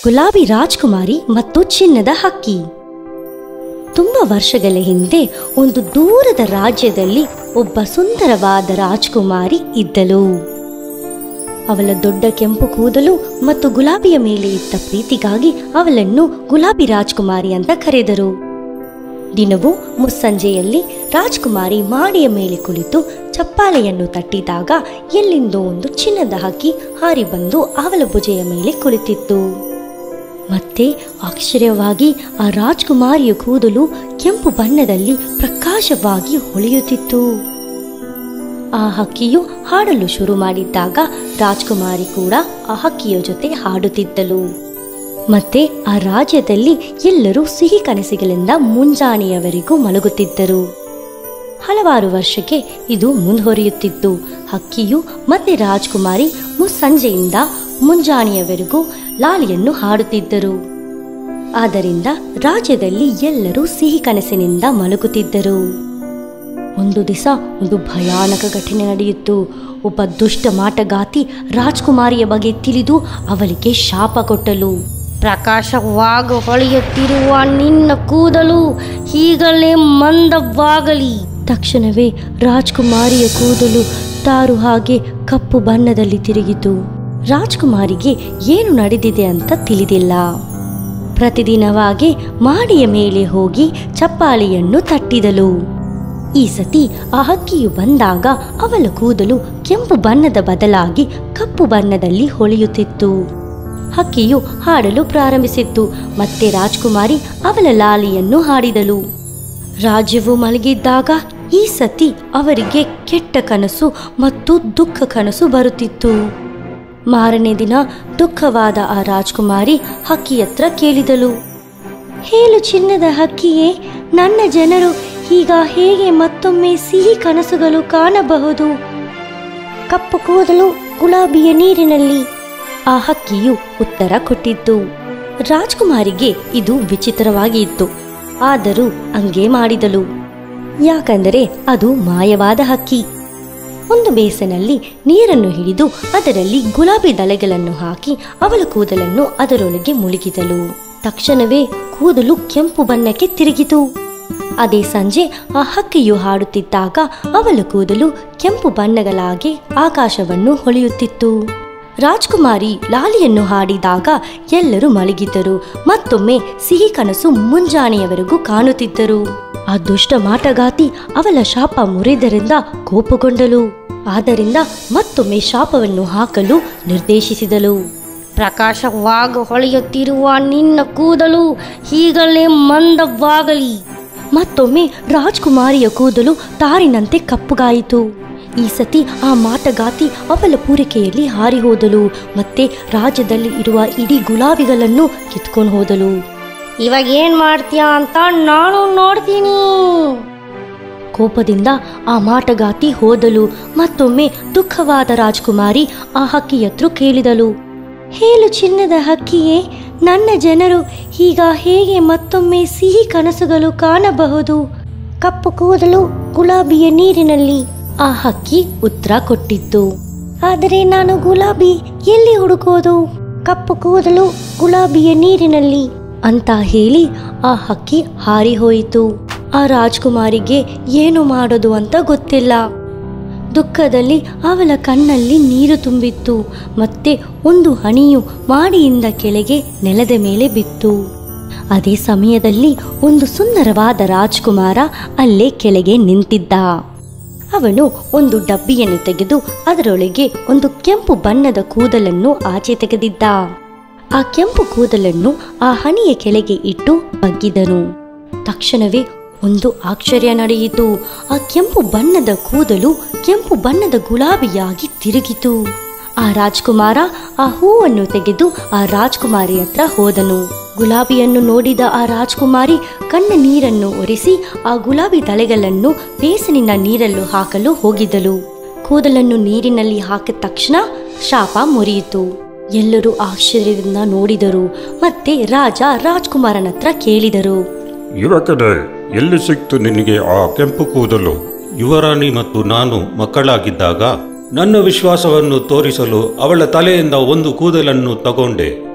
ಗುಲಾಬಿ ರಾಜ್ಕುಮಾರಿ ಮತ್ತು ಚಿನ್ನದ ಹಕ್ಕಿ ತುಂಬ ವರ್ಷಗಳ ಹಿಂದೆ ಒಂದು ದೂರದ ರಾಜ್ಯದಲ್ಲಿ ಒಬ್ಬ ಸುಂದರವಾದ ರಾಜ್ಕುಮಾರಿ ಇದ್ದಳು ಅವಳ ದೊಡ್ಡ ಕೆಂಪು ಕೂದಲು ಮತ್ತು ಗುಲಾಬಿಯ ಮೇಲೆ ಇದ್ದ ಪ್ರೀತಿಗಾಗಿ ಅವಳನ್ನು ಗುಲಾಬಿ ರಾಜ್ಕುಮಾರಿ ಅಂತ ಕರೆದರು ದಿನವೂ ಮುಸ್ಸಂಜೆಯಲ್ಲಿ ರಾಜ್ಕುಮಾರಿ ಮಾಡಿಯ ಮೇಲೆ ಕುಳಿತು ಚಪ್ಪಾಳೆಯನ್ನು ತಟ್ಟಿದಾಗ ಎಲ್ಲಿಂದೋ ಒಂದು ಚಿನ್ನದ ಹಕ್ಕಿ ಹಾರಿ ಬಂದು ಅವಳ ಭುಜೆಯ ಮೇಲೆ ಕುಳಿತಿತ್ತು ಮತ್ತೆ ಆಶ್ಚರ್ಯವಾಗಿ ಆ ರಾಜ್ಕುಮಾರಿಯ ಕೂದಲು ಕೆಂಪು ಬಣ್ಣದಲ್ಲಿ ಪ್ರಕಾಶವಾಗಿ ಹೊಳೆಯುತ್ತಿತ್ತು ಆ ಹಕ್ಕಿಯು ಹಾಡಲು ಶುರು ಮಾಡಿದ್ದಾಗ ರಾಜ್ಕುಮಾರಿ ಕೂಡ ಆ ಹಕ್ಕಿಯ ಜೊತೆ ಹಾಡುತ್ತಿದ್ದಳು ಮತ್ತೆ ಆ ರಾಜ್ಯದಲ್ಲಿ ಎಲ್ಲರೂ ಸಿಹಿ ಕನಸುಗಳಿಂದ ಮುಂಜಾನೆಯವರೆಗೂ ಮಲಗುತ್ತಿದ್ದರು ಹಲವಾರು ವರ್ಷಕ್ಕೆ ಇದು ಮುಂದುವರಿಯುತ್ತಿತ್ತು ಹಕ್ಕಿಯು ಮತ್ತೆ ರಾಜ್ಕುಮಾರಿ ಮುಸ್ಸಂಜೆಯಿಂದ ಮುಂಜಾನೆಯವರೆಗೂ ಲಾಲಿಯನ್ನು ಹಾಡುತ್ತಿದ್ದರು ಆದ್ದರಿಂದ ರಾಜ್ಯದಲ್ಲಿ ಎಲ್ಲರೂ ಸಿಹಿ ಕನಸಿನಿಂದ ಮಲಗುತ್ತಿದ್ದರು ಒಂದು ದಿವಸ ಒಂದು ಭಯಾನಕ ಘಟನೆ ನಡೆಯಿತು ಒಬ್ಬ ದುಷ್ಟ ಮಾಟಗಾತಿ ರಾಜ್ಕುಮಾರಿಯ ಬಗ್ಗೆ ತಿಳಿದು ಅವಳಿಗೆ ಶಾಪ ಕೊಟ್ಟಲು ಪ್ರಕಾಶವಾಗ ಹೊಳೆಯುತ್ತಿರುವ ನಿನ್ನ ಕೂದಲು ಹೀಗಲೇ ಮಂದವಾಗಲಿ ತಕ್ಷಣವೇ ರಾಜ್ಕುಮಾರಿಯ ಕೂದಲು ತಾರು ಹಾಗೆ ಕಪ್ಪು ಬಣ್ಣದಲ್ಲಿ ತಿರುಗಿತು ರಾಜ್ಕುಮಾರಿಗೆ ಏನು ನಡೆದಿದೆ ಅಂತ ತಿಳಿದಿಲ್ಲ ಪ್ರತಿದಿನವಾಗಿ ಮಾಡಿಯ ಮೇಲೆ ಹೋಗಿ ಚಪ್ಪಾಳೆಯನ್ನು ತಟ್ಟಿದಳು ಈ ಸತಿ ಆ ಹಕ್ಕಿಯು ಬಂದಾಗ ಅವಳ ಕೂದಲು ಕೆಂಪು ಬಣ್ಣದ ಬದಲಾಗಿ ಕಪ್ಪು ಬಣ್ಣದಲ್ಲಿ ಹೊಳೆಯುತ್ತಿತ್ತು ಹಕ್ಕಿಯು ಹಾಡಲು ಪ್ರಾರಂಭಿಸಿತ್ತು ಮತ್ತೆ ರಾಜ್ಕುಮಾರಿ ಅವಳ ಲಾಲಿಯನ್ನು ಹಾಡಿದಳು ರಾಜ್ಯವು ಮಲಗಿದ್ದಾಗ ಈ ಸತಿ ಅವರಿಗೆ ಕೆಟ್ಟ ಕನಸು ಮತ್ತು ದುಃಖ ಕನಸು ಬರುತ್ತಿತ್ತು ಮಾರನೇ ದಿನ ದುಃಖವಾದ ಆ ರಾಜ್ಕುಮಾರಿ ಹಕ್ಕಿಯತ್ರ ಕೇಳಿದಳು ಹೇಳು ಚಿನ್ನದ ಹಕ್ಕಿಯೇ ನನ್ನ ಜನರು ಈಗ ಹೇಗೆ ಮತ್ತೊಮ್ಮೆ ಸಿಹಿ ಕನಸುಗಳು ಕಾಣಬಹುದು ಕಪ್ಪು ಕೂದಲು ಗುಲಾಬಿಯ ನೀರಿನಲ್ಲಿ ಆ ಹಕ್ಕಿಯು ಉತ್ತರ ಕೊಟ್ಟಿತ್ತು ರಾಜ್ಕುಮಾರಿಗೆ ಇದು ವಿಚಿತ್ರವಾಗಿ ಇತ್ತು ಆದರೂ ಹಂಗೆ ಮಾಡಿದಳು ಯಾಕಂದರೆ ಅದು ಮಾಯವಾದ ಹಕ್ಕಿ ಒಂದು ಬೇಸನಲ್ಲಿ ನೀರನ್ನು ಹಿಡಿದು ಅದರಲ್ಲಿ ಗುಲಾಬಿ ದಳೆಗಳನ್ನು ಹಾಕಿ ಅವಳ ಕೂದಲನ್ನು ಅದರೊಳಗೆ ಮುಳುಗಿದಳು ತಕ್ಷಣವೇ ಕೂದಲು ಕೆಂಪು ಬಣ್ಣಕ್ಕೆ ತಿರುಗಿತು ಅದೇ ಸಂಜೆ ಆ ಹಕ್ಕಿಯು ಹಾಡುತ್ತಿದ್ದಾಗ ಅವಳ ಕೂದಲು ಕೆಂಪು ಬಣ್ಣಗಳಾಗಿ ಆಕಾಶವನ್ನು ಹೊಳೆಯುತ್ತಿತ್ತು ರಾಜ್ಕುಮಾರಿ ಲಾಲಿಯನ್ನು ಹಾಡಿದಾಗ ಎಲ್ಲರೂ ಮಲಗಿದ್ದರು ಮತ್ತೊಮ್ಮೆ ಸಿಹಿ ಕನಸು ಮುಂಜಾನೆಯವರೆಗೂ ಕಾಣುತ್ತಿದ್ದರು ಆ ದುಷ್ಟ ಮಾಟಗಾತಿ ಅವಳ ಶಾಪ ಮುರಿದರಿಂದ ಕೋಪಗೊಂಡಳು ಆದ್ದರಿಂದ ಮತ್ತೊಮ್ಮೆ ಶಾಪವನ್ನು ಹಾಕಲು ನಿರ್ದೇಶಿಸಿದಳು ಪ್ರಕಾಶವಾಗ ಹೊಳೆಯುತ್ತಿರುವ ನಿನ್ನ ಕೂದಲು ಹೀಗಲೇ ಮಂದವಾಗಲಿ ಮತ್ತೊಮ್ಮೆ ರಾಜ್ಕುಮಾರಿಯ ಕೂದಲು ತಾರಿನಂತೆ ಕಪ್ಪುಗಾಯಿತು ಈ ಸತಿ ಆ ಮಾಟಗಾತಿ ಅವಳ ಪೂರೈಕೆಯಲ್ಲಿ ಹಾರಿ ಹೋದಳು ಮತ್ತೆ ರಾಜ್ಯದಲ್ಲಿ ಇರುವ ಇಡೀ ಗುಲಾಬಿಗಳನ್ನು ಕಿತ್ಕೊಂಡು ಹೋದಳು ಇವಾಗ ಏನ್ ಮಾಡ್ತೀಯ ಅಂತ ನಾನು ನೋಡ್ತೀನಿ ಕೋಪದಿಂದ ಆ ಮಾಟಗಾತಿ ಹೋದಳು ಮತ್ತೊಮ್ಮೆ ದುಃಖವಾದ ರಾಜ್ಕುಮಾರಿ ಆ ಹಕ್ಕಿಯತ್ರ ಕೇಳಿದಳು ಹೇಳು ಚಿನ್ನದ ಹಕ್ಕಿಯೇ ನನ್ನ ಜನರು ಈಗ ಹೇಗೆ ಮತ್ತೊಮ್ಮೆ ಸಿಹಿ ಕನಸುಗಳು ಕಾಣಬಹುದು ಕಪ್ಪು ಕೂದಲು ಗುಲಾಬಿಯ ನೀರಿನಲ್ಲಿ ಆ ಹಕ್ಕಿ ಉತ್ತರ ಕೊಟ್ಟಿತ್ತು ಆದರೆ ನಾನು ಗುಲಾಬಿ ಎಲ್ಲಿ ಹುಡುಕೋದು ಕಪ್ಪು ಕೂದಲು ಗುಲಾಬಿಯ ನೀರಿನಲ್ಲಿ ಅಂತ ಹೇಳಿ ಆ ಹಕ್ಕಿ ಹಾರಿ ಹೋಯಿತು ಆ ರಾಜ್ಕುಮಾರಿಗೆ ಏನು ಮಾಡೋದು ಅಂತ ಗೊತ್ತಿಲ್ಲ ದುಃಖದಲ್ಲಿ ಅವಳ ಕಣ್ಣಲ್ಲಿ ನೀರು ತುಂಬಿತ್ತು ಮತ್ತೆ ಒಂದು ಹನಿಯು ಮಾಡಿಯಿಂದ ಕೆಳಗೆ ನೆಲದ ಮೇಲೆ ಬಿತ್ತು ಅದೇ ಸಮಯದಲ್ಲಿ ಒಂದು ಸುಂದರವಾದ ರಾಜ್ಕುಮಾರ ಅಲ್ಲೇ ಕೆಳಗೆ ನಿಂತಿದ್ದ ಅವನು ಒಂದು ಡಬ್ಬಿಯನ್ನು ತೆಗೆದು ಅದರೊಳಗೆ ಒಂದು ಕೆಂಪು ಬಣ್ಣದ ಕೂದಲನ್ನು ಆಚೆ ತೆಗೆದಿದ್ದ ಆ ಕೆಂಪು ಕೂದಲನ್ನು ಆ ಹನಿಯ ಕೆಳಗೆ ಇಟ್ಟು ಬಗ್ಗಿದನು ತಕ್ಷಣವೇ ಒಂದು ಆಶ್ಚರ್ಯ ನಡೆಯಿತು ಆ ಕೆಂಪು ಬಣ್ಣದ ಕೂದಲು ಕೆಂಪು ಬಣ್ಣದ ಗುಲಾಬಿಯಾಗಿ ತಿರುಗಿತು ಆ ರಾಜ್ಕುಮಾರ ಆ ಹೂವನ್ನು ತೆಗೆದು ಆ ರಾಜ್ಕುಮಾರಿ ಹತ್ರ ಹೋದನು ಗುಲಾಬಿಯನ್ನು ನೋಡಿದ ಆ ರಾಜ್ಕುಮಾರಿ ಕಣ್ಣ ನೀರನ್ನು ಒರೆಸಿ ಆ ಗುಲಾಬಿ ತಲೆಗಳನ್ನು ಬೇಸನಿನ ನೀರಲ್ಲೂ ಹಾಕಲು ಹೋಗಿದ್ದಳು ಕೂದಲನ್ನು ನೀರಿನಲ್ಲಿ ಹಾಕಿದ ತಕ್ಷಣ ಶಾಪ ಮುರಿಯಿತು ಎಲ್ಲರೂ ಆಶ್ಚರ್ಯದಿಂದ ನೋಡಿದರು ಮತ್ತೆ ರಾಜ ರಾಜ್ಕುಮಾರನ ಹತ್ರ ಕೇಳಿದರು ಯುವಕನೇ ಎಲ್ಲಿ ಸಿಕ್ತು ನಿನಗೆ ಆ ಕೆಂಪು ಕೂದಲು ಯುವರಾಣಿ ಮತ್ತು ನಾನು ಮಕ್ಕಳಾಗಿದ್ದಾಗ ನನ್ನ ವಿಶ್ವಾಸವನ್ನು ತೋರಿಸಲು ಅವಳ ತಲೆಯಿಂದ ಒಂದು ಕೂದಲನ್ನು ತಗೊಂಡೆ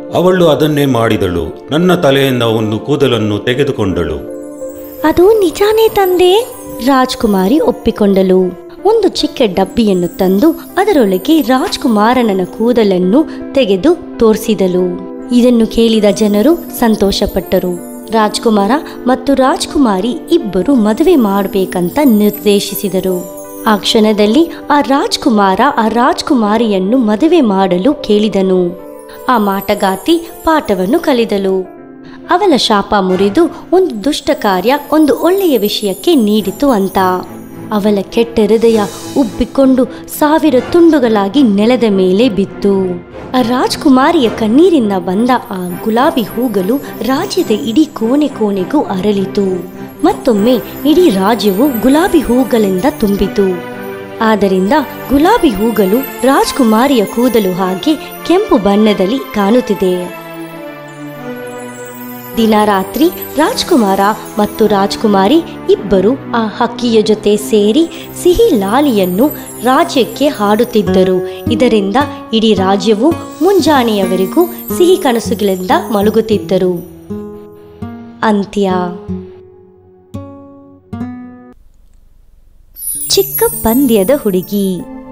ಅವಳು ಅದನ್ನೇ ಮಾಡಿದಳು ನನ್ನ ತಲೆಯಿಂದ ಒಂದು ಕೂದಲನ್ನು ತೆಗೆದುಕೊಂಡಳು ಅದು ನಿಜಾನೇ ತಂದೆ ರಾಜ್ಕುಮಾರಿ ಒಪ್ಪಿಕೊಂಡಳು ಒಂದು ಚಿಕ್ಕ ಡಬ್ಬಿಯನ್ನು ತಂದು ಅದರೊಳಗೆ ರಾಜ್ಕುಮಾರನ ಕೂದಲನ್ನು ತೆಗೆದು ತೋರಿಸಿದಳು ಇದನ್ನು ಕೇಳಿದ ಜನರು ಸಂತೋಷಪಟ್ಟರು ರಾಜ್ಕುಮಾರ ಮತ್ತು ರಾಜ್ಕುಮಾರಿ ಇಬ್ಬರು ಮದುವೆ ಮಾಡಬೇಕಂತ ನಿರ್ದೇಶಿಸಿದರು ಆ ಕ್ಷಣದಲ್ಲಿ ಆ ರಾಜ್ಕುಮಾರ ಆ ರಾಜ್ಕುಮಾರಿಯನ್ನು ಮದುವೆ ಮಾಡಲು ಕೇಳಿದನು ಆ ಮಾಟಗಾತಿ ಪಾಠವನ್ನು ಕಲಿದಳು ಅವಳ ಶಾಪ ಮುರಿದು ಒಂದು ದುಷ್ಟ ಕಾರ್ಯ ಒಂದು ಒಳ್ಳೆಯ ವಿಷಯಕ್ಕೆ ನೀಡಿತು ಅಂತ ಅವಳ ಕೆಟ್ಟ ಹೃದಯ ಉಬ್ಬಿಕೊಂಡು ಸಾವಿರ ತುಂಡುಗಳಾಗಿ ನೆಲದ ಮೇಲೆ ಬಿತ್ತು ಆ ರಾಜ್ಕುಮಾರಿಯ ಕಣ್ಣೀರಿಂದ ಬಂದ ಆ ಗುಲಾಬಿ ಹೂಗಳು ರಾಜ್ಯದ ಇಡೀ ಕೋಣೆ ಕೋಣೆಗೂ ಅರಳಿತು ಮತ್ತೊಮ್ಮೆ ಇಡೀ ರಾಜ್ಯವು ಗುಲಾಬಿ ಹೂಗಳಿಂದ ತುಂಬಿತು ಆದ್ದರಿಂದ ಗುಲಾಬಿ ಹೂಗಳು ರಾಜ್ಕುಮಾರಿಯ ಕೂದಲು ಹಾಗೆ ಕೆಂಪು ಬಣ್ಣದಲ್ಲಿ ಕಾಣುತ್ತಿದೆ ದಿನ ರಾತ್ರಿ ರಾಜ್ಕುಮಾರ ಮತ್ತು ರಾಜ್ಕುಮಾರಿ ಇಬ್ಬರು ಆ ಹಕ್ಕಿಯ ಜೊತೆ ಸೇರಿ ಸಿಹಿ ಲಾಲಿಯನ್ನು ರಾಜ್ಯಕ್ಕೆ ಹಾಡುತ್ತಿದ್ದರು ಇದರಿಂದ ಇಡೀ ರಾಜ್ಯವು ಮುಂಜಾನೆಯವರೆಗೂ ಸಿಹಿ ಕನಸುಗಳಿಂದ ಮಲಗುತ್ತಿದ್ದರು ಅಂತ್ಯ ಚಿಕ್ಕ ಪಂದ್ಯದ ಹುಡುಗಿ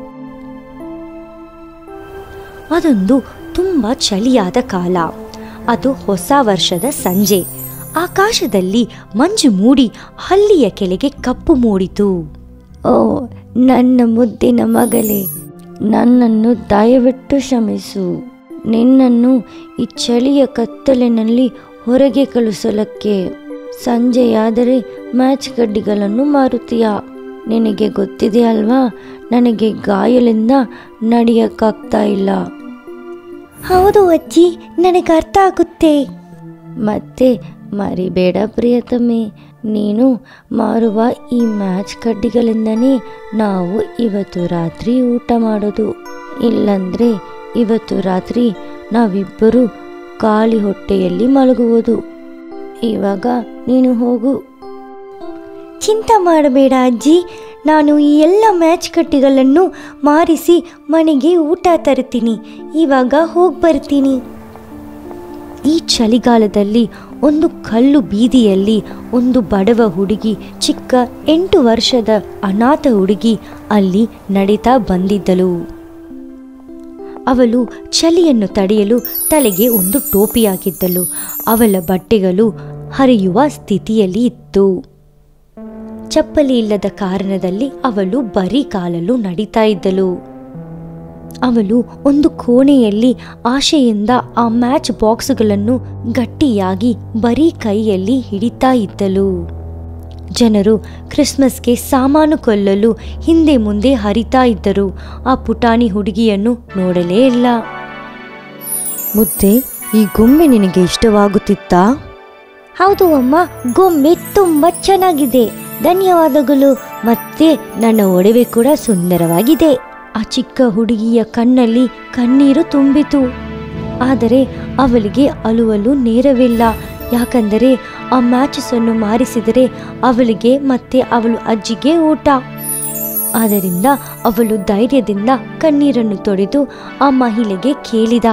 ಅದೊಂದು ತುಂಬ ಚಳಿಯಾದ ಕಾಲ ಅದು ಹೊಸ ವರ್ಷದ ಸಂಜೆ ಆಕಾಶದಲ್ಲಿ ಮಂಜು ಮೂಡಿ ಹಳ್ಳಿಯ ಕೆಳಗೆ ಕಪ್ಪು ಮೂಡಿತು ಓ ನನ್ನ ಮುದ್ದಿನ ಮಗಳೇ ನನ್ನನ್ನು ದಯವಿಟ್ಟು ಕ್ಷಮಿಸು ನಿನ್ನನ್ನು ಈ ಚಳಿಯ ಕತ್ತಲಿನಲ್ಲಿ ಹೊರಗೆ ಕಳಿಸಲಕ್ಕೆ ಸಂಜೆಯಾದರೆ ಮ್ಯಾಚ್ ಕಡ್ಡಿಗಳನ್ನು ಮಾರುತ್ತೀಯಾ ನಿನಗೆ ಗೊತ್ತಿದೆ ಅಲ್ವಾ ನನಗೆ ಗಾಯಲಿಂದ ನಡೆಯಕ್ಕಾಗ್ತಾ ಇಲ್ಲ ಹೌದು ಅಜ್ಜಿ ನನಗೆ ಅರ್ಥ ಆಗುತ್ತೆ ಮತ್ತೆ ಮರಿಬೇಡ ಪ್ರಿಯತಮೆ ನೀನು ಮಾರುವ ಈ ಮ್ಯಾಚ್ ಕಡ್ಡಿಗಳಿಂದನೇ ನಾವು ಇವತ್ತು ರಾತ್ರಿ ಊಟ ಮಾಡೋದು ಇಲ್ಲಂದ್ರೆ ಇವತ್ತು ರಾತ್ರಿ ನಾವಿಬ್ಬರು ಖಾಲಿ ಹೊಟ್ಟೆಯಲ್ಲಿ ಮಲಗುವುದು ಇವಾಗ ನೀನು ಹೋಗು ಚಿಂತೆ ಮಾಡಬೇಡ ಅಜ್ಜಿ ನಾನು ಈ ಎಲ್ಲ ಮ್ಯಾಚ್ ಕಟ್ಟಿಗಳನ್ನು ಮಾರಿಸಿ ಮನೆಗೆ ಊಟ ತರ್ತೀನಿ ಇವಾಗ ಹೋಗಿ ಬರ್ತೀನಿ ಈ ಚಳಿಗಾಲದಲ್ಲಿ ಒಂದು ಕಲ್ಲು ಬೀದಿಯಲ್ಲಿ ಒಂದು ಬಡವ ಹುಡುಗಿ ಚಿಕ್ಕ ಎಂಟು ವರ್ಷದ ಅನಾಥ ಹುಡುಗಿ ಅಲ್ಲಿ ನಡೀತಾ ಬಂದಿದ್ದಳು ಅವಳು ಚಳಿಯನ್ನು ತಡೆಯಲು ತಲೆಗೆ ಒಂದು ಟೋಪಿಯಾಗಿದ್ದಳು ಅವಳ ಬಟ್ಟೆಗಳು ಹರಿಯುವ ಸ್ಥಿತಿಯಲ್ಲಿ ಇತ್ತು ಚಪ್ಪಲಿ ಇಲ್ಲದ ಕಾರಣದಲ್ಲಿ ಅವಳು ಬರೀ ಕಾಲಲ್ಲೂ ನಡೀತಾ ಇದ್ದಳು ಅವಳು ಒಂದು ಕೋಣೆಯಲ್ಲಿ ಆಶೆಯಿಂದ ಆ ಮ್ಯಾಚ್ ಬಾಕ್ಸ್ಗಳನ್ನು ಗಟ್ಟಿಯಾಗಿ ಬರೀ ಕೈಯಲ್ಲಿ ಹಿಡಿತಾ ಇದ್ದಳು ಜನರು ಕ್ರಿಸ್ಮಸ್ಗೆ ಸಾಮಾನು ಕೊಳ್ಳಲು ಹಿಂದೆ ಮುಂದೆ ಹರಿತಾ ಇದ್ದರು ಆ ಪುಟಾಣಿ ಹುಡುಗಿಯನ್ನು ನೋಡಲೇ ಇಲ್ಲ ಮುದ್ದೆ ಈ ಗೊಂಬೆ ನಿನಗೆ ಇಷ್ಟವಾಗುತ್ತಿತ್ತಾ ಹೌದು ಅಮ್ಮ ಗೊಂಬೆ ತುಂಬಾ ಚೆನ್ನಾಗಿದೆ ಧನ್ಯವಾದಗಳು ಮತ್ತೆ ನನ್ನ ಒಡವೆ ಕೂಡ ಸುಂದರವಾಗಿದೆ ಆ ಚಿಕ್ಕ ಹುಡುಗಿಯ ಕಣ್ಣಲ್ಲಿ ಕಣ್ಣೀರು ತುಂಬಿತು ಆದರೆ ಅವಳಿಗೆ ಅಳುವಲು ನೇರವಿಲ್ಲ ಯಾಕಂದರೆ ಆ ಮ್ಯಾಚಸ್ ಅನ್ನು ಮಾರಿಸಿದರೆ ಅವಳಿಗೆ ಮತ್ತೆ ಅವಳು ಅಜ್ಜಿಗೆ ಊಟ ಆದ್ದರಿಂದ ಅವಳು ಧೈರ್ಯದಿಂದ ಕಣ್ಣೀರನ್ನು ತೊಡೆದು ಆ ಮಹಿಳೆಗೆ ಕೇಳಿದ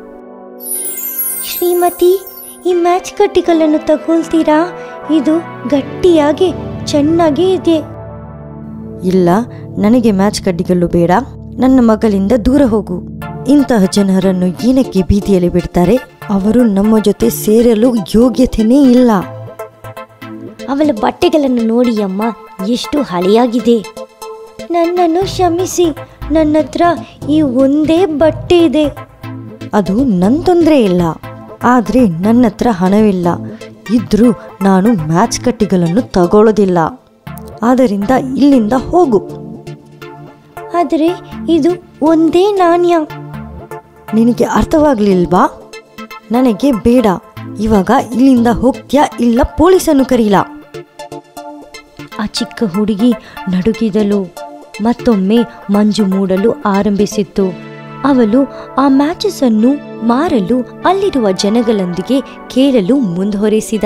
ಶ್ರೀಮತಿ ಈ ಮ್ಯಾಚ್ ಕಟ್ಟಿಗಳನ್ನು ತಗೊಳ್ತೀರಾ ಇದು ಗಟ್ಟಿಯಾಗಿ ಚೆನ್ನಾಗಿ ಇದೆ ಇಲ್ಲ ನನಗೆ ಮ್ಯಾಚ್ ಕಡ್ಡಿಗಳು ಬೇಡ ನನ್ನ ಮಗಳಿಂದ ದೂರ ಹೋಗು ಇಂತಹ ಜನರನ್ನು ಏನಕ್ಕೆ ಬೀದಿಯಲ್ಲಿ ಬಿಡ್ತಾರೆ ಅವರು ನಮ್ಮ ಜೊತೆ ಸೇರಲು ಯೋಗ್ಯತೆನೇ ಇಲ್ಲ ಅವಳ ಬಟ್ಟೆಗಳನ್ನು ನೋಡಿ ಅಮ್ಮ ಎಷ್ಟು ಹಳೆಯಾಗಿದೆ ನನ್ನನ್ನು ಕ್ಷಮಿಸಿ ನನ್ನ ಹತ್ರ ಈ ಒಂದೇ ಬಟ್ಟೆ ಇದೆ ಅದು ನನ್ನ ತೊಂದರೆ ಇಲ್ಲ ಆದರೆ ನನ್ನ ಹತ್ರ ಹಣವಿಲ್ಲ ಇದ್ರೂ ನಾನು ಮ್ಯಾಚ್ ಕಟ್ಟಿಗಳನ್ನು ತಗೊಳ್ಳೋದಿಲ್ಲ ಆದ್ದರಿಂದ ಇಲ್ಲಿಂದ ಹೋಗು ಆದರೆ ಇದು ಒಂದೇ ನಾಣ್ಯ ನಿನಗೆ ಅರ್ಥವಾಗ್ಲಿಲ್ವಾ ನನಗೆ ಬೇಡ ಇವಾಗ ಇಲ್ಲಿಂದ ಹೋಗ್ತ್ಯಾ ಇಲ್ಲ ಪೊಲೀಸನ್ನು ಕರೀಲಾ ಆ ಚಿಕ್ಕ ಹುಡುಗಿ ನಡುಗಿದಳು ಮತ್ತೊಮ್ಮೆ ಮಂಜು ಮೂಡಲು ಆರಂಭಿಸಿತ್ತು ಅವಳು ಆ ಮ್ಯಾಚಸ್ ಅನ್ನು ಮಾರಲು ಅಲ್ಲಿರುವ ಜನಗಳೊಂದಿಗೆ ಕೇಳಲು ಮುಂದುವರಿಸಿದ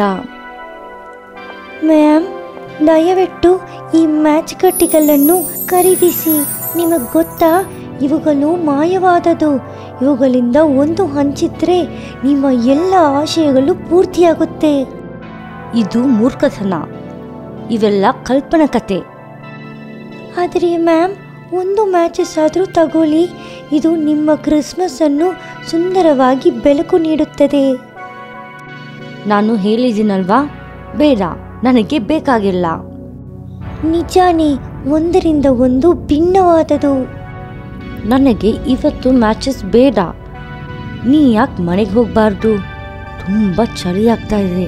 ಮ್ಯಾಮ್ ದಯವಿಟ್ಟು ಈ ಮ್ಯಾಚ್ ಕಟ್ಟಿಗಳನ್ನು ಖರೀದಿಸಿ ನಿಮಗೆ ಗೊತ್ತಾ ಇವುಗಳು ಮಾಯವಾದದು ಇವುಗಳಿಂದ ಒಂದು ಹಂಚಿದ್ರೆ ನಿಮ್ಮ ಎಲ್ಲ ಆಶಯಗಳು ಪೂರ್ತಿಯಾಗುತ್ತೆ ಇದು ಮೂರ್ಖತನ ಇವೆಲ್ಲ ಕಲ್ಪನಾ ಕತೆ ಆದರೆ ಮ್ಯಾಮ್ ಒಂದು ಮ್ಯಾಚಸ್ ಆದರೂ ತಗೊಳ್ಳಿ ಇದು ನಿಮ್ಮ ಕ್ರಿಸ್ಮಸ್ ಅನ್ನು ಸುಂದರವಾಗಿ ಬೆಳಕು ನೀಡುತ್ತದೆ ನಾನು ಹೇಳಿದ್ದೀನಲ್ವಾ ಬೇಡ ನನಗೆ ಬೇಕಾಗಿಲ್ಲ ನಿಜಾನೇ ಒಂದರಿಂದ ಒಂದು ಭಿನ್ನವಾದದು ನನಗೆ ಇವತ್ತು ಮ್ಯಾಚಸ್ ಬೇಡ ನೀ ಯಾಕೆ ಮನೆಗೆ ಹೋಗಬಾರ್ದು ತುಂಬ ಚಳಿ ಆಗ್ತಾ ಇದೆ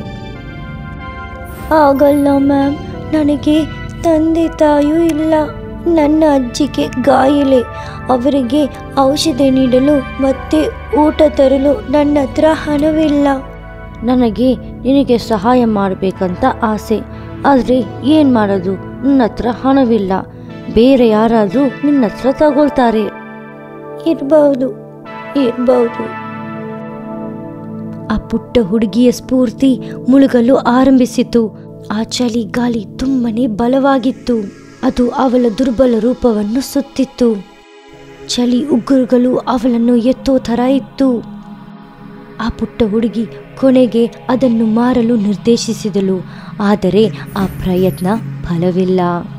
ಆಗಲ್ಲ ಮ್ಯಾಮ್ ನನಗೆ ತಂದೆ ತಾಯೂ ಇಲ್ಲ ನನ್ನ ಅಜ್ಜಿಗೆ ಗಾಯಲೆ ಅವರಿಗೆ ಔಷಧಿ ನೀಡಲು ಮತ್ತೆ ಊಟ ತರಲು ನನ್ನ ಹತ್ರ ಹಣವಿಲ್ಲ ನನಗೆ ನಿನಗೆ ಸಹಾಯ ಮಾಡಬೇಕಂತ ಆಸೆ ಆದರೆ ಏನು ಮಾಡೋದು ನನ್ನ ಹತ್ರ ಹಣವಿಲ್ಲ ಬೇರೆ ಯಾರಾದರೂ ನಿನ್ನ ಹತ್ರ ತಗೊಳ್ತಾರೆ ಇರಬಹುದು ಇರಬಹುದು ಆ ಪುಟ್ಟ ಹುಡುಗಿಯ ಸ್ಫೂರ್ತಿ ಮುಳುಗಲು ಆರಂಭಿಸಿತು ಆ ಚಳಿ ಗಾಳಿ ತುಂಬನೇ ಬಲವಾಗಿತ್ತು ಅದು ಅವಳ ದುರ್ಬಲ ರೂಪವನ್ನು ಸುತ್ತಿತ್ತು ಚಳಿ ಉಗುರುಗಳು ಅವಳನ್ನು ಎತ್ತೋ ಥರ ಇತ್ತು ಆ ಪುಟ್ಟ ಹುಡುಗಿ ಕೊನೆಗೆ ಅದನ್ನು ಮಾರಲು ನಿರ್ದೇಶಿಸಿದಳು ಆದರೆ ಆ ಪ್ರಯತ್ನ ಫಲವಿಲ್ಲ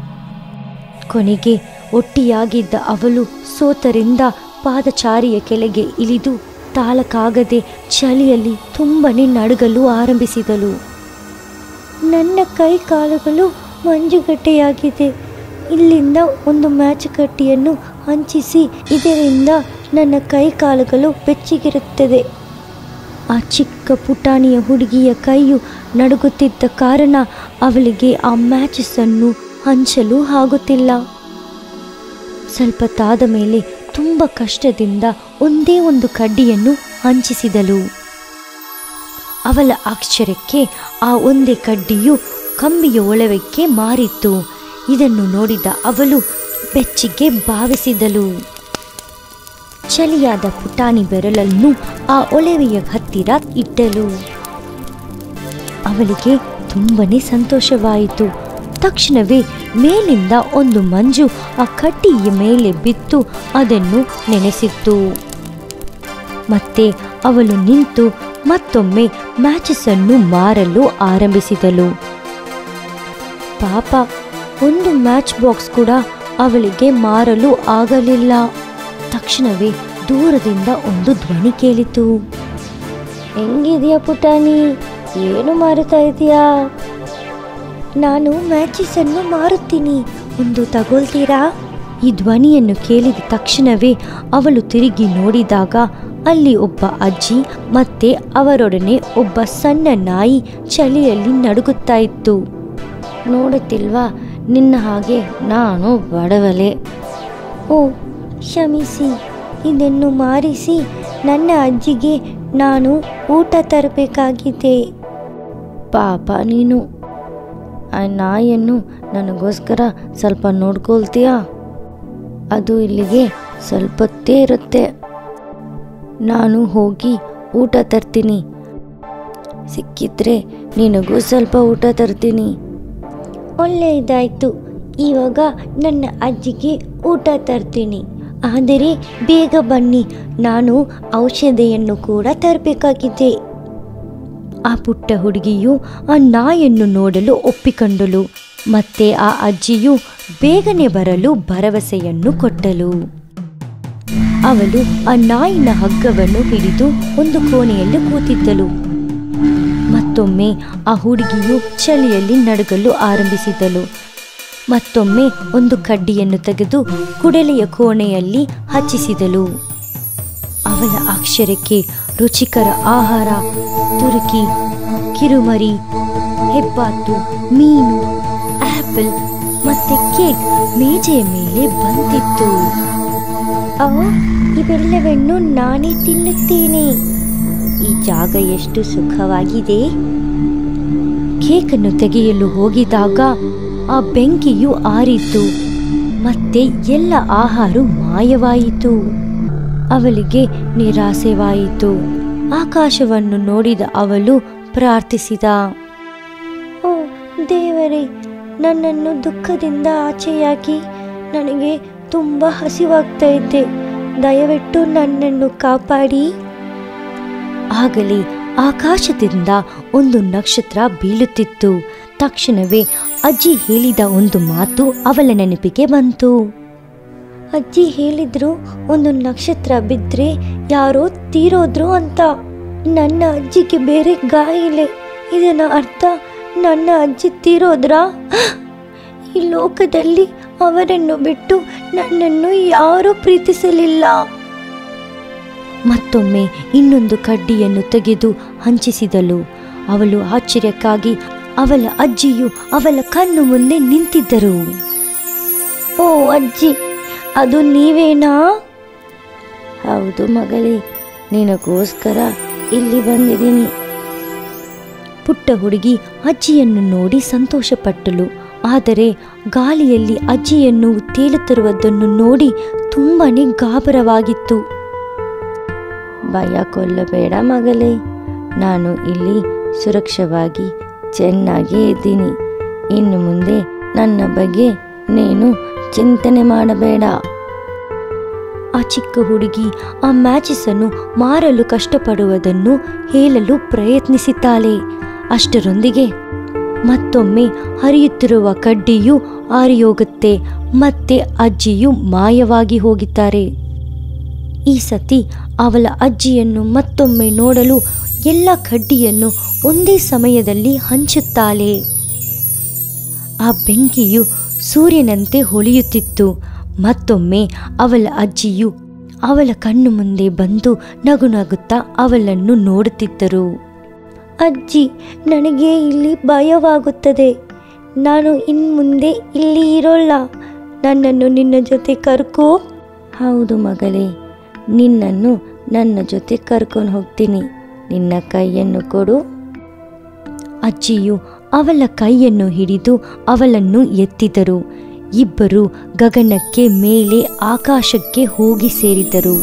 ಕೊನೆಗೆ ಒಟ್ಟಿಯಾಗಿದ್ದ ಅವಳು ಸೋತರಿಂದ ಪಾದಚಾರಿಯ ಕೆಳಗೆ ಇಳಿದು ತಾಳಕ್ಕಾಗದೆ ಚಳಿಯಲ್ಲಿ ತುಂಬನೇ ನಡುಗಲು ಆರಂಭಿಸಿದಳು ನನ್ನ ಕೈ ಕಾಲುಗಳು ಮಂಜುಗಡ್ಡೆಯಾಗಿದೆ ಇಲ್ಲಿಂದ ಒಂದು ಮ್ಯಾಚುಕಟ್ಟಿಯನ್ನು ಹಂಚಿಸಿ ಇದರಿಂದ ನನ್ನ ಕೈ ಕಾಲುಗಳು ಬೆಚ್ಚಗಿರುತ್ತದೆ ಆ ಚಿಕ್ಕ ಪುಟಾಣಿಯ ಹುಡುಗಿಯ ಕೈಯು ನಡುಗುತ್ತಿದ್ದ ಕಾರಣ ಅವಳಿಗೆ ಆ ಮ್ಯಾಚಸ್ ಅನ್ನು ಹಂಚಲು ಆಗುತ್ತಿಲ್ಲ ಸ್ವಲ್ಪ ತಾದ ಮೇಲೆ ತುಂಬ ಕಷ್ಟದಿಂದ ಒಂದೇ ಒಂದು ಕಡ್ಡಿಯನ್ನು ಹಂಚಿಸಿದಳು ಅವಳ ಆಶ್ಚರ್ಯಕ್ಕೆ ಆ ಒಂದೇ ಕಡ್ಡಿಯು ಕಂಬಿಯ ಒಳವೆಕ್ಕೆ ಮಾರಿತ್ತು ಇದನ್ನು ನೋಡಿದ ಅವಳು ಬೆಚ್ಚಿಗೆ ಭಾವಿಸಿದಳು ಚಲಿಯಾದ ಪುಟಾಣಿ ಬೆರಳನ್ನು ಆ ಒಳವೆಯ ಹತ್ತಿರ ಇಟ್ಟಳು ಅವಳಿಗೆ ತುಂಬನೇ ಸಂತೋಷವಾಯಿತು ತಕ್ಷಣವೇ ಮೇಲಿಂದ ಒಂದು ಮಂಜು ಆ ಕಡ್ಡಿಯ ಮೇಲೆ ಬಿತ್ತು ಅದನ್ನು ನೆನೆಸಿತ್ತು ಮತ್ತೆ ಅವಳು ನಿಂತು ಮತ್ತೊಮ್ಮೆ ಮ್ಯಾಚಸ್ ಅನ್ನು ಮಾರಲು ಆರಂಭಿಸಿದಳು ಪಾಪ ಒಂದು ಮ್ಯಾಚ್ ಬಾಕ್ಸ್ ಕೂಡ ಅವಳಿಗೆ ಮಾರಲು ಆಗಲಿಲ್ಲ ತಕ್ಷಣವೇ ದೂರದಿಂದ ಒಂದು ಧ್ವನಿ ಕೇಳಿತು ಹೆಂಗಿದೆಯಾ ಪುಟಾಣಿ ಏನು ಮಾರುತ್ತಾ ಇದೆಯಾ ನಾನು ಮ್ಯಾಚಸ್ ಅನ್ನು ಮಾರುತ್ತೀನಿ ಒಂದು ತಗೊಳ್ತೀರಾ ಈ ಧ್ವನಿಯನ್ನು ಕೇಳಿದ ತಕ್ಷಣವೇ ಅವಳು ತಿರುಗಿ ನೋಡಿದಾಗ ಅಲ್ಲಿ ಒಬ್ಬ ಅಜ್ಜಿ ಮತ್ತೆ ಅವರೊಡನೆ ಒಬ್ಬ ಸಣ್ಣ ನಾಯಿ ಚಳಿಯಲ್ಲಿ ನಡುಗುತ್ತಾ ಇತ್ತು ನೋಡುತ್ತಿಲ್ವಾ ನಿನ್ನ ಹಾಗೆ ನಾನು ಬಡವಲೆ ಓ ಕ್ಷಮಿಸಿ ಇದನ್ನು ಮಾರಿಸಿ ನನ್ನ ಅಜ್ಜಿಗೆ ನಾನು ಊಟ ತರಬೇಕಾಗಿದೆ ಪಾಪ ನೀನು ಆ ನಾಯಿಯನ್ನು ನನಗೋಸ್ಕರ ಸ್ವಲ್ಪ ನೋಡ್ಕೊಳ್ತೀಯಾ ಅದು ಇಲ್ಲಿಗೆ ಸ್ವಲ್ಪತ್ತೇ ಇರುತ್ತೆ ನಾನು ಹೋಗಿ ಊಟ ತರ್ತೀನಿ ಸಿಕ್ಕಿದ್ರೆ ನಿನಗೂ ಸ್ವಲ್ಪ ಊಟ ತರ್ತೀನಿ ಒಳ್ಳೆಯದಾಯಿತು ಇವಾಗ ನನ್ನ ಅಜ್ಜಿಗೆ ಊಟ ತರ್ತೀನಿ ಆದರೆ ಬೇಗ ಬನ್ನಿ ನಾನು ಔಷಧಿಯನ್ನು ಕೂಡ ತರಬೇಕಾಗಿದೆ ಆ ಪುಟ್ಟ ಹುಡುಗಿಯು ಆ ನಾಯನ್ನು ನೋಡಲು ಒಪ್ಪಿಕೊಂಡಳು ಮತ್ತೆ ಆ ಅಜ್ಜಿಯು ಬೇಗನೆ ಬರಲು ಭರವಸೆಯನ್ನು ಕೊಟ್ಟಳು ಅವಳು ಆ ನಾಯಿನ ಹಗ್ಗವನ್ನು ಹಿಡಿದು ಒಂದು ಕೋಣೆಯಲ್ಲಿ ಕೂತಿದ್ದಳು ಮತ್ತೊಮ್ಮೆ ಆ ಹುಡುಗಿಯು ಚಳಿಯಲ್ಲಿ ನಡುಗಲು ಆರಂಭಿಸಿದಳು ಮತ್ತೊಮ್ಮೆ ಒಂದು ಕಡ್ಡಿಯನ್ನು ತೆಗೆದು ಕುಡಲೆಯ ಕೋಣೆಯಲ್ಲಿ ಹಚ್ಚಿಸಿದಳು ಅವಳ ಅಕ್ಷರಕ್ಕೆ ರುಚಿಕರ ಆಹಾರ ತುರುಕಿ ಕಿರುಮರಿ ಹೆಬ್ಬಾತು ಮೀನು ಆಪಲ್ ಮತ್ತೆ ಕೇಕ್ ಮೇಜೆಯ ಮೇಲೆ ಬಂದಿತ್ತು ಅವ ಇವೆಲ್ಲವನ್ನು ನಾನೇ ತಿನ್ನುತ್ತೇನೆ ಈ ಜಾಗ ಎಷ್ಟು ಸುಖವಾಗಿದೆ ಕೇಕನ್ನು ತೆಗೆಯಲು ಹೋಗಿದಾಗ ಆ ಬೆಂಕಿಯು ಆರಿತು ಮತ್ತೆ ಎಲ್ಲ ಆಹಾರ ಮಾಯವಾಯಿತು ಅವಳಿಗೆ ನಿರಾಸೆವಾಯಿತು ಆಕಾಶವನ್ನು ನೋಡಿದ ಅವಳು ಪ್ರಾರ್ಥಿಸಿದ ಓ ದೇವರೇ ನನ್ನನ್ನು ದುಃಖದಿಂದ ಆಚೆಯಾಗಿ ನನಗೆ ತುಂಬ ಹಸಿವಾಗ್ತಾ ಇದ್ದೆ ದಯವಿಟ್ಟು ನನ್ನನ್ನು ಕಾಪಾಡಿ ಆಗಲೇ ಆಕಾಶದಿಂದ ಒಂದು ನಕ್ಷತ್ರ ಬೀಳುತ್ತಿತ್ತು ತಕ್ಷಣವೇ ಅಜ್ಜಿ ಹೇಳಿದ ಒಂದು ಮಾತು ಅವಳ ನೆನಪಿಗೆ ಬಂತು ಅಜ್ಜಿ ಹೇಳಿದ್ರು ಒಂದು ನಕ್ಷತ್ರ ಬಿದ್ದರೆ ಯಾರೋ ತೀರೋದ್ರು ಅಂತ ನನ್ನ ಅಜ್ಜಿಗೆ ಬೇರೆ ಗಾಯಿಲೆ ಇದರ ಅರ್ಥ ನನ್ನ ಅಜ್ಜಿ ತೀರೋದ್ರಾ ಈ ಲೋಕದಲ್ಲಿ ಅವರನ್ನು ಬಿಟ್ಟು ನನ್ನನ್ನು ಯಾರೂ ಪ್ರೀತಿಸಲಿಲ್ಲ ಮತ್ತೊಮ್ಮೆ ಇನ್ನೊಂದು ಕಡ್ಡಿಯನ್ನು ತೆಗೆದು ಹಂಚಿಸಿದಳು ಅವಳು ಆಶ್ಚರ್ಯಕ್ಕಾಗಿ ಅವಳ ಅಜ್ಜಿಯು ಅವಳ ಕಣ್ಣು ಮುಂದೆ ನಿಂತಿದ್ದರು ಓ ಅಜ್ಜಿ ಅದು ನೀವೇನಾ ಹೌದು ಮಗಳೇ ನಿನಗೋಸ್ಕರ ಇಲ್ಲಿ ಬಂದಿದ್ದೀನಿ ಪುಟ್ಟ ಹುಡುಗಿ ಅಜ್ಜಿಯನ್ನು ನೋಡಿ ಸಂತೋಷಪಟ್ಟಳು ಆದರೆ ಗಾಳಿಯಲ್ಲಿ ಅಜ್ಜಿಯನ್ನು ತೇಲುತ್ತಿರುವುದನ್ನು ನೋಡಿ ತುಂಬಾನೇ ಗಾಬರವಾಗಿತ್ತು ಭಯ ಕೊಲ್ಲಬೇಡ ಮಗಳೇ ನಾನು ಇಲ್ಲಿ ಸುರಕ್ಷವಾಗಿ ಚೆನ್ನಾಗಿ ಇದ್ದೀನಿ ಇನ್ನು ಮುಂದೆ ನನ್ನ ಬಗ್ಗೆ ನೀನು ಚಿಂತನೆ ಮಾಡಬೇಡ ಆ ಚಿಕ್ಕ ಹುಡುಗಿ ಆ ಮ್ಯಾಚಸ್ ಅನ್ನು ಮಾರಲು ಕಷ್ಟಪಡುವುದನ್ನು ಹೇಳಲು ಪ್ರಯತ್ನಿಸಿದ್ದಾಳೆ ಅಷ್ಟರೊಂದಿಗೆ ಮತ್ತೊಮ್ಮೆ ಹರಿಯುತ್ತಿರುವ ಕಡ್ಡಿಯು ಆರಿಯೋಗುತ್ತೆ ಮತ್ತೆ ಅಜ್ಜಿಯು ಮಾಯವಾಗಿ ಹೋಗಿದ್ದಾರೆ ಈ ಸತಿ ಅವಳ ಅಜ್ಜಿಯನ್ನು ಮತ್ತೊಮ್ಮೆ ನೋಡಲು ಎಲ್ಲ ಕಡ್ಡಿಯನ್ನು ಒಂದೇ ಸಮಯದಲ್ಲಿ ಹಂಚುತ್ತಾಳೆ ಆ ಬೆಂಕಿಯು ಸೂರ್ಯನಂತೆ ಹೊಳೆಯುತ್ತಿತ್ತು ಮತ್ತೊಮ್ಮೆ ಅವಳ ಅಜ್ಜಿಯು ಅವಳ ಕಣ್ಣು ಮುಂದೆ ಬಂದು ನಗು ನಗುತ್ತಾ ಅವಳನ್ನು ನೋಡುತ್ತಿದ್ದರು ಅಜ್ಜಿ ನನಗೆ ಇಲ್ಲಿ ಭಯವಾಗುತ್ತದೆ ನಾನು ಇನ್ನು ಮುಂದೆ ಇಲ್ಲಿ ಇರೋಲ್ಲ ನನ್ನನ್ನು ನಿನ್ನ ಜೊತೆ ಕರ್ಕೋ ಹೌದು ಮಗಳೇ ನಿನ್ನನ್ನು ನನ್ನ ಜೊತೆ ಕರ್ಕೊಂಡು ಹೋಗ್ತೀನಿ ನಿನ್ನ ಕೈಯನ್ನು ಕೊಡು ಅಜ್ಜಿಯು ಅವಳ ಕೈಯನ್ನು ಹಿಡಿದು ಅವಳನ್ನು ಎತ್ತಿದರು ಇಬ್ಬರು ಗಗನಕ್ಕೆ ಮೇಲೆ ಆಕಾಶಕ್ಕೆ ಹೋಗಿ ಸೇರಿದರು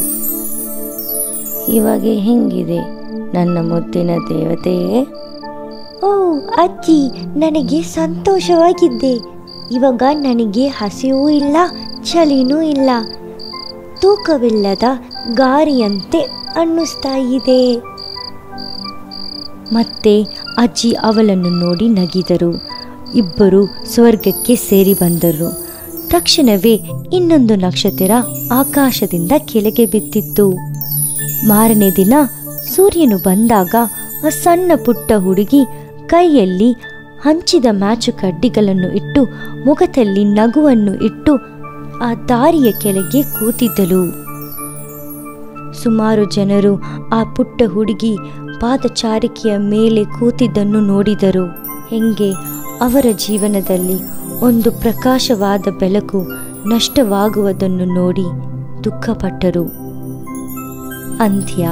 ಇವಾಗ ಹೆಂಗಿದೆ ನನ್ನ ಮುದ್ದಿನ ದೇವತೆಯೇ ಓ ಅಜ್ಜಿ ನನಗೆ ಸಂತೋಷವಾಗಿದ್ದೆ ಇವಾಗ ನನಗೆ ಹಸಿವೂ ಇಲ್ಲ ಚಳಿನೂ ಇಲ್ಲ ತೂಕವಿಲ್ಲದ ಗಾರಿಯಂತೆ ಅನ್ನಿಸ್ತಾ ಇದೆ ಮತ್ತೆ ಅಜ್ಜಿ ಅವಳನ್ನು ನೋಡಿ ನಗಿದರು ಇಬ್ಬರು ಸ್ವರ್ಗಕ್ಕೆ ಸೇರಿ ಬಂದರು ತಕ್ಷಣವೇ ಇನ್ನೊಂದು ನಕ್ಷತ್ರ ಆಕಾಶದಿಂದ ಕೆಳಗೆ ಬಿದ್ದಿತ್ತು ಮಾರನೇ ದಿನ ಸೂರ್ಯನು ಬಂದಾಗ ಆ ಸಣ್ಣ ಪುಟ್ಟ ಹುಡುಗಿ ಕೈಯಲ್ಲಿ ಹಂಚಿದ ಮ್ಯಾಚು ಕಡ್ಡಿಗಳನ್ನು ಇಟ್ಟು ಮುಖದಲ್ಲಿ ನಗುವನ್ನು ಇಟ್ಟು ಆ ದಾರಿಯ ಕೆಳಗೆ ಕೂತಿದ್ದಳು ಸುಮಾರು ಜನರು ಆ ಪುಟ್ಟ ಹುಡುಗಿ ಪಾದಚಾರಿಕೆಯ ಮೇಲೆ ಕೂತಿದ್ದನ್ನು ನೋಡಿದರು ಹೆಂಗೆ ಅವರ ಜೀವನದಲ್ಲಿ ಒಂದು ಪ್ರಕಾಶವಾದ ಬೆಳಕು ನಷ್ಟವಾಗುವುದನ್ನು ನೋಡಿ ದುಃಖಪಟ್ಟರು ಅಂತ್ಯ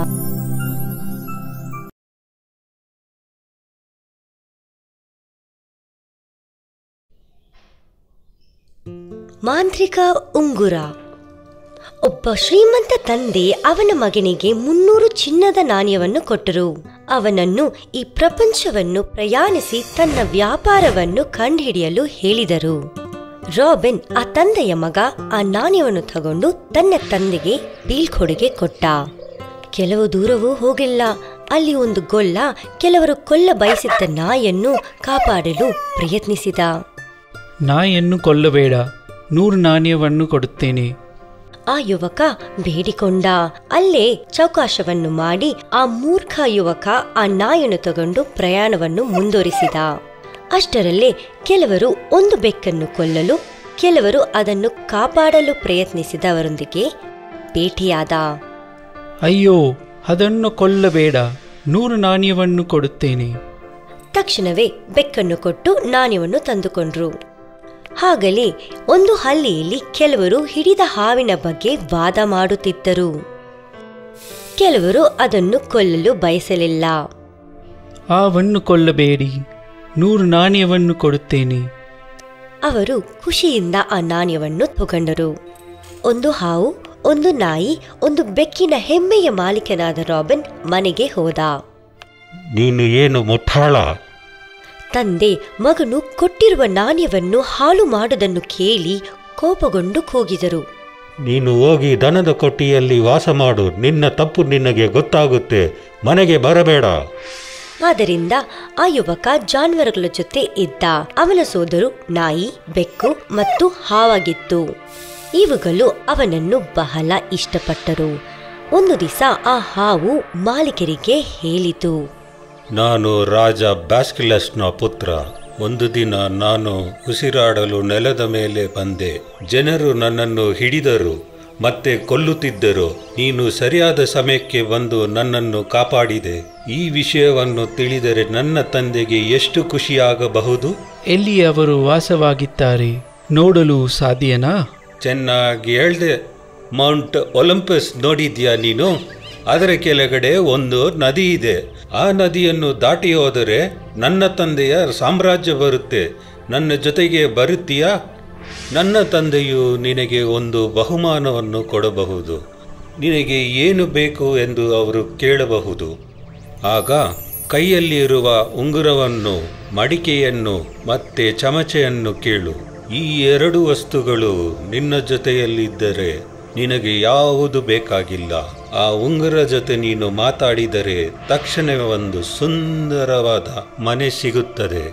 ಮಾಂತ್ರಿಕ ಉಂಗುರ ಒಬ್ಬ ಶ್ರೀಮಂತ ತಂದೆ ಅವನ ಮಗನಿಗೆ ಮುನ್ನೂರು ಚಿನ್ನದ ನಾಣ್ಯವನ್ನು ಕೊಟ್ಟರು ಅವನನ್ನು ಈ ಪ್ರಪಂಚವನ್ನು ಪ್ರಯಾಣಿಸಿ ತನ್ನ ವ್ಯಾಪಾರವನ್ನು ಕಂಡುಹಿಡಿಯಲು ಹೇಳಿದರು ರಾಬಿನ್ ಆ ತಂದೆಯ ಮಗ ಆ ನಾಣ್ಯವನ್ನು ತಗೊಂಡು ತನ್ನ ತಂದೆಗೆ ಬೀಳ್ಕೊಡುಗೆ ಕೊಟ್ಟ ಕೆಲವು ದೂರವೂ ಹೋಗಿಲ್ಲ ಅಲ್ಲಿ ಒಂದು ಗೊಲ್ಲ ಕೆಲವರು ಕೊಲ್ಲ ಬಯಸಿದ್ದ ನಾಯನ್ನು ಕಾಪಾಡಲು ಪ್ರಯತ್ನಿಸಿದ ನಾಯನ್ನು ಕೊಲ್ಲಬೇಡ ನೂರು ನಾಣ್ಯವನ್ನು ಕೊಡುತ್ತೇನೆ ಆ ಯುವಕ ಬೇಡಿಕೊಂಡ ಅಲ್ಲೇ ಚೌಕಾಶವನ್ನು ಮಾಡಿ ಆ ಮೂರ್ಖ ಯುವಕ ಆ ನಾಯನ್ನು ತಗೊಂಡು ಪ್ರಯಾಣವನ್ನು ಮುಂದುವರಿಸಿದ ಅಷ್ಟರಲ್ಲೇ ಕೆಲವರು ಒಂದು ಬೆಕ್ಕನ್ನು ಕೊಲ್ಲಲು ಕೆಲವರು ಅದನ್ನು ಕಾಪಾಡಲು ಪ್ರಯತ್ನಿಸಿದವರೊಂದಿಗೆ ಭೇಟಿಯಾದ ಅಯ್ಯೋ ಅದನ್ನು ಕೊಲ್ಲಬೇಡ ನೂರು ನಾಣ್ಯವನ್ನು ಕೊಡುತ್ತೇನೆ ತಕ್ಷಣವೇ ಬೆಕ್ಕನ್ನು ಕೊಟ್ಟು ನಾಣ್ಯವನ್ನು ತಂದುಕೊಂಡ್ರು ಹಾಗಲೇ ಒಂದು ಹಳ್ಳಿಯಲ್ಲಿ ಕೆಲವರು ಹಿಡಿದ ಹಾವಿನ ಬಗ್ಗೆ ವಾದ ಮಾಡುತ್ತಿದ್ದರು ಕೆಲವರು ಅದನ್ನು ಕೊಲ್ಲಲು ಬಯಸಲಿಲ್ಲ ಆವನ್ನು ಕೊಲ್ಲಬೇಡಿ ನೂರು ನಾಣ್ಯವನ್ನು ಕೊಡುತ್ತೇನೆ ಅವರು ಖುಷಿಯಿಂದ ಆ ನಾಣ್ಯವನ್ನು ತಗೊಂಡರು ಒಂದು ಹಾವು ಒಂದು ನಾಯಿ ಒಂದು ಬೆಕ್ಕಿನ ಹೆಮ್ಮೆಯ ಮಾಲೀಕನಾದ ರಾಬಿನ್ ಮನೆಗೆ ಹೋದ ನೀನು ಏನು ಮುಠಾಳ ತಂದೆ ಮಗನು ಕೊಟ್ಟಿರುವ ನಾಣ್ಯವನ್ನು ಹಾಳು ಮಾಡುವುದನ್ನು ಕೇಳಿ ಕೋಪಗೊಂಡು ಕೂಗಿದರು ನೀನು ಹೋಗಿ ದನದ ಕೊಟ್ಟಿಯಲ್ಲಿ ವಾಸ ಮಾಡು ನಿನ್ನ ತಪ್ಪು ನಿನಗೆ ಗೊತ್ತಾಗುತ್ತೆ ಮನೆಗೆ ಬರಬೇಡ ಆದ್ದರಿಂದ ಆ ಯುವಕ ಜಾನುವಾರುಗಳ ಜೊತೆ ಇದ್ದ ಅವನ ಸೋದರು ನಾಯಿ ಬೆಕ್ಕು ಮತ್ತು ಹಾವಾಗಿತ್ತು ಇವುಗಳು ಅವನನ್ನು ಬಹಳ ಇಷ್ಟಪಟ್ಟರು ಒಂದು ದಿವಸ ಆ ಹಾವು ಮಾಲೀಕರಿಗೆ ಹೇಳಿತು ನಾನು ರಾಜ ಬ್ಯಾಸ್ಕಿಲಸ್ನ ಪುತ್ರ ಒಂದು ದಿನ ನಾನು ಉಸಿರಾಡಲು ನೆಲದ ಮೇಲೆ ಬಂದೆ ಜನರು ನನ್ನನ್ನು ಹಿಡಿದರು ಮತ್ತೆ ಕೊಲ್ಲುತ್ತಿದ್ದರು ನೀನು ಸರಿಯಾದ ಸಮಯಕ್ಕೆ ಬಂದು ನನ್ನನ್ನು ಕಾಪಾಡಿದೆ ಈ ವಿಷಯವನ್ನು ತಿಳಿದರೆ ನನ್ನ ತಂದೆಗೆ ಎಷ್ಟು ಖುಷಿಯಾಗಬಹುದು ಎಲ್ಲಿ ಅವರು ವಾಸವಾಗಿದ್ದಾರೆ ನೋಡಲು ಸಾಧ್ಯನಾ ಚೆನ್ನಾಗಿ ಹೇಳ್ದೆ ಮೌಂಟ್ ಒಲಂಪಸ್ ನೋಡಿದ್ಯಾ ನೀನು ಅದರ ಕೆಳಗಡೆ ಒಂದು ನದಿ ಇದೆ ಆ ನದಿಯನ್ನು ದಾಟಿ ಹೋದರೆ ನನ್ನ ತಂದೆಯ ಸಾಮ್ರಾಜ್ಯ ಬರುತ್ತೆ ನನ್ನ ಜೊತೆಗೆ ಬರುತ್ತೀಯಾ ನನ್ನ ತಂದೆಯು ನಿನಗೆ ಒಂದು ಬಹುಮಾನವನ್ನು ಕೊಡಬಹುದು ನಿನಗೆ ಏನು ಬೇಕು ಎಂದು ಅವರು ಕೇಳಬಹುದು ಆಗ ಕೈಯಲ್ಲಿರುವ ಉಂಗುರವನ್ನು ಮಡಿಕೆಯನ್ನು ಮತ್ತೆ ಚಮಚೆಯನ್ನು ಕೇಳು ಈ ಎರಡು ವಸ್ತುಗಳು ನಿನ್ನ ಜೊತೆಯಲ್ಲಿದ್ದರೆ ನಿನಗೆ ಯಾವುದು ಬೇಕಾಗಿಲ್ಲ ಆ ಉಂಗುರ ಜೊತೆ ನೀನು ಮಾತಾಡಿದರೆ ತಕ್ಷಣವೇ ಒಂದು ಸುಂದರವಾದ ಮನೆ ಸಿಗುತ್ತದೆ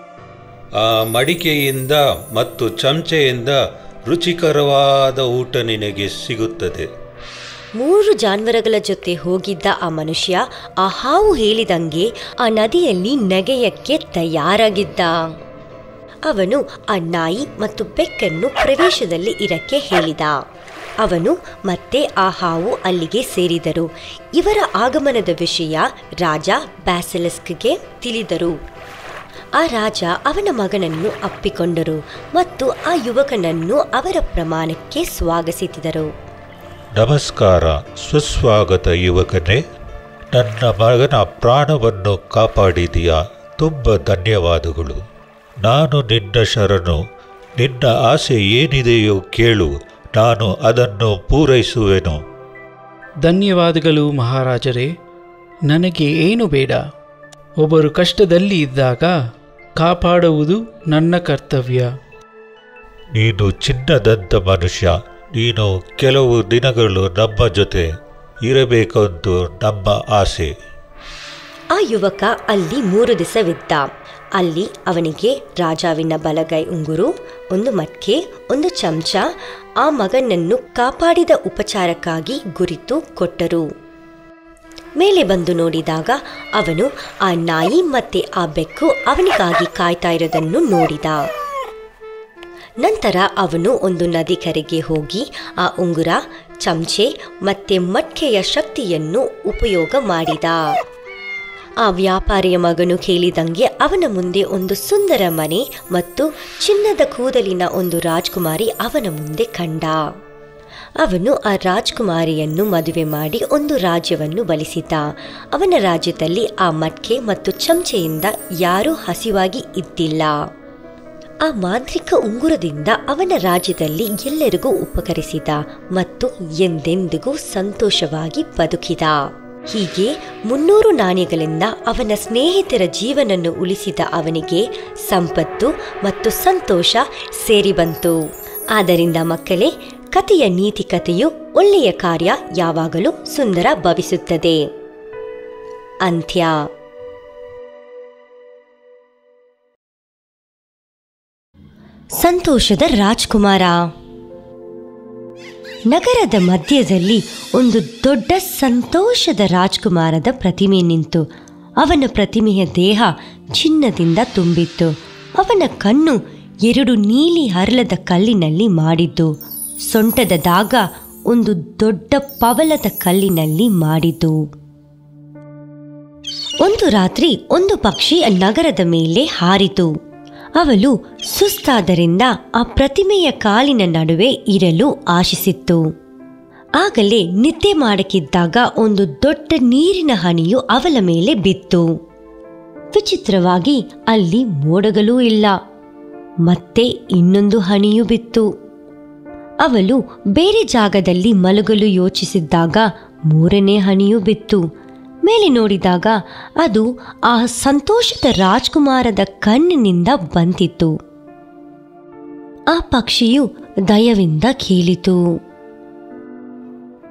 ಆ ಮಡಿಕೆಯಿಂದ ಮತ್ತು ಚಮಚೆಯಿಂದ ರುಚಿಕರವಾದ ಊಟ ನಿನಗೆ ಸಿಗುತ್ತದೆ ಮೂರು ಜಾನುವಾರುಗಳ ಜೊತೆ ಹೋಗಿದ್ದ ಆ ಮನುಷ್ಯ ಆ ಹಾವು ಹೇಳಿದಂಗೆ ಆ ನದಿಯಲ್ಲಿ ನೆಗೆಯಕ್ಕೆ ತಯಾರಾಗಿದ್ದ ಅವನು ಆ ನಾಯಿ ಮತ್ತು ಬೆಕ್ಕನ್ನು ಪ್ರವೇಶದಲ್ಲಿ ಇರಕ್ಕೆ ಹೇಳಿದ ಅವನು ಮತ್ತೆ ಆ ಹಾವು ಅಲ್ಲಿಗೆ ಸೇರಿದರು ಇವರ ಆಗಮನದ ವಿಷಯ ರಾಜ ಬ್ಯಾಸೆಲಸ್ಕ್ಗೆ ತಿಳಿದರು ಆ ರಾಜ ಅವನ ಮಗನನ್ನು ಅಪ್ಪಿಕೊಂಡರು ಮತ್ತು ಆ ಯುವಕನನ್ನು ಅವರ ಪ್ರಮಾಣಕ್ಕೆ ಸ್ವಾಗತಿಸಿದರು ನಮಸ್ಕಾರ ಸುಸ್ವಾಗತ ಯುವಕನೇ ನನ್ನ ಮಗನ ಪ್ರಾಣವನ್ನು ಕಾಪಾಡಿದೆಯಾ ತುಂಬ ಧನ್ಯವಾದಗಳು ನಾನು ನಿನ್ನ ಶರಣು ನಿನ್ನ ಆಸೆ ಏನಿದೆಯೋ ಕೇಳು ನಾನು ಅದನ್ನು ಪೂರೈಸುವೆನು ಧನ್ಯವಾದಗಳು ಮಹಾರಾಜರೇ ನನಗೆ ಏನು ಬೇಡ ಒಬ್ಬರು ಕಷ್ಟದಲ್ಲಿ ಇದ್ದಾಗ ಕಾಪಾಡುವುದು ನನ್ನ ಕರ್ತವ್ಯ ನೀನು ಚಿನ್ನದಂತ ಮನುಷ್ಯ ನೀನು ಕೆಲವು ದಿನಗಳು ನಮ್ಮ ಜೊತೆ ಇರಬೇಕೆಂದು ನಮ್ಮ ಆಸೆ ಆ ಯುವಕ ಅಲ್ಲಿ ಮೂರು ದಿವಸವಿದ್ದ ಅಲ್ಲಿ ಅವನಿಗೆ ರಾಜಾವಿನ ಬಲಗೈ ಉಂಗುರು ಒಂದು ಮಟ್ಕೆ ಒಂದು ಚಮಚ ಆ ಮಗನನ್ನು ಕಾಪಾಡಿದ ಉಪಚಾರಕ್ಕಾಗಿ ಗುರಿತು ಕೊಟ್ಟರು ಮೇಲೆ ಬಂದು ನೋಡಿದಾಗ ಅವನು ಆ ನಾಯಿ ಮತ್ತೆ ಆ ಬೆಕ್ಕು ಅವನಿಗಾಗಿ ಕಾಯ್ತಾ ಇರೋದನ್ನು ನೋಡಿದ ನಂತರ ಅವನು ಒಂದು ನದಿ ಕರೆಗೆ ಹೋಗಿ ಆ ಉಂಗುರ ಚಮಚೆ ಮತ್ತೆ ಮಟ್ಕೆಯ ಶಕ್ತಿಯನ್ನು ಉಪಯೋಗ ಮಾಡಿದ ಆ ವ್ಯಾಪಾರಿಯ ಮಗನು ಕೇಳಿದಂಗೆ ಅವನ ಮುಂದೆ ಒಂದು ಸುಂದರ ಮನೆ ಮತ್ತು ಚಿನ್ನದ ಕೂದಲಿನ ಒಂದು ರಾಜ್ಕುಮಾರಿ ಅವನ ಮುಂದೆ ಕಂಡ ಅವನು ಆ ರಾಜ್ಕುಮಾರಿಯನ್ನು ಮದುವೆ ಮಾಡಿ ಒಂದು ರಾಜ್ಯವನ್ನು ಬಲಿಸಿದ ಅವನ ರಾಜ್ಯದಲ್ಲಿ ಆ ಮಟ್ಕೆ ಮತ್ತು ಚಮಚೆಯಿಂದ ಯಾರೂ ಹಸಿವಾಗಿ ಇದ್ದಿಲ್ಲ ಆ ಮಾಂತ್ರಿಕ ಉಂಗುರದಿಂದ ಅವನ ರಾಜ್ಯದಲ್ಲಿ ಎಲ್ಲರಿಗೂ ಉಪಕರಿಸಿದ ಮತ್ತು ಎಂದೆಂದಿಗೂ ಸಂತೋಷವಾಗಿ ಬದುಕಿದ ಹೀಗೆ ಮುನ್ನೂರು ನಾಣ್ಯಗಳಿಂದ ಅವನ ಸ್ನೇಹಿತರ ಜೀವನನ್ನು ಉಳಿಸಿದ ಅವನಿಗೆ ಸಂಪತ್ತು ಮತ್ತು ಸಂತೋಷ ಸೇರಿ ಬಂತು ಆದ್ದರಿಂದ ಮಕ್ಕಳೇ ಕಥೆಯ ನೀತಿ ಕಥೆಯು ಒಳ್ಳೆಯ ಕಾರ್ಯ ಯಾವಾಗಲೂ ಸುಂದರ ಭವಿಸುತ್ತದೆ ಅಂತ್ಯ ಸಂತೋಷದ ರಾಜ್ಕುಮಾರ ನಗರದ ಮಧ್ಯದಲ್ಲಿ ಒಂದು ದೊಡ್ಡ ಸಂತೋಷದ ರಾಜ್ಕುಮಾರದ ಪ್ರತಿಮೆ ನಿಂತು ಅವನ ಪ್ರತಿಮೆಯ ದೇಹ ಚಿನ್ನದಿಂದ ತುಂಬಿತ್ತು ಅವನ ಕಣ್ಣು ಎರಡು ನೀಲಿ ಹರಳದ ಕಲ್ಲಿನಲ್ಲಿ ಮಾಡಿದ್ದು ಸೊಂಟದ ದಾಗ ಒಂದು ದೊಡ್ಡ ಪವಲದ ಕಲ್ಲಿನಲ್ಲಿ ಮಾಡಿದ್ದು ಒಂದು ರಾತ್ರಿ ಒಂದು ಪಕ್ಷಿ ಆ ನಗರದ ಮೇಲೆ ಹಾರಿತು ಅವಳು ಸುಸ್ತಾದರಿಂದ ಆ ಪ್ರತಿಮೆಯ ಕಾಲಿನ ನಡುವೆ ಇರಲು ಆಶಿಸಿತ್ತು ಆಗಲೇ ನಿದ್ದೆ ಮಾಡಕ್ಕಿದ್ದಾಗ ಒಂದು ದೊಡ್ಡ ನೀರಿನ ಹನಿಯು ಅವಳ ಮೇಲೆ ಬಿತ್ತು ವಿಚಿತ್ರವಾಗಿ ಅಲ್ಲಿ ಮೋಡಗಳೂ ಇಲ್ಲ ಮತ್ತೆ ಇನ್ನೊಂದು ಹನಿಯು ಬಿತ್ತು ಅವಳು ಬೇರೆ ಜಾಗದಲ್ಲಿ ಮಲಗಲು ಯೋಚಿಸಿದ್ದಾಗ ಮೂರನೇ ಹನಿಯು ಬಿತ್ತು ಮೇಲೆ ನೋಡಿದಾಗ ಅದು ಆ ಸಂತೋಷದ ರಾಜ್ಕುಮಾರದ ಕಣ್ಣಿನಿಂದ ಬಂದಿತ್ತು ಆ ಪಕ್ಷಿಯು ದಯವಿಂದ ಕೇಳಿತು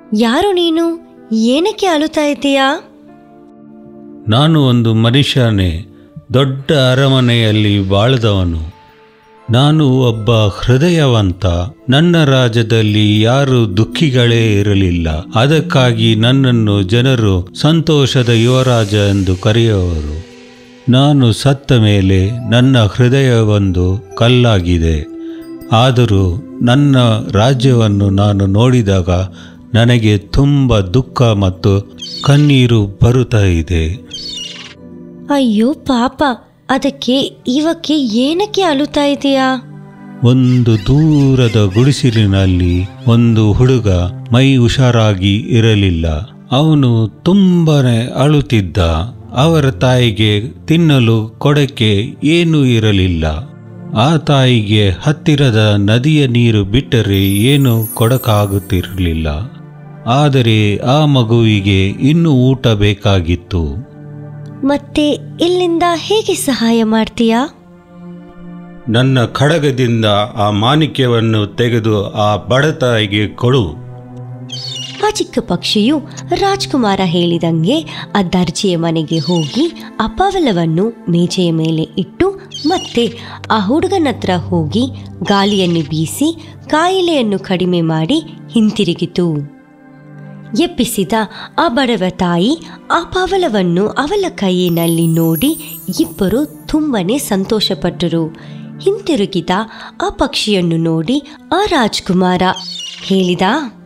ಯಾರು ನೀನು ಏನಕ್ಕೆ ಅಳುತ್ತಾ ಇದ್ದೀಯಾ ನಾನು ಒಂದು ಮನುಷ್ಯನೇ ದೊಡ್ಡ ಅರಮನೆಯಲ್ಲಿ ಬಾಳದವನು ನಾನು ಒಬ್ಬ ಹೃದಯವಂತ ನನ್ನ ರಾಜ್ಯದಲ್ಲಿ ಯಾರು ದುಃಖಿಗಳೇ ಇರಲಿಲ್ಲ ಅದಕ್ಕಾಗಿ ನನ್ನನ್ನು ಜನರು ಸಂತೋಷದ ಯುವರಾಜ ಎಂದು ಕರೆಯುವರು ನಾನು ಸತ್ತ ಮೇಲೆ ನನ್ನ ಹೃದಯವೊಂದು ಕಲ್ಲಾಗಿದೆ ಆದರೂ ನನ್ನ ರಾಜ್ಯವನ್ನು ನಾನು ನೋಡಿದಾಗ ನನಗೆ ತುಂಬ ದುಃಖ ಮತ್ತು ಕಣ್ಣೀರು ಬರುತ್ತಾ ಇದೆ ಅಯ್ಯೋ ಪಾಪ ಅದಕ್ಕೆ ಇವಕ್ಕೆ ಏನಕ್ಕೆ ಅಳುತ್ತಾ ಇದೆಯಾ ಒಂದು ದೂರದ ಗುಡಿಸಿಲಿನಲ್ಲಿ ಒಂದು ಹುಡುಗ ಮೈ ಹುಷಾರಾಗಿ ಇರಲಿಲ್ಲ ಅವನು ತುಂಬನೇ ಅಳುತ್ತಿದ್ದ ಅವರ ತಾಯಿಗೆ ತಿನ್ನಲು ಕೊಡಕ್ಕೆ ಏನೂ ಇರಲಿಲ್ಲ ಆ ತಾಯಿಗೆ ಹತ್ತಿರದ ನದಿಯ ನೀರು ಬಿಟ್ಟರೆ ಏನು ಕೊಡಕ್ಕಾಗುತ್ತಿರಲಿಲ್ಲ ಆದರೆ ಆ ಮಗುವಿಗೆ ಇನ್ನೂ ಊಟ ಬೇಕಾಗಿತ್ತು ಮತ್ತೆ ಇಲ್ಲಿಂದ ಹೇಗೆ ಸಹಾಯ ಮಾಡ್ತೀಯಾ ನನ್ನ ಖಡಗದಿಂದ ಆ ಮಾಣಿಕ್ಯವನ್ನು ತೆಗೆದು ಆ ಬಡತಾಯಿಗೆ ಕೊಡು ಆ ಚಿಕ್ಕ ಪಕ್ಷಿಯು ರಾಜ್ಕುಮಾರ ಹೇಳಿದಂಗೆ ಆ ದರ್ಜಿಯ ಮನೆಗೆ ಹೋಗಿ ಆ ಪವಲವನ್ನು ಮೇಜೆಯ ಮೇಲೆ ಇಟ್ಟು ಮತ್ತೆ ಆ ಹುಡುಗನ ಹತ್ರ ಹೋಗಿ ಗಾಳಿಯನ್ನು ಬೀಸಿ ಕಾಯಿಲೆಯನ್ನು ಕಡಿಮೆ ಮಾಡಿ ಹಿಂತಿರುಗಿತು ಎಪ್ಪಿಸಿದ ಆ ಬಡವ ತಾಯಿ ಆ ಪವಲವನ್ನು ಅವಳ ಕೈಯಿನಲ್ಲಿ ನೋಡಿ ಇಬ್ಬರು ತುಂಬನೇ ಸಂತೋಷಪಟ್ಟರು ಹಿಂತಿರುಗಿದ ಆ ಪಕ್ಷಿಯನ್ನು ನೋಡಿ ಆ ರಾಜ್ಕುಮಾರ ಹೇಳಿದ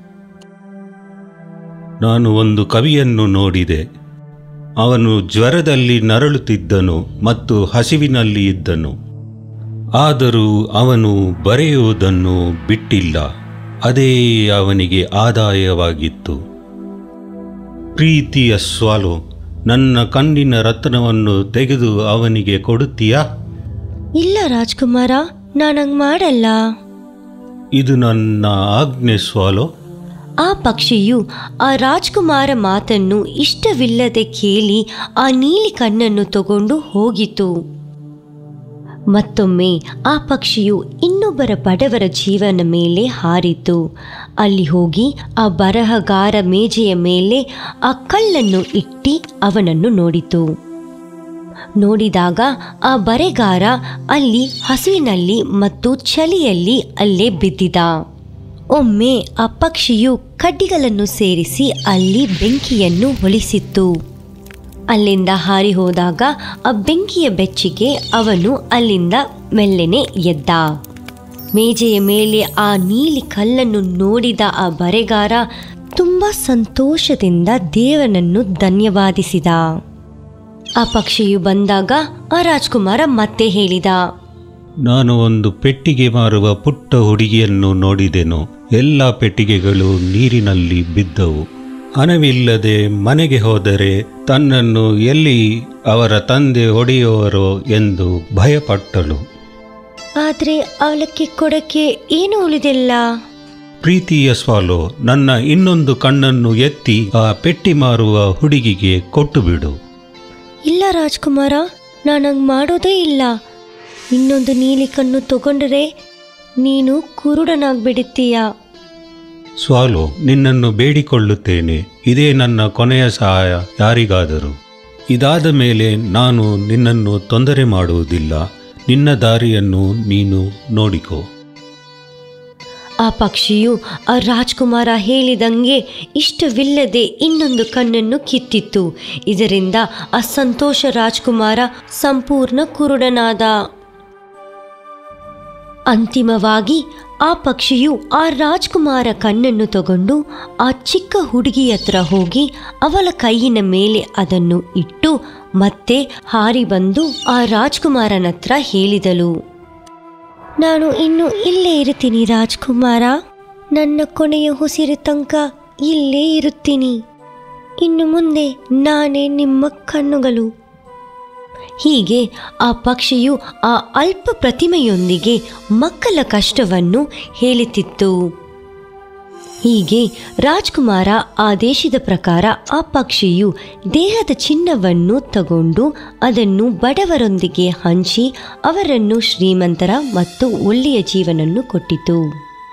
ನಾನು ಒಂದು ಕವಿಯನ್ನು ನೋಡಿದೆ ಅವನು ಜ್ವರದಲ್ಲಿ ನರಳುತ್ತಿದ್ದನು ಮತ್ತು ಹಸಿವಿನಲ್ಲಿ ಇದ್ದನು ಆದರೂ ಅವನು ಬರೆಯುವುದನ್ನು ಬಿಟ್ಟಿಲ್ಲ ಅದೇ ಅವನಿಗೆ ಆದಾಯವಾಗಿತ್ತು ಪ್ರೀತಿಯ ಸ್ವಾಲು ನನ್ನ ಕಣ್ಣಿನ ರತ್ನವನ್ನು ತೆಗೆದು ಅವನಿಗೆ ಕೊಡುತ್ತೀಯಾ ಇಲ್ಲ ರಾಜ್ಕುಮಾರ ನಾನಂಗ್ ಮಾಡಲ್ಲ ಇದು ನನ್ನ ಆಜ್ಞೆ ಸ್ವಾಲು ಆ ಪಕ್ಷಿಯು ಆ ರಾಜ್ಕುಮಾರ ಮಾತನ್ನು ಇಷ್ಟವಿಲ್ಲದೆ ಕೇಳಿ ಆ ನೀಲಿ ಕಣ್ಣನ್ನು ತಗೊಂಡು ಹೋಗಿತು ಮತ್ತೊಮ್ಮೆ ಆ ಪಕ್ಷಿಯು ಇನ್ನೊಬ್ಬರ ಬಡವರ ಜೀವನ ಮೇಲೆ ಹಾರಿತು ಅಲ್ಲಿ ಹೋಗಿ ಆ ಬರಹಗಾರ ಮೇಜೆಯ ಮೇಲೆ ಆ ಕಲ್ಲನ್ನು ಇಟ್ಟಿ ಅವನನ್ನು ನೋಡಿತು ನೋಡಿದಾಗ ಆ ಬರೆಗಾರ ಅಲ್ಲಿ ಹಸುವಿನಲ್ಲಿ ಮತ್ತು ಚಳಿಯಲ್ಲಿ ಅಲ್ಲೇ ಬಿದ್ದಿದ ಒಮ್ಮೆ ಆ ಪಕ್ಷಿಯು ಕಡ್ಡಿಗಳನ್ನು ಸೇರಿಸಿ ಅಲ್ಲಿ ಬೆಂಕಿಯನ್ನು ಹೊಳಿಸಿತ್ತು ಅಲ್ಲಿಂದ ಹಾರಿ ಹೋದಾಗ ಆ ಬೆಂಕಿಯ ಬೆಚ್ಚಿಗೆ ಅವನು ಅಲ್ಲಿಂದ ಮೆಲ್ಲನೆ ಎದ್ದ ಮೇಜೆಯ ಮೇಲೆ ಆ ನೀಲಿ ಕಲ್ಲನ್ನು ನೋಡಿದ ಆ ಬರೆಗಾರ ತುಂಬ ಸಂತೋಷದಿಂದ ದೇವನನ್ನು ಧನ್ಯವಾದಿಸಿದ ಆ ಪಕ್ಷಿಯು ಬಂದಾಗ ಆ ರಾಜ್ಕುಮಾರ ಮತ್ತೆ ಹೇಳಿದ ನಾನು ಒಂದು ಪೆಟ್ಟಿಗೆ ಮಾರುವ ಪುಟ್ಟ ಹುಡುಗಿಯನ್ನು ನೋಡಿದೆನು ಎಲ್ಲ ಪೆಟ್ಟಿಗೆಗಳು ನೀರಿನಲ್ಲಿ ಬಿದ್ದವು ಹಣವಿಲ್ಲದೆ ಮನೆಗೆ ಹೋದರೆ ತನ್ನನ್ನು ಎಲ್ಲಿ ಅವರ ತಂದೆ ಹೊಡೆಯುವರೋ ಎಂದು ಭಯಪಟ್ಟಳು ಆದರೆ ಅವಳಕ್ಕೆ ಕೊಡಕ್ಕೆ ಏನು ಉಳಿದಿಲ್ಲ ಪ್ರೀತಿಯ ಸ್ವಾಲು ನನ್ನ ಇನ್ನೊಂದು ಕಣ್ಣನ್ನು ಎತ್ತಿ ಆ ಪೆಟ್ಟಿ ಮಾರುವ ಹುಡುಗಿಗೆ ಕೊಟ್ಟು ಬಿಡು ಇಲ್ಲ ರಾಜ್ಕುಮಾರ ನಾನಂಗೆ ಮಾಡೋದೇ ಇಲ್ಲ ಇನ್ನೊಂದು ನೀಲಿ ಕಣ್ಣು ತಗೊಂಡರೆ ನೀನು ಕುರುಡನಾಗ್ಬಿಡುತ್ತೀಯ ಸ್ವಾಲು ನಿನ್ನನ್ನು ಬೇಡಿಕೊಳ್ಳುತ್ತೇನೆ ಇದೇ ನನ್ನ ಕೊನೆಯ ಸಹಾಯ ಯಾರಿಗಾದರೂ ಇದಾದ ಮೇಲೆ ನಾನು ನಿನ್ನನ್ನು ತೊಂದರೆ ಮಾಡುವುದಿಲ್ಲ ನಿನ್ನ ದಾರಿಯನ್ನು ನೀನು ನೋಡಿಕೋ ಆ ಪಕ್ಷಿಯು ಆ ರಾಜ್ಕುಮಾರ ಹೇಳಿದಂಗೆ ಇಷ್ಟವಿಲ್ಲದೆ ಇನ್ನೊಂದು ಕಣ್ಣನ್ನು ಕಿತ್ತಿತ್ತು ಇದರಿಂದ ಆ ಸಂತೋಷ ರಾಜ್ಕುಮಾರ ಸಂಪೂರ್ಣ ಕುರುಡನಾದ ಅಂತಿಮವಾಗಿ ಆ ಪಕ್ಷಿಯು ಆ ರಾಜ್ಕುಮಾರ ಕಣ್ಣನ್ನು ತಗೊಂಡು ಆ ಚಿಕ್ಕ ಹುಡುಗಿ ಹತ್ರ ಹೋಗಿ ಅವಳ ಕೈಯಿನ ಮೇಲೆ ಅದನ್ನು ಇಟ್ಟು ಮತ್ತೆ ಹಾರಿ ಬಂದು ಆ ರಾಜ್ಕುಮಾರನ ಹತ್ರ ಹೇಳಿದಳು ನಾನು ಇನ್ನು ಇಲ್ಲೇ ಇರುತ್ತೀನಿ ರಾಜ್ಕುಮಾರ ನನ್ನ ಕೊನೆಯ ಉಸಿರು ತನಕ ಇಲ್ಲೇ ಇರುತ್ತೀನಿ ಇನ್ನು ಮುಂದೆ ನಾನೇ ನಿಮ್ಮ ಕಣ್ಣುಗಳು ಹೀಗೆ ಆ ಪಕ್ಷಿಯು ಆ ಅಲ್ಪ ಪ್ರತಿಮೆಯೊಂದಿಗೆ ಮಕ್ಕಳ ಕಷ್ಟವನ್ನು ಹೇಳುತ್ತಿತ್ತು ಹೀಗೆ ರಾಜ್ಕುಮಾರ ಆದೇಶದ ಪ್ರಕಾರ ಆ ಪಕ್ಷಿಯು ದೇಹದ ಚಿನ್ನವನ್ನು ತಗೊಂಡು ಅದನ್ನು ಬಡವರೊಂದಿಗೆ ಹಂಚಿ ಅವರನ್ನು ಶ್ರೀಮಂತರ ಮತ್ತು ಒಳ್ಳೆಯ ಜೀವನನ್ನು ಕೊಟ್ಟಿತು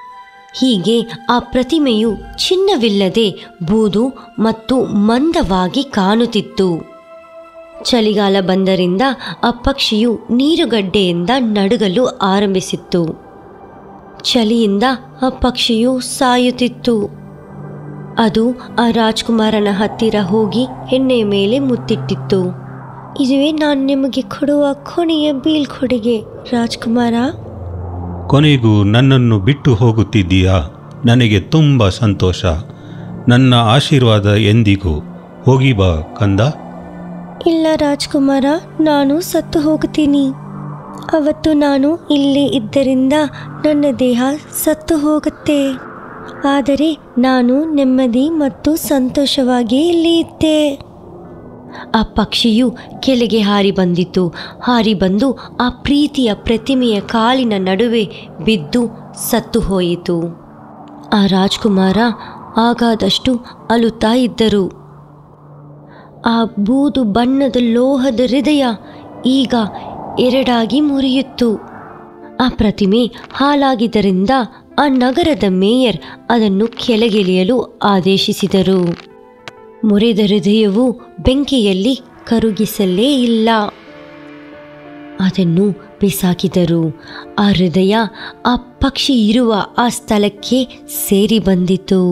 ಹೀಗೆ ಆ ಪ್ರತಿಮೆಯು ಚಿನ್ನವಿಲ್ಲದೆ ಬೂದು ಮತ್ತು ಮಂದವಾಗಿ ಕಾಣುತ್ತಿತ್ತು ಚಳಿಗಾಲ ಬಂದರಿಂದ ಆ ಪಕ್ಷಿಯು ನೀರುಗಡ್ಡೆಯಿಂದ ನಡುಗಲು ಆರಂಭಿಸಿತ್ತು ಚಳಿಯಿಂದ ಆ ಪಕ್ಷಿಯು ಸಾಯುತ್ತಿತ್ತು ಅದು ಆ ರಾಜ್ಕುಮಾರನ ಹತ್ತಿರ ಹೋಗಿ ಎಣ್ಣೆಯ ಮೇಲೆ ಮುತ್ತಿಟ್ಟಿತ್ತು ಇದುವೇ ನಾನು ನಿಮಗೆ ಕೊಡುವ ಕೊನೆಯ ಬೀಳ್ಕೊಡುಗೆ ರಾಜ್ಕುಮಾರ ಕೊನೆಗೂ ನನ್ನನ್ನು ಬಿಟ್ಟು ಹೋಗುತ್ತಿದ್ದೀಯಾ ನನಗೆ ತುಂಬ ಸಂತೋಷ ನನ್ನ ಆಶೀರ್ವಾದ ಎಂದಿಗೂ ಹೋಗಿ ಬಾ ಕಂದ ಇಲ್ಲ ರಾಜ್ಕುಮಾರ ನಾನು ಸತ್ತು ಹೋಗುತ್ತೀನಿ ಅವತ್ತು ನಾನು ಇಲ್ಲೇ ಇದ್ದರಿಂದ ನನ್ನ ದೇಹ ಸತ್ತು ಹೋಗುತ್ತೆ ಆದರೆ ನಾನು ನೆಮ್ಮದಿ ಮತ್ತು ಸಂತೋಷವಾಗಿ ಇಲ್ಲಿ ಇದ್ದೆ ಆ ಪಕ್ಷಿಯು ಕೆಳಗೆ ಹಾರಿ ಬಂದಿತು ಹಾರಿ ಬಂದು ಆ ಪ್ರೀತಿಯ ಪ್ರತಿಮೆಯ ಕಾಲಿನ ನಡುವೆ ಬಿದ್ದು ಸತ್ತು ಹೋಯಿತು ಆ ರಾಜ್ಕುಮಾರ ಆಗಾದಷ್ಟು ಅಳುತ್ತಾ ಇದ್ದರು ಆ ಬೂದು ಬಣ್ಣದ ಲೋಹದ ಹೃದಯ ಈಗ ಎರಡಾಗಿ ಮುರಿಯಿತ್ತು ಆ ಪ್ರತಿಮೆ ಹಾಳಾಗಿದ್ದರಿಂದ ಆ ನಗರದ ಮೇಯರ್ ಅದನ್ನು ಕೆಳಗಿಳಿಯಲು ಆದೇಶಿಸಿದರು ಮುರಿದ ಹೃದಯವು ಬೆಂಕಿಯಲ್ಲಿ ಕರುಗಿಸಲೇ ಇಲ್ಲ ಅದನ್ನು ಬಿಸಾಕಿದರು ಆ ಹೃದಯ ಆ ಪಕ್ಷಿ ಇರುವ ಆ ಸ್ಥಳಕ್ಕೆ ಸೇರಿ ಬಂದಿತು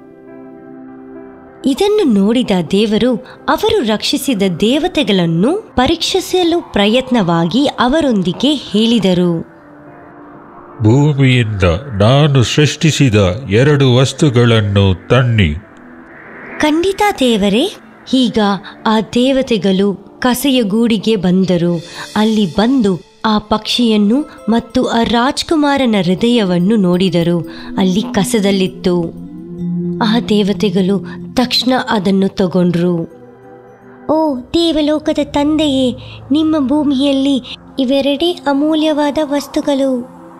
ಇದನ್ನು ನೋಡಿದ ದೇವರು ಅವರು ರಕ್ಷಿಸಿದ ದೇವತೆಗಳನ್ನು ಪರೀಕ್ಷಿಸಲು ಪ್ರಯತ್ನವಾಗಿ ಅವರೊಂದಿಗೆ ಹೇಳಿದರು ಭೂಮಿಯಿಂದ ನಾನು ಸೃಷ್ಟಿಸಿದ ಎರಡು ವಸ್ತುಗಳನ್ನು ತನ್ನಿ ಖಂಡಿತ ದೇವರೇ ಈಗ ಆ ದೇವತೆಗಳು ಕಸೆಯ ಗೂಡಿಗೆ ಬಂದರು ಅಲ್ಲಿ ಬಂದು ಆ ಪಕ್ಷಿಯನ್ನು ಮತ್ತು ಆ ರಾಜ್ಕುಮಾರನ ಹೃದಯವನ್ನು ನೋಡಿದರು ಅಲ್ಲಿ ಕಸದಲ್ಲಿತ್ತು ಆ ದೇವತೆಗಳು ತಕ್ಷಣ ಅದನ್ನು ತಗೊಂಡ್ರು ಓ ದೇವಲೋಕದ ತಂದೆಯೇ ನಿಮ್ಮ ಭೂಮಿಯಲ್ಲಿ ಇವೆರಡೇ ಅಮೂಲ್ಯವಾದ ವಸ್ತುಗಳು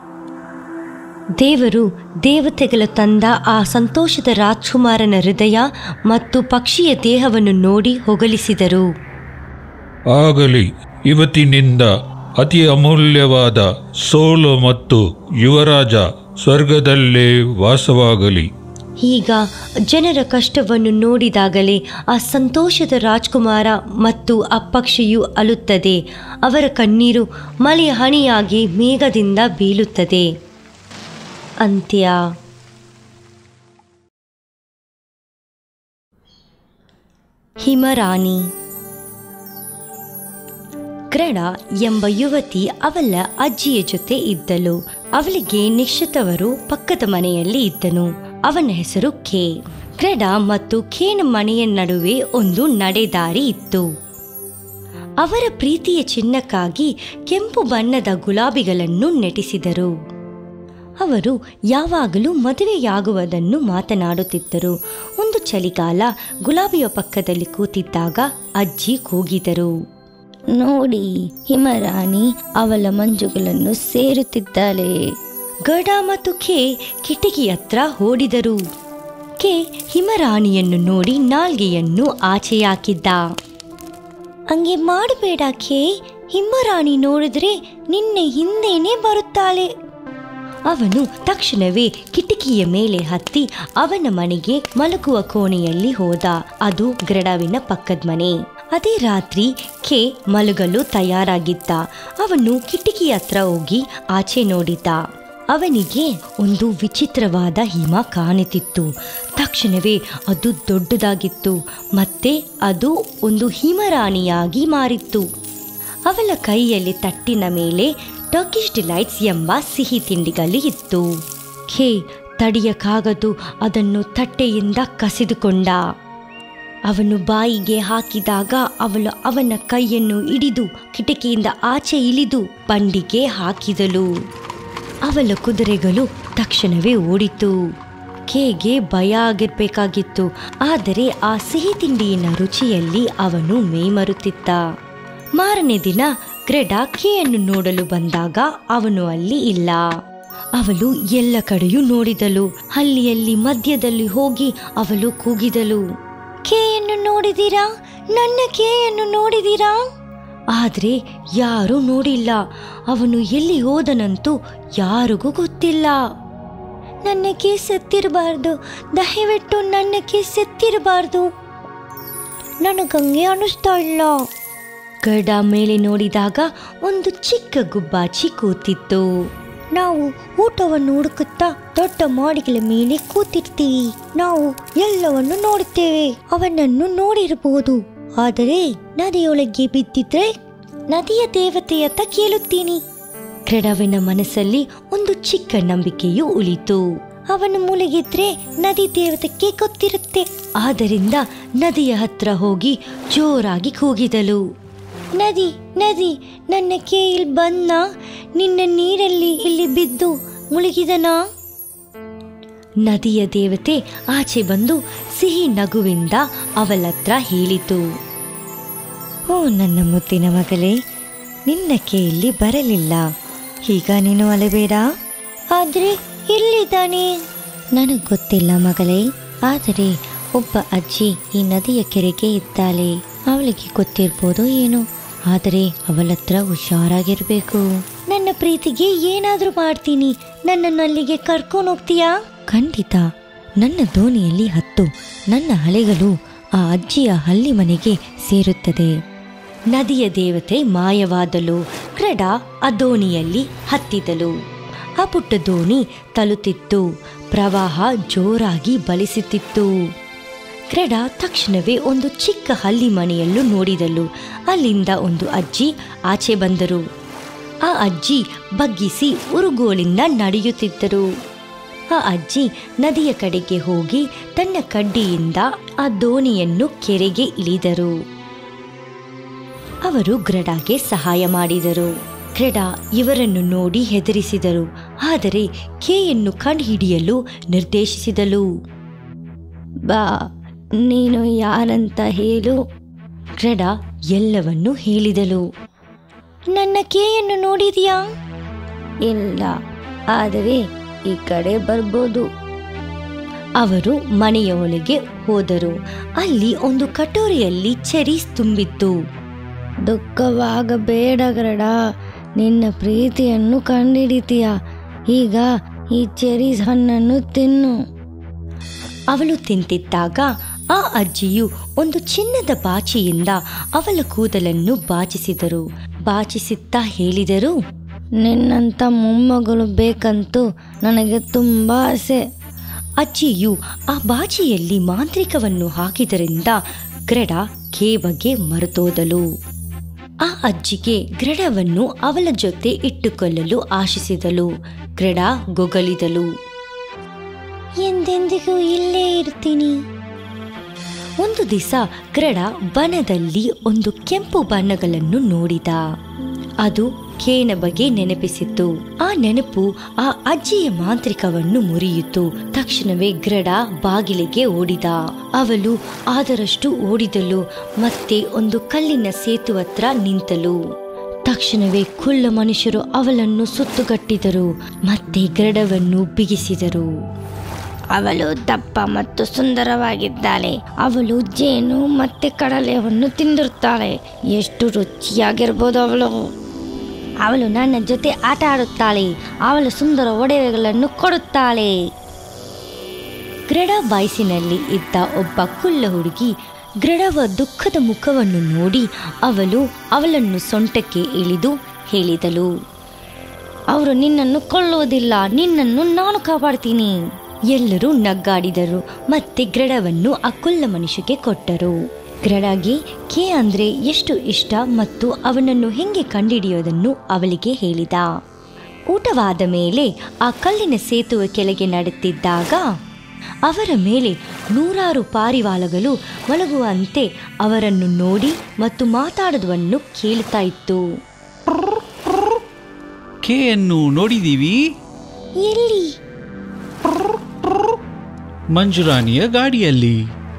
ದೇವರು ದೇವತೆಗಳ ತಂದ ಆ ಸಂತೋಷದ ರಾಜ್ಕುಮಾರನ ಹೃದಯ ಮತ್ತು ಪಕ್ಷಿಯ ದೇಹವನ್ನು ನೋಡಿ ಹೊಗಳಿಸಿದರು ಆಗಲಿ ಇವತ್ತಿನಿಂದ ಅತಿ ಅಮೂಲ್ಯವಾದ ಸೋಲು ಮತ್ತು ಯುವರಾಜ ಸ್ವರ್ಗದಲ್ಲೇ ವಾಸವಾಗಲಿ ಈಗ ಜನರ ಕಷ್ಟವನ್ನು ನೋಡಿದಾಗಲೇ ಆ ಸಂತೋಷದ ರಾಜ್ಕುಮಾರ ಮತ್ತು ಆ ಪಕ್ಷಿಯು ಅಳುತ್ತದೆ ಅವರ ಕಣ್ಣೀರು ಮಳೆಯ ಹನಿಯಾಗಿ ಮೇಘದಿಂದ ಬೀಳುತ್ತದೆ ಅಂತ್ಯ ಹಿಮರಾಣಿ ಕ್ರಡ ಎಂಬ ಯುವತಿ ಅವಳ ಅಜ್ಜಿಯ ಜೊತೆ ಇದ್ದಳು ಅವಳಿಗೆ ನಿಶ್ಚಿತವರು ಪಕ್ಕದ ಮನೆಯಲ್ಲಿ ಇದ್ದನು ಅವನ ಹೆಸರು ಖೇ ಕ್ರೆಡ ಮತ್ತು ಖೇನ ಮನೆಯ ನಡುವೆ ಒಂದು ನಡೆದಾರಿ ಇತ್ತು ಅವರ ಪ್ರೀತಿಯ ಚಿನ್ನಕ್ಕಾಗಿ ಕೆಂಪು ಬಣ್ಣದ ಗುಲಾಬಿಗಳನ್ನು ನೆಟಿಸಿದರು ಅವರು ಯಾವಾಗಲೂ ಮದುವೆಯಾಗುವುದನ್ನು ಮಾತನಾಡುತ್ತಿದ್ದರು ಒಂದು ಚಳಿಗಾಲ ಗುಲಾಬಿಯ ಪಕ್ಕದಲ್ಲಿ ಕೂತಿದ್ದಾಗ ಅಜ್ಜಿ ಕೂಗಿದರು ನೋಡಿ ಹಿಮರಾಣಿ ಅವಳ ಮಂಜುಗಳನ್ನು ಸೇರುತ್ತಿದ್ದಾಳೆ ಗಡ ಮತ್ತು ಖೇ ಕಿಟಕಿ ಹತ್ರ ಓಡಿದರು ಕೆ ಹಿಮರಾಣಿಯನ್ನು ನೋಡಿ ನಾಲ್ಗೆಯನ್ನು ಆಚೆ ಹಾಕಿದ್ದ ಹಂಗೆ ಮಾಡಬೇಡ ಖೇ ಹಿಮರಾಣಿ ನೋಡಿದ್ರೆ ನಿನ್ನೆ ಹಿಂದೆನೇ ಬರುತ್ತಾಳೆ ಅವನು ತಕ್ಷಣವೇ ಕಿಟಕಿಯ ಮೇಲೆ ಹತ್ತಿ ಅವನ ಮನೆಗೆ ಮಲಗುವ ಕೋಣೆಯಲ್ಲಿ ಹೋದ ಅದು ಗ್ರಡವಿನ ಪಕ್ಕದ ಮನೆ ಅದೇ ರಾತ್ರಿ ಕೆ ಮಲಗಲು ತಯಾರಾಗಿದ್ದ ಅವನು ಕಿಟಕಿ ಹತ್ರ ಹೋಗಿ ಆಚೆ ನೋಡಿದ್ದ ಅವನಿಗೆ ಒಂದು ವಿಚಿತ್ರವಾದ ಹಿಮ ಕಾಣುತ್ತಿತ್ತು ತಕ್ಷಣವೇ ಅದು ದೊಡ್ಡದಾಗಿತ್ತು ಮತ್ತೆ ಅದು ಒಂದು ಹಿಮರಾಣಿಯಾಗಿ ಮಾರಿತ್ತು ಅವಳ ಕೈಯಲ್ಲಿ ತಟ್ಟಿನ ಮೇಲೆ ಟರ್ಕಿಶ್ ಡಿಲೈಟ್ಸ್ ಎಂಬ ಸಿಹಿ ತಿಂಡಿಗಳು ಇತ್ತು ಖೇ ತಡಿಯಕ್ಕಾಗದು ಅದನ್ನು ತಟ್ಟೆಯಿಂದ ಕಸಿದುಕೊಂಡ ಅವನು ಬಾಯಿಗೆ ಹಾಕಿದಾಗ ಅವಳು ಅವನ ಕೈಯನ್ನು ಹಿಡಿದು ಕಿಟಕಿಯಿಂದ ಆಚೆ ಇಳಿದು ಬಂಡಿಗೆ ಹಾಕಿದಳು ಅವಳ ಕುದುರೆಗಳು ತಕ್ಷಣವೇ ಓಡಿತು ಕೇಗೆ ಭಯ ಆಗಿರ್ಬೇಕಾಗಿತ್ತು ಆದರೆ ಆ ಸಿಹಿ ತಿಂಡಿಯಿನ ರುಚಿಯಲ್ಲಿ ಅವನು ಮೇಮರುತ್ತಿದ್ದ ಮಾರನೇ ದಿನ ಗ್ರೆಡಾ ಕೇಯನ್ನು ನೋಡಲು ಬಂದಾಗ ಅವನು ಅಲ್ಲಿ ಇಲ್ಲ ಅವಳು ಎಲ್ಲ ಕಡೆಯೂ ನೋಡಿದಳು ಹಳ್ಳಿಯಲ್ಲಿ ಮಧ್ಯದಲ್ಲಿ ಹೋಗಿ ಅವಳು ಕೂಗಿದಳು ಕೇಯನ್ನು ನೋಡಿದೀರಾ ನನ್ನ ಕೇಯನ್ನು ನೋಡಿದೀರಾ ಆದ್ರೆ ಯಾರೂ ನೋಡಿಲ್ಲ ಅವನು ಎಲ್ಲಿ ಹೋದನಂತೂ ಯಾರಿಗೂ ಗೊತ್ತಿಲ್ಲ ನನಗೆ ಸತ್ತಿರಬಾರ್ದು ದಯವಿಟ್ಟು ನನಗೆ ಸತ್ತಿರಬಾರ್ದು ನನಗಂಗೆ ಅನಿಸ್ತಾ ಇಲ್ಲ ಗರುಡ ಮೇಲೆ ನೋಡಿದಾಗ ಒಂದು ಚಿಕ್ಕ ಗುಬ್ಬಾಚಿ ಕೂತಿತ್ತು ನಾವು ಊಟವನ್ನು ಹುಡುಕುತ್ತಾ ದೊಡ್ಡ ಮಾಡಿಗಳ ಮೇಲೆ ಕೂತಿರ್ತೀವಿ ನಾವು ಎಲ್ಲವನ್ನು ನೋಡುತ್ತೇವೆ ಅವನನ್ನು ನೋಡಿರಬಹುದು ಆದರೆ ನದಿಯೊಳಗೆ ಬಿದ್ದಿದ್ರೆ ನದಿಯ ದೇವತೆಯತ್ತ ಕೇಳುತ್ತೀನಿ ಕ್ರೀಡಾವಿನ ಮನಸ್ಸಲ್ಲಿ ಒಂದು ಚಿಕ್ಕ ನಂಬಿಕೆಯು ಉಳಿತು ಅವನು ಮುಳುಗಿದ್ರೆ ನದಿ ದೇವತೆಗೆ ಗೊತ್ತಿರುತ್ತೆ ಆದ್ದರಿಂದ ನದಿಯ ಹತ್ರ ಹೋಗಿ ಜೋರಾಗಿ ಕೂಗಿದಳು ನದಿ ನದಿ ನನ್ನ ಕೇಲ್ ಬಂದ ನಿನ್ನ ನೀರಲ್ಲಿ ಇಲ್ಲಿ ಬಿದ್ದು ಮುಳುಗಿದನಾ ನದಿಯ ದೇವತೆ ಆಚೆ ಬಂದು ಸಿಹಿ ನಗುವಿಂದ ಅವಳತ್ರ ಹೇಳಿತು ಓ ನನ್ನ ಮುದ್ದಿನ ಮಗಳೇ ನಿನ್ನ ಇಲ್ಲಿ ಬರಲಿಲ್ಲ ಈಗ ನೀನು ಅಲಬೇಡ ಆದ್ರೆ ಎಲ್ಲಿದ್ದಾನೆ ನನಗೆ ಗೊತ್ತಿಲ್ಲ ಮಗಳೇ ಆದರೆ ಒಬ್ಬ ಅಜ್ಜಿ ಈ ನದಿಯ ಕೆರೆಗೆ ಇದ್ದಾಳೆ ಅವಳಿಗೆ ಗೊತ್ತಿರ್ಬೋದು ಏನು ಆದರೆ ಅವಳ ಹತ್ರ ಹುಷಾರಾಗಿರ್ಬೇಕು ನನ್ನ ಪ್ರೀತಿಗೆ ಏನಾದ್ರೂ ಮಾಡ್ತೀನಿ ನನ್ನನ್ನು ಅಲ್ಲಿಗೆ ಕರ್ಕೊಂಡು ಹೋಗ್ತೀಯಾ ಖಂಡಿತ ನನ್ನ ದೋಣಿಯಲ್ಲಿ ಹತ್ತು ನನ್ನ ಹಳೆಗಳು ಆ ಅಜ್ಜಿಯ ಹಳ್ಳಿ ಮನೆಗೆ ಸೇರುತ್ತದೆ ನದಿಯ ದೇವತೆ ಮಾಯವಾದಳು ಕ್ರೆಡ ಆ ದೋಣಿಯಲ್ಲಿ ಹತ್ತಿದಳು ಆ ಪುಟ್ಟ ದೋಣಿ ತಲುತ್ತಿತ್ತು ಪ್ರವಾಹ ಜೋರಾಗಿ ಬಲಿಸುತ್ತಿತ್ತು ಕ್ರೆಡ ತಕ್ಷಣವೇ ಒಂದು ಚಿಕ್ಕ ಹಳ್ಳಿ ಮನೆಯಲ್ಲೂ ನೋಡಿದಳು ಅಲ್ಲಿಂದ ಒಂದು ಅಜ್ಜಿ ಆಚೆ ಬಂದರು ಆ ಅಜ್ಜಿ ಬಗ್ಗಿಸಿ ಉರುಗೋಲಿಂದ ನಡೆಯುತ್ತಿದ್ದರು ಆ ಅಜ್ಜಿ ನದಿಯ ಕಡೆಗೆ ಹೋಗಿ ತನ್ನ ಕಡ್ಡಿಯಿಂದ ಆ ದೋಣಿಯನ್ನು ಕೆರೆಗೆ ಇಳಿದರು ಅವರು ಗ್ರೆಡಾಗೆ ಸಹಾಯ ಮಾಡಿದರು ಗ್ರೆಡಾ ಇವರನ್ನು ನೋಡಿ ಹೆದರಿಸಿದರು ಆದರೆ ಕೇಯನ್ನು ಕಂಡುಹಿಡಿಯಲು ನಿರ್ದೇಶಿಸಿದಳು ಬಾ ನೀನು ಯಾರಂತ ಹೇಳು ಗ್ರೆಡಾ ಎಲ್ಲವನ್ನೂ ಹೇಳಿದಳು ನನ್ನ ಕೇಯನ್ನು ನೋಡಿದ್ಯಾ ಇಲ್ಲ ಆದರೆ ಈ ಕಡೆ ಬರ್ಬೋದು ಅವರು ಮನೆಯ ಒಳಗೆ ಹೋದರು ಅಲ್ಲಿ ಒಂದು ಕಟೋರಿಯಲ್ಲಿ ಚೆರೀಸ್ ತುಂಬಿತ್ತು ದುಃಖವಾಗಬೇಡ ಗರಡ ನಿನ್ನ ಪ್ರೀತಿಯನ್ನು ಕಂಡಿಡಿತೀಯ ಈಗ ಈ ಚೆರೀಸ್ ಹಣ್ಣನ್ನು ತಿನ್ನು ಅವಳು ತಿಂತಿದ್ದಾಗ ಆ ಅಜ್ಜಿಯು ಒಂದು ಚಿನ್ನದ ಬಾಚಿಯಿಂದ ಅವಳ ಕೂದಲನ್ನು ಬಾಚಿಸಿದರು ಬಾಚಿಸುತ್ತಾ ಹೇಳಿದರು ನಿನ್ನಂಥ ಮೊಮ್ಮಗಳು ಬೇಕಂತೂ ನನಗೆ ತುಂಬ ಆಸೆ ಅಜ್ಜಿಯು ಆ ಬಾಚಿಯಲ್ಲಿ ಮಾಂತ್ರಿಕವನ್ನು ಹಾಕಿದರಿಂದ ಗ್ರೆಡ ಕೇವಗೆ ಮರೆತೋದಲು ಆ ಅಜ್ಜಿಗೆ ಗ್ರೆಡವನ್ನು ಅವಳ ಜೊತೆ ಇಟ್ಟುಕೊಳ್ಳಲು ಆಶಿಸಿದಳು ಗ್ರೆಡ ಗೊಗಲಿದಳು ಎಂದೆಂದಿಗೂ ಇಲ್ಲೇ ಇರ್ತೀನಿ ಒಂದು ದಿವಸ ಗ್ರೆಡ ಬನದಲ್ಲಿ ಒಂದು ಕೆಂಪು ಬಣ್ಣಗಳನ್ನು ನೋಡಿದ ಅದು ಕೇನ ಬಗ್ಗೆ ನೆನಪಿಸಿತ್ತು ಆ ನೆನಪು ಆ ಅಜ್ಜಿಯ ಮಾಂತ್ರಿಕವನ್ನು ಮುರಿಯಿತು ತಕ್ಷಣವೇ ಗ್ರೆಡ ಬಾಗಿಲಿಗೆ ಓಡಿದ ಅವಳು ಆದರಷ್ಟು ಓಡಿದಳು ಮತ್ತೆ ಒಂದು ಕಲ್ಲಿನ ಸೇತು ಹತ್ರ ನಿಂತಳು ತಕ್ಷಣವೇ ಕುಳ್ಳ ಮನುಷ್ಯರು ಅವಳನ್ನು ಸುತ್ತುಗಟ್ಟಿದರು ಮತ್ತೆ ಗ್ರೆಡವನ್ನು ಬಿಗಿಸಿದರು ಅವಳು ದಪ್ಪ ಮತ್ತು ಸುಂದರವಾಗಿದ್ದಾಳೆ ಅವಳು ಜೇನು ಮತ್ತೆ ಕಡಲೆಯನ್ನು ತಿಂದಿರುತ್ತಾಳೆ ಎಷ್ಟು ರುಚಿಯಾಗಿರ್ಬೋದು ಅವಳು ಅವಳು ನನ್ನ ಜೊತೆ ಆಟ ಆಡುತ್ತಾಳೆ ಅವಳು ಸುಂದರ ಒಡವೆಗಳನ್ನು ಕೊಡುತ್ತಾಳೆ ಗ್ರೆಡ ವಯಸ್ಸಿನಲ್ಲಿ ಇದ್ದ ಒಬ್ಬ ಕುಳ್ಳ ಹುಡುಗಿ ಗ್ರೆಡವ ದುಃಖದ ಮುಖವನ್ನು ನೋಡಿ ಅವಳು ಅವಳನ್ನು ಸೊಂಟಕ್ಕೆ ಇಳಿದು ಹೇಳಿದಳು ಅವರು ನಿನ್ನನ್ನು ಕೊಲ್ಲುವುದಿಲ್ಲ ನಿನ್ನನ್ನು ನಾನು ಕಾಪಾಡ್ತೀನಿ ಎಲ್ಲರೂ ನಗ್ಗಾಡಿದರು ಮತ್ತೆ ಗ್ರೆಡವನ್ನು ಆ ಕುಲ್ಲ ಮನುಷ್ಯಗೆ ಕೊಟ್ಟರು ಗ್ರೆಡಗೆ ಕೆ ಅಂದ್ರೆ ಎಷ್ಟು ಇಷ್ಟ ಮತ್ತು ಅವನನ್ನು ಹೆಂಗೆ ಕಂಡಿಡಿಯೋದನ್ನು ಅವಳಿಗೆ ಹೇಳಿದ ಊಟವಾದ ಮೇಲೆ ಆ ಕಲ್ಲಿನ ಸೇತುವೆ ಕೆಳಗೆ ನಡೆತಿದ್ದಾಗ ಅವರ ಮೇಲೆ ನೂರಾರು ಪಾರಿವಾಳಗಳು ಮಲಗುವಂತೆ ಅವರನ್ನು ನೋಡಿ ಮತ್ತು ಮಾತಾಡೋದನ್ನು ಕೇಳ್ತಾ ಇತ್ತು ಕೆಯನ್ನು ನೋಡಿದೀವಿ ಎಲ್ಲಿ ಮಂಜುರಾಣಿಯ ಗಾಡಿಯಲ್ಲಿ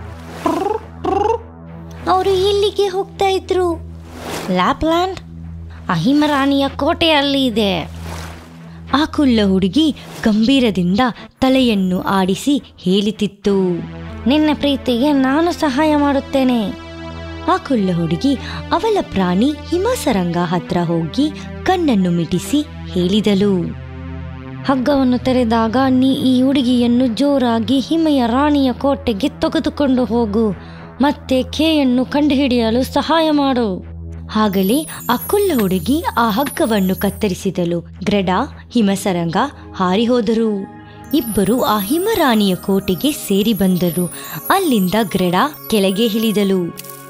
ಅವರು ಎಲ್ಲಿಗೆ ಹೋಗ್ತಾ ಇದ್ರು ಲ್ಯಾಪ್ಲ್ಯಾಂಡ್ ಅಹಿಮರಾಣಿಯ ಕೋಟೆಯಲ್ಲಿ ಇದೆ ಆ ಕುಳ್ಳ ಹುಡುಗಿ ಗಂಭೀರದಿಂದ ತಲೆಯನ್ನು ಆಡಿಸಿ ಹೇಳಿತಿತ್ತು ನಿನ್ನ ಪ್ರೀತಿಗೆ ನಾನು ಸಹಾಯ ಮಾಡುತ್ತೇನೆ ಆ ಕುಳ್ಳ ಹುಡುಗಿ ಅವಳ ಪ್ರಾಣಿ ಹಿಮಸರಂಗ ಹತ್ರ ಹೋಗಿ ಕಣ್ಣನ್ನು ಮಿಟಿಸಿ ಹೇಳಿದಳು ಹಗ್ಗವನ್ನು ತೆರೆದಾಗ ನೀ ಈ ಹುಡುಗಿಯನ್ನು ಜೋರಾಗಿ ಹಿಮೆಯ ರಾಣಿಯ ಕೋಟೆಗೆ ತೆಗೆದುಕೊಂಡು ಹೋಗು ಮತ್ತೆ ಕೇಯನ್ನು ಕಂಡುಹಿಡಿಯಲು ಸಹಾಯ ಮಾಡು ಆಗಲೇ ಆ ಕುಲ್ಲ ಹುಡುಗಿ ಆ ಹಗ್ಗವನ್ನು ಕತ್ತರಿಸಿದಳು ಗ್ರೆಡ ಹಿಮಸರಂಗ ಹಾರಿ ಹೋದರು ಇಬ್ಬರು ಆ ಹಿಮರಾಣಿಯ ಕೋಟೆಗೆ ಸೇರಿ ಬಂದರು ಅಲ್ಲಿಂದ ಗ್ರೆಡ ಕೆಳಗೆ ಇಳಿದಳು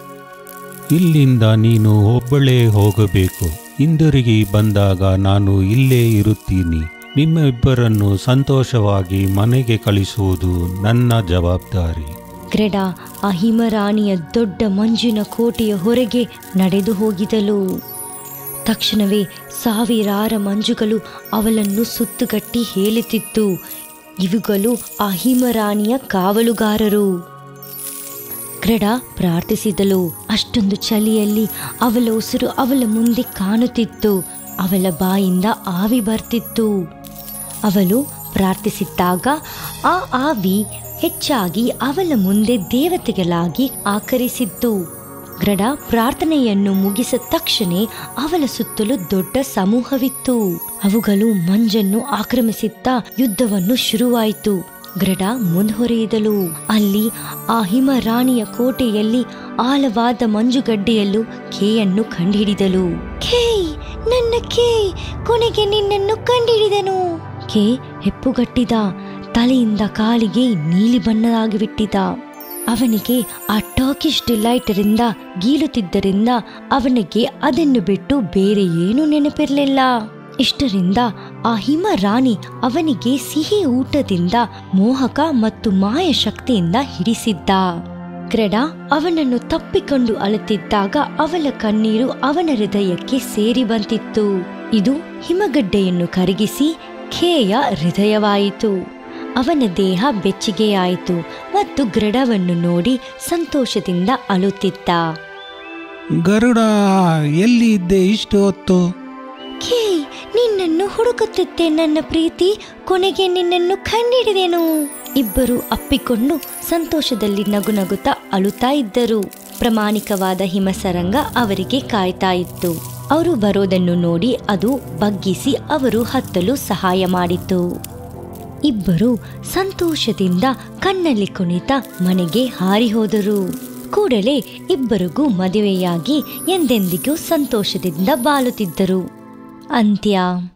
ಇಲ್ಲಿಂದ ನೀನು ಒಬ್ಬಳೇ ಹೋಗಬೇಕು ಹಿಂದಿರುಗಿ ಬಂದಾಗ ನಾನು ಇಲ್ಲೇ ಇರುತ್ತೀನಿ ನಿಮ್ಮಿಬ್ಬರನ್ನು ಸಂತೋಷವಾಗಿ ಮನೆಗೆ ಕಳಿಸುವುದು ನನ್ನ ಜವಾಬ್ದಾರಿ ಗ್ರೆಡ ಆ ಹಿಮರಾಣಿಯ ದೊಡ್ಡ ಮಂಜಿನ ಕೋಟೆಯ ಹೊರಗೆ ನಡೆದು ಹೋಗಿದಳು ತಕ್ಷಣವೇ ಸಾವಿರಾರ ಮಂಜುಗಳು ಅವಳನ್ನು ಸುತ್ತುಗಟ್ಟಿ ಹೇಳುತ್ತಿತ್ತು ಇವುಗಳು ಆ ಹಿಮರಾಣಿಯ ಕಾವಲುಗಾರರು ಗ್ರೆಡ ಪ್ರಾರ್ಥಿಸಿದಳು ಅಷ್ಟೊಂದು ಚಳಿಯಲ್ಲಿ ಅವಳ ಉಸಿರು ಅವಳ ಮುಂದೆ ಕಾಣುತ್ತಿತ್ತು ಅವಳ ಬಾಯಿಂದ ಆವಿ ಬರ್ತಿತ್ತು ಅವಳು ಪ್ರಾರ್ಥಿಸಿದ್ದಾಗ ಆ ಆವಿ ಹೆಚ್ಚಾಗಿ ಅವಳ ಮುಂದೆ ದೇವತೆಗಳಾಗಿ ಆಕರಿಸಿತ್ತು ಗ್ರಡ ಪ್ರಾರ್ಥನೆಯನ್ನು ಮುಗಿಸಿದ ತಕ್ಷಣ ಅವಳ ಸುತ್ತಲೂ ದೊಡ್ಡ ಸಮೂಹವಿತ್ತು ಅವುಗಳು ಮಂಜನ್ನು ಆಕ್ರಮಿಸುತ್ತಾ ಯುದ್ಧವನ್ನು ಶುರುವಾಯಿತು ಗ್ರಡ ಮುಂದುವರಿಯಿದಳು ಅಲ್ಲಿ ಆ ಹಿಮರಾಣಿಯ ಕೋಟೆಯಲ್ಲಿ ಆಳವಾದ ಮಂಜುಗಡ್ಡೆಯಲ್ಲೂ ಕೇಯನ್ನು ಕಂಡುಹಿಡಿದಳು ಖೇ ನನ್ನ ಖೇ ಕೊನೆಗೆ ನಿನ್ನನ್ನು ಕಂಡುಹಿಡಿದನು ಖೇ ಹೆಪ್ಪುಗಟ್ಟಿದ ತಲೆಯಿಂದ ಕಾಲಿಗೆ ನೀಲಿ ಬಣ್ಣದಾಗಿ ಬಿಟ್ಟಿದ್ದ ಅವನಿಗೆ ಆ ಟಾಕಿಶ್ ಡಿಲೈಟರಿಂದ ಗೀಲುತ್ತಿದ್ದರಿಂದ ಅವನಿಗೆ ಅದನ್ನು ಬಿಟ್ಟು ಬೇರೆ ಏನೂ ನೆನಪಿರಲಿಲ್ಲ ಇಷ್ಟರಿಂದ ಆ ಹಿಮ ರಾಣಿ ಅವನಿಗೆ ಸಿಹಿ ಊಟದಿಂದ ಮೋಹಕ ಮತ್ತು ಮಾಯ ಶಕ್ತಿಯಿಂದ ಹಿಡಿಸಿದ್ದ ಕ್ರೆಡ ಅವನನ್ನು ತಪ್ಪಿಕೊಂಡು ಅಳುತ್ತಿದ್ದಾಗ ಅವಳ ಕಣ್ಣೀರು ಅವನ ಹೃದಯಕ್ಕೆ ಸೇರಿ ಬಂತಿತ್ತು ಇದು ಹಿಮಗಡ್ಡೆಯನ್ನು ಕರಗಿಸಿ ಖೇಯ ಹೃದಯವಾಯಿತು ಅವನ ದೇಹ ಬೆಚ್ಚಗೆಯಾಯಿತು ಮತ್ತು ಗ್ರಡವನ್ನು ನೋಡಿ ಸಂತೋಷದಿಂದ ಅಳುತ್ತಿದ್ದ ಗರುಡ ಎಲ್ಲಿ ಇದ್ದೆ ಇಷ್ಟು ಹೊತ್ತು ಖೇ ನಿನ್ನನ್ನು ಹುಡುಕುತ್ತಿದ್ದೆ ನನ್ನ ಪ್ರೀತಿ ಕೊನೆಗೆ ನಿನ್ನನ್ನು ಕಂಡಿಡಿದೆನು ಇಬ್ಬರು ಅಪ್ಪಿಕೊಂಡು ಸಂತೋಷದಲ್ಲಿ ನಗು ನಗುತ್ತಾ ಅಳುತ್ತಾ ಇದ್ದರು ಪ್ರಾಮಾಣಿಕವಾದ ಹಿಮಸರಂಗ ಅವರಿಗೆ ಕಾಯ್ತಾ ಇತ್ತು ಅವರು ಬರೋದನ್ನು ನೋಡಿ ಅದು ಬಗ್ಗಿಸಿ ಅವರು ಹತ್ತಲು ಸಹಾಯ ಮಾಡಿತು ಇಬ್ಬರು ಸಂತೋಷದಿಂದ ಕಣ್ಣಲ್ಲಿ ಕುಣಿತ ಮನೆಗೆ ಹಾರಿ ಹೋದರು ಕೂಡಲೇ ಇಬ್ಬರಿಗೂ ಮದುವೆಯಾಗಿ ಎಂದೆಂದಿಗೂ ಸಂತೋಷದಿಂದ ಬಾಳುತ್ತಿದ್ದರು ಅಂತ್ಯ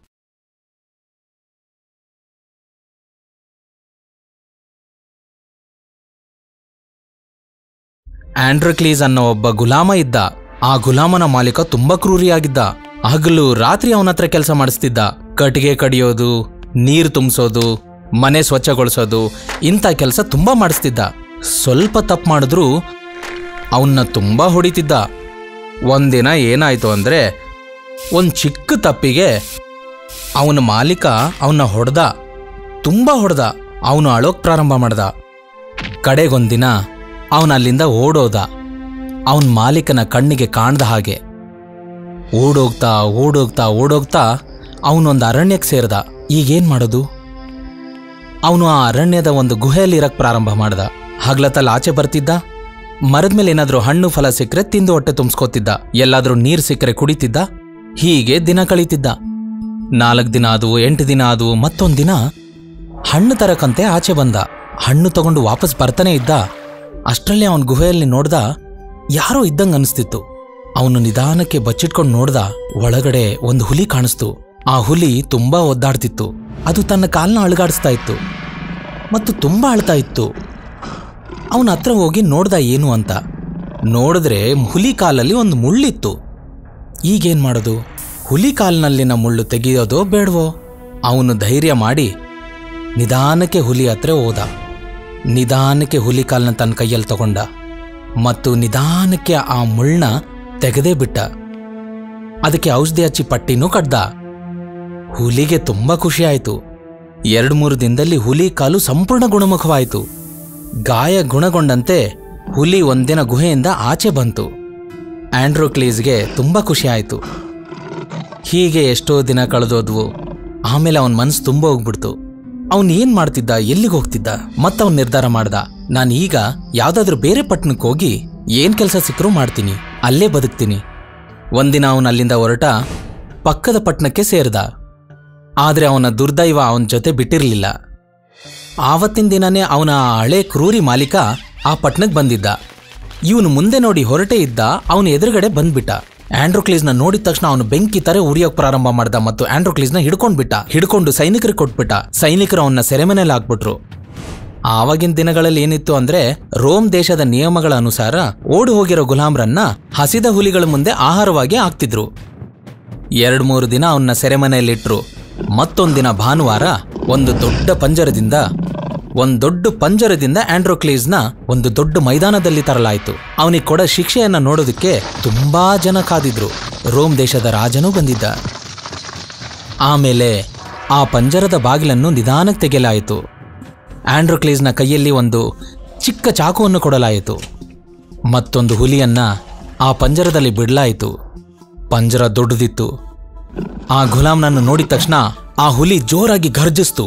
ಆಂಡ್ರಕ್ಲೀಸ್ ಅನ್ನೋ ಒಬ್ಬ ಗುಲಾಮ ಇದ್ದ ಆ ಗುಲಾಮನ ಮಾಲೀಕ ತುಂಬಾ ಕ್ರೂರಿಯಾಗಿದ್ದ ಹಗಲು ರಾತ್ರಿ ಅವನ ಹತ್ರ ಕೆಲಸ ಮಾಡಿಸ್ತಿದ್ದ ಕಟ್ಟಿಗೆ ಕಡಿಯೋದು ನೀರು ತುಂಬಿಸೋದು ಮನೆ ಸ್ವಚ್ಛಗೊಳಿಸೋದು ಇಂಥ ಕೆಲಸ ತುಂಬಾ ಮಾಡಿಸ್ತಿದ್ದ ಸ್ವಲ್ಪ ತಪ್ಪು ಮಾಡಿದ್ರೂ ಅವನ್ನ ತುಂಬಾ ಹೊಡಿತಿದ್ದ ಒಂದಿನ ಏನಾಯ್ತು ಅಂದ್ರೆ ಒಂದು ಚಿಕ್ಕ ತಪ್ಪಿಗೆ ಅವನ ಮಾಲೀಕ ಅವನ್ನ ಹೊಡೆದ ತುಂಬಾ ಹೊಡೆದ ಅವನು ಅಳೋಕ್ ಪ್ರಾರಂಭ ಮಾಡ್ದ ಕಡೆಗೊಂದಿನ ಅವನ ಅಲ್ಲಿಂದ ಓಡೋದ ಅವನ ಮಾಲೀಕನ ಕಣ್ಣಿಗೆ ಕಾಣ್ದ ಹಾಗೆ ಓಡೋಗ್ತಾ ಓಡೋಗ್ತಾ ಓಡೋಗ್ತಾ ಅವನೊಂದು ಅರಣ್ಯಕ್ಕೆ ಸೇರ್ದ ಈಗೇನ್ ಮಾಡೋದು ಅವನು ಆ ಅರಣ್ಯದ ಒಂದು ಗುಹೆಯಲ್ಲಿ ಇರಕ್ ಪ್ರಾರಂಭ ಮಾಡ್ದ ಹಗ್ಲತ್ತಲ್ಲಿ ಆಚೆ ಬರ್ತಿದ್ದ ಮರದ ಮೇಲೆ ಏನಾದ್ರೂ ಹಣ್ಣು ಫಲ ಸಿಕ್ಕರೆ ತಿಂದು ಹೊಟ್ಟೆ ತುಂಬಿಸ್ಕೋತಿದ್ದ ಎಲ್ಲಾದ್ರೂ ನೀರು ಸಿಕ್ಕರೆ ಕುಡಿತಿದ್ದ ಹೀಗೆ ದಿನ ಕಳೀತಿದ್ದ ನಾಲ್ಕು ದಿನ ಆದವು ಎಂಟು ದಿನ ಆದವು ಮತ್ತೊಂದು ದಿನ ಹಣ್ಣು ತರಕಂತೆ ಆಚೆ ಬಂದ ಹಣ್ಣು ತಗೊಂಡು ವಾಪಸ್ ಬರ್ತಾನೆ ಇದ್ದ ಅಷ್ಟರಲ್ಲಿ ಅವನ ಗುಹೆಯಲ್ಲಿ ನೋಡ್ದ ಯಾರೋ ಇದ್ದಂಗೆ ಅನಿಸ್ತಿತ್ತು ಅವನು ನಿಧಾನಕ್ಕೆ ಬಚ್ಚಿಟ್ಕೊಂಡು ನೋಡ್ದ ಒಳಗಡೆ ಒಂದು ಹುಲಿ ಕಾಣಿಸ್ತು ಆ ಹುಲಿ ತುಂಬಾ ಒದ್ದಾಡ್ತಿತ್ತು ಅದು ತನ್ನ ಕಾಲ್ನ ಅಳಗಾಡಿಸ್ತಾ ಇತ್ತು ಮತ್ತು ತುಂಬಾ ಅಳ್ತಾ ಇತ್ತು ಅವನ ಹತ್ರ ಹೋಗಿ ನೋಡ್ದ ಏನು ಅಂತ ನೋಡಿದ್ರೆ ಹುಲಿ ಕಾಲಲ್ಲಿ ಒಂದು ಮುಳ್ಳಿತ್ತು ಈಗೇನ್ ಮಾಡೋದು ಹುಲಿ ಕಾಲಿನಲ್ಲಿನ ಮುಳ್ಳು ತೆಗೆಯೋದೋ ಬೇಡವೋ ಅವನು ಧೈರ್ಯ ಮಾಡಿ ನಿಧಾನಕ್ಕೆ ಹುಲಿ ಹತ್ರ ಹೋದ ನಿಧಾನಕ್ಕೆ ಹುಲಿ ಕಾಲನ್ನ ತನ್ನ ಕೈಯಲ್ಲಿ ತಗೊಂಡ ಮತ್ತು ನಿಧಾನಕ್ಕೆ ಆ ಮುಳ್ಳನ್ನ ತೆಗೆದೇ ಬಿಟ್ಟ ಅದಕ್ಕೆ ಔಷಧಿ ಹಚ್ಚಿ ಪಟ್ಟಿನೂ ಕಡ್ದ ಹುಲಿಗೆ ತುಂಬಾ ಖುಷಿ ಆಯ್ತು ಎರಡು ಮೂರು ದಿನದಲ್ಲಿ ಹುಲಿ ಕಾಲು ಸಂಪೂರ್ಣ ಗುಣಮುಖವಾಯಿತು ಗಾಯ ಗುಣಗೊಂಡಂತೆ ಹುಲಿ ಒಂದಿನ ಗುಹೆಯಿಂದ ಆಚೆ ಬಂತು ಆಂಡ್ರೋಕ್ಲೀಸ್ಗೆ ತುಂಬಾ ಖುಷಿ ಆಯಿತು ಹೀಗೆ ಎಷ್ಟೋ ದಿನ ಕಳೆದೋದ್ವು ಆಮೇಲೆ ಅವನ ಮನಸ್ಸು ತುಂಬ ಹೋಗ್ಬಿಡ್ತು ಅವನ್ ಏನ್ ಮಾಡ್ತಿದ್ದ ಎಲ್ಲಿಗೆ ಹೋಗ್ತಿದ್ದ ಮತ್ತವನ್ ನಿರ್ಧಾರ ಮಾಡ್ದ ನಾನು ಈಗ ಯಾವ್ದಾದ್ರೂ ಬೇರೆ ಪಟ್ಟಣಕ್ಕೆ ಹೋಗಿ ಏನ್ ಕೆಲಸ ಸಿಕ್ಕರೂ ಮಾಡ್ತೀನಿ ಅಲ್ಲೇ ಬದುಕ್ತೀನಿ ಒಂದಿನ ಅವನು ಅಲ್ಲಿಂದ ಹೊರಟ ಪಕ್ಕದ ಪಟ್ಟಣಕ್ಕೆ ಸೇರ್ದ ಆದ್ರೆ ಅವನ ದುರ್ದೈವ ಅವನ ಜೊತೆ ಬಿಟ್ಟಿರ್ಲಿಲ್ಲ ಆವತ್ತಿನ ದಿನನೇ ಅವನ ಹಳೆ ಕ್ರೂರಿ ಮಾಲೀಕ ಆ ಪಟ್ನಕ್ಕೆ ಬಂದಿದ್ದ ಇವನು ಮುಂದೆ ನೋಡಿ ಹೊರಟೇ ಇದ್ದ ಅವನ ಎದುರುಗಡೆ ಬಂದ್ಬಿಟ್ಟ ಆಂಡ್ರೋಕ್ಲೀಸ್ನ ನೋಡಿದ ತಕ್ಷಣ ಅವನು ಬೆಂಕಿ ತರ ಉರಿಯೋಕ್ ಪ್ರಾರಂಭ ಮಾಡ್ದ ಮತ್ತು ಆಂಡ್ರೋಕ್ಲೀಸ್ನ ಹಿಡ್ಕೊಂಡ್ಬಿಟ್ಟ ಹಿಡ್ಕೊಂಡು ಸೈನಿಕರಿಗೆ ಕೊಟ್ಬಿಟ್ಟ ಸೈನಿಕರು ಅವನ್ನ ಸೆರೆಮನೆಯಲ್ಲಿ ಹಾಕ್ಬಿಟ್ರು ಆವಾಗಿನ ದಿನಗಳಲ್ಲಿ ಏನಿತ್ತು ಅಂದ್ರೆ ರೋಮ್ ದೇಶದ ನಿಯಮಗಳ ಅನುಸಾರ ಓಡಿ ಹೋಗಿರೋ ಗುಲಾಮ್ರನ್ನ ಹಸಿದ ಹುಲಿಗಳ ಮುಂದೆ ಆಹಾರವಾಗಿ ಹಾಕ್ತಿದ್ರು ಎರಡ್ ಮೂರು ದಿನ ಅವನ್ನ ಸೆರೆಮನೆಯಲ್ಲಿಟ್ರು ಮತ್ತೊಂದಿನ ಭಾನುವಾರ ಒಂದು ದೊಡ್ಡ ಪಂಜರದಿಂದ ಒಂದು ದೊಡ್ಡ ಪಂಜರದಿಂದ ಆಂಡ್ರೋಕ್ಲೀಸ್ನ ಒಂದು ದೊಡ್ಡ ಮೈದಾನದಲ್ಲಿ ತರಲಾಯಿತು ಅವನಿಗೆ ಕೊಡ ಶಿಕ್ಷೆಯನ್ನ ನೋಡೋದಕ್ಕೆ ತುಂಬಾ ಜನ ಕಾದಿದ್ರು ರೋಮ್ ದೇಶದ ರಾಜನೂ ಬಂದಿದ್ದ ಆಮೇಲೆ ಆ ಪಂಜರದ ಬಾಗಿಲನ್ನು ನಿಧಾನಕ್ಕೆ ತೆಗೆಯಲಾಯಿತು ಆಂಡ್ರೋಕ್ಲೀಸ್ನ ಕೈಯಲ್ಲಿ ಒಂದು ಚಿಕ್ಕ ಚಾಕುವನ್ನು ಕೊಡಲಾಯಿತು ಮತ್ತೊಂದು ಹುಲಿಯನ್ನ ಆ ಪಂಜರದಲ್ಲಿ ಬಿಡಲಾಯಿತು ಪಂಜರ ದೊಡ್ಡದಿತ್ತು ಆ ಗುಲಾಮ್ನನ್ನು ನೋಡಿದ ತಕ್ಷಣ ಆ ಹುಲಿ ಜೋರಾಗಿ ಗರ್ಜಿಸ್ತು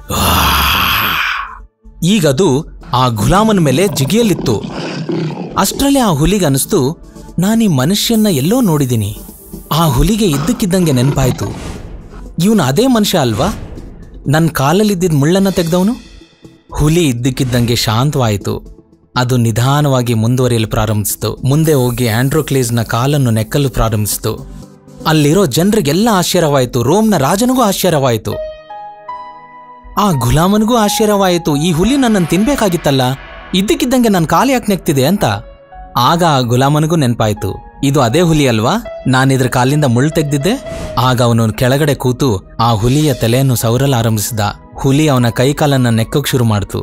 ಈಗದು ಆ ಗುಲಾಮನ ಮೇಲೆ ಜಿಗಿಯಲಿತ್ತು ಅಷ್ಟರಲ್ಲಿ ಆ ಹುಲಿಗೆ ಅನಿಸ್ತು ನಾನೀ ಮನುಷ್ಯನ್ನ ಎಲ್ಲೋ ನೋಡಿದ್ದೀನಿ ಆ ಹುಲಿಗೆ ಇದ್ದಕ್ಕಿದ್ದಂಗೆ ನೆನಪಾಯ್ತು ಇವನು ಅದೇ ಮನುಷ್ಯ ಅಲ್ವಾ ನನ್ನ ಕಾಲಲ್ಲಿದ್ದಿದ್ದ ಮುಳ್ಳನ್ನ ತೆಗೆದವನು ಹುಲಿ ಇದ್ದಕ್ಕಿದ್ದಂಗೆ ಶಾಂತವಾಯಿತು ಅದು ನಿಧಾನವಾಗಿ ಮುಂದುವರಿಯಲು ಪ್ರಾರಂಭಿಸಿತು ಮುಂದೆ ಹೋಗಿ ಆಂಡ್ರೋಕ್ಲೀಸ್ನ ಕಾಲನ್ನು ನೆಕ್ಕಲು ಪ್ರಾರಂಭಿಸಿತು ಅಲ್ಲಿರೋ ಜನರಿಗೆಲ್ಲ ಆಶ್ಚರ್ಯವಾಯಿತು ರೋಮ್ನ ರಾಜನಿಗೂ ಆಶ್ಚರ್ಯವಾಯಿತು ಆ ಗುಲಾಮನಿಗೂ ಆಶ್ಚರ್ಯವಾಯಿತು ಈ ಹುಲಿ ನನ್ನನ್ನು ತಿನ್ಬೇಕಾಗಿತ್ತಲ್ಲ ಇದ್ದಕ್ಕಿದ್ದಂಗೆ ನನ್ನ ಕಾಲು ಯಾಕೆ ನೆಕ್ತಿದೆ ಅಂತ ಆಗ ಆ ಗುಲಾಮನಿಗೂ ನೆನಪಾಯ್ತು ಇದು ಅದೇ ಹುಲಿ ಅಲ್ವಾ ನಾನಿದ್ರ ಕಾಲಿಂದ ಮುಳ್ಳು ತೆಗ್ದಿದ್ದೆ ಆಗ ಅವನು ಕೆಳಗಡೆ ಕೂತು ಆ ಹುಲಿಯ ತಲೆಯನ್ನು ಸವರಲು ಆರಂಭಿಸಿದ ಹುಲಿ ಅವನ ಕೈಕಾಲನ್ನ ನೆಕ್ಕಕ್ಕೆ ಶುರು ಮಾಡ್ತು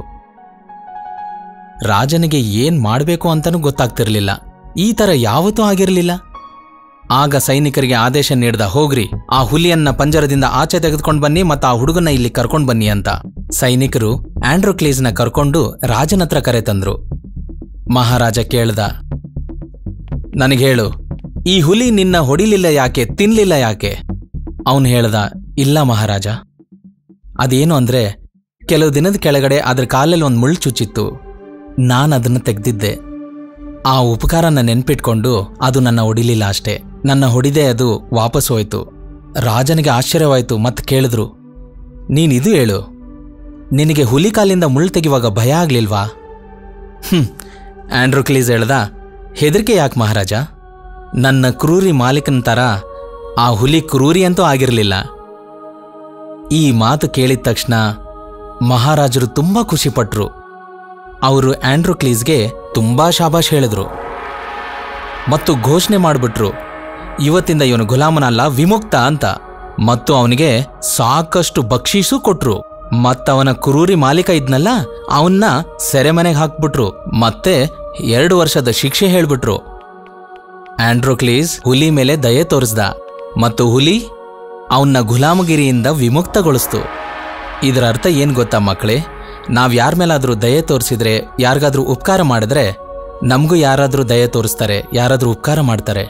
ರಾಜನಿಗೆ ಏನ್ ಮಾಡ್ಬೇಕು ಅಂತಾನೂ ಗೊತ್ತಾಗ್ತಿರ್ಲಿಲ್ಲ ಈ ತರ ಯಾವತ್ತೂ ಆಗಿರಲಿಲ್ಲ ಆಗ ಸೈನಿಕರಿಗೆ ಆದೇಶ ನೀಡ್ದ ಹೋಗ್ರಿ ಆ ಹುಲಿಯನ್ನ ಪಂಜರದಿಂದ ಆಚೆ ತೆಗೆದುಕೊಂಡು ಬನ್ನಿ ಮತ್ತು ಆ ಹುಡುಗನ ಇಲ್ಲಿ ಕರ್ಕೊಂಡು ಬನ್ನಿ ಅಂತ ಸೈನಿಕರು ಆಂಡ್ರೋಕ್ಲೀಸ್ನ ಕರ್ಕೊಂಡು ರಾಜನ ಹತ್ರ ಕರೆ ತಂದ್ರು ಮಹಾರಾಜ ಕೇಳ್ದ ನನಗೆ ಹೇಳು ಈ ಹುಲಿ ನಿನ್ನ ಹೊಡಿಲಿಲ್ಲ ಯಾಕೆ ತಿನ್ಲಿಲ್ಲ ಯಾಕೆ ಅವನು ಹೇಳ್ದ ಇಲ್ಲ ಮಹಾರಾಜ ಅದೇನು ಅಂದ್ರೆ ಕೆಲವು ದಿನದ ಕೆಳಗಡೆ ಅದ್ರ ಕಾಲಲ್ಲಿ ಒಂದು ಮುಳ್ಳು ಚುಚ್ಚಿತ್ತು ನಾನು ಅದನ್ನ ತೆಗ್ದಿದ್ದೆ ಆ ಉಪಕಾರನ ನೆನ್ಪಿಟ್ಕೊಂಡು ಅದು ನನ್ನ ಹೊಡಿಲಿಲ್ಲ ಅಷ್ಟೇ ನನ್ನ ಹೊಡಿದೆ ಅದು ವಾಪಸ್ ಹೋಯ್ತು ರಾಜನಿಗೆ ಆಶ್ಚರ್ಯವಾಯ್ತು ಮತ್ತೆ ಕೇಳಿದ್ರು ನೀನಿದು ಹೇಳು ನಿನಗೆ ಹುಲಿ ಕಾಲಿಂದ ಮುಳ್ಳು ತೆಗೆಯುವಾಗ ಭಯ ಆಗ್ಲಿಲ್ವಾ ಹ್ಮ್ ಆಂಡ್ರೋಕ್ಲೀಸ್ ಹೇಳ್ದ ಹೆದರಿಕೆ ಯಾಕೆ ಮಹಾರಾಜ ನನ್ನ ಕ್ರೂರಿ ಮಾಲೀಕನ ಥರ ಆ ಹುಲಿ ಕ್ರೂರಿ ಅಂತೂ ಆಗಿರಲಿಲ್ಲ ಈ ಮಾತು ಕೇಳಿದ ತಕ್ಷಣ ಮಹಾರಾಜರು ತುಂಬಾ ಖುಷಿಪಟ್ರು ಅವರು ಆಂಡ್ರೋಕ್ಲೀಸ್ಗೆ ತುಂಬಾ ಶಾಬಾಷ್ ಹೇಳಿದ್ರು ಮತ್ತು ಘೋಷಣೆ ಮಾಡಿಬಿಟ್ರು ಇವತ್ತಿಂದ ಇವನು ಗುಲಾಮನಲ್ಲ ವಿಮುಕ್ತ ಅಂತ ಮತ್ತು ಅವನಿಗೆ ಸಾಕಷ್ಟು ಬಕ್ಷೀಸು ಕೊಟ್ರು ಮತ್ತವನ ಕುರೂರಿ ಮಾಲೀಕ ಇದ್ನಲ್ಲ ಅವನ್ನ ಸೆರೆಮನೆಗೆ ಹಾಕ್ಬಿಟ್ರು ಮತ್ತೆ ಎರಡು ವರ್ಷದ ಶಿಕ್ಷೆ ಹೇಳ್ಬಿಟ್ರು ಆಂಡ್ರೋಕ್ಲೀಸ್ ಹುಲಿ ಮೇಲೆ ದಯೆ ತೋರಿಸ್ದ ಮತ್ತು ಹುಲಿ ಅವನ್ನ ಗುಲಾಮಗಿರಿಯಿಂದ ವಿಮುಕ್ತಗೊಳಿಸ್ತು ಇದರ ಅರ್ಥ ಏನು ಗೊತ್ತಾ ಮಕ್ಕಳೇ ನಾವು ಯಾರ ಮೇಲಾದರೂ ದಯೆ ತೋರಿಸಿದ್ರೆ ಯಾರಿಗಾದ್ರೂ ಉಪಕಾರ ಮಾಡಿದ್ರೆ ನಮಗೂ ಯಾರಾದರೂ ದಯೆ ತೋರಿಸ್ತಾರೆ ಯಾರಾದರೂ ಉಪಕಾರ ಮಾಡ್ತಾರೆ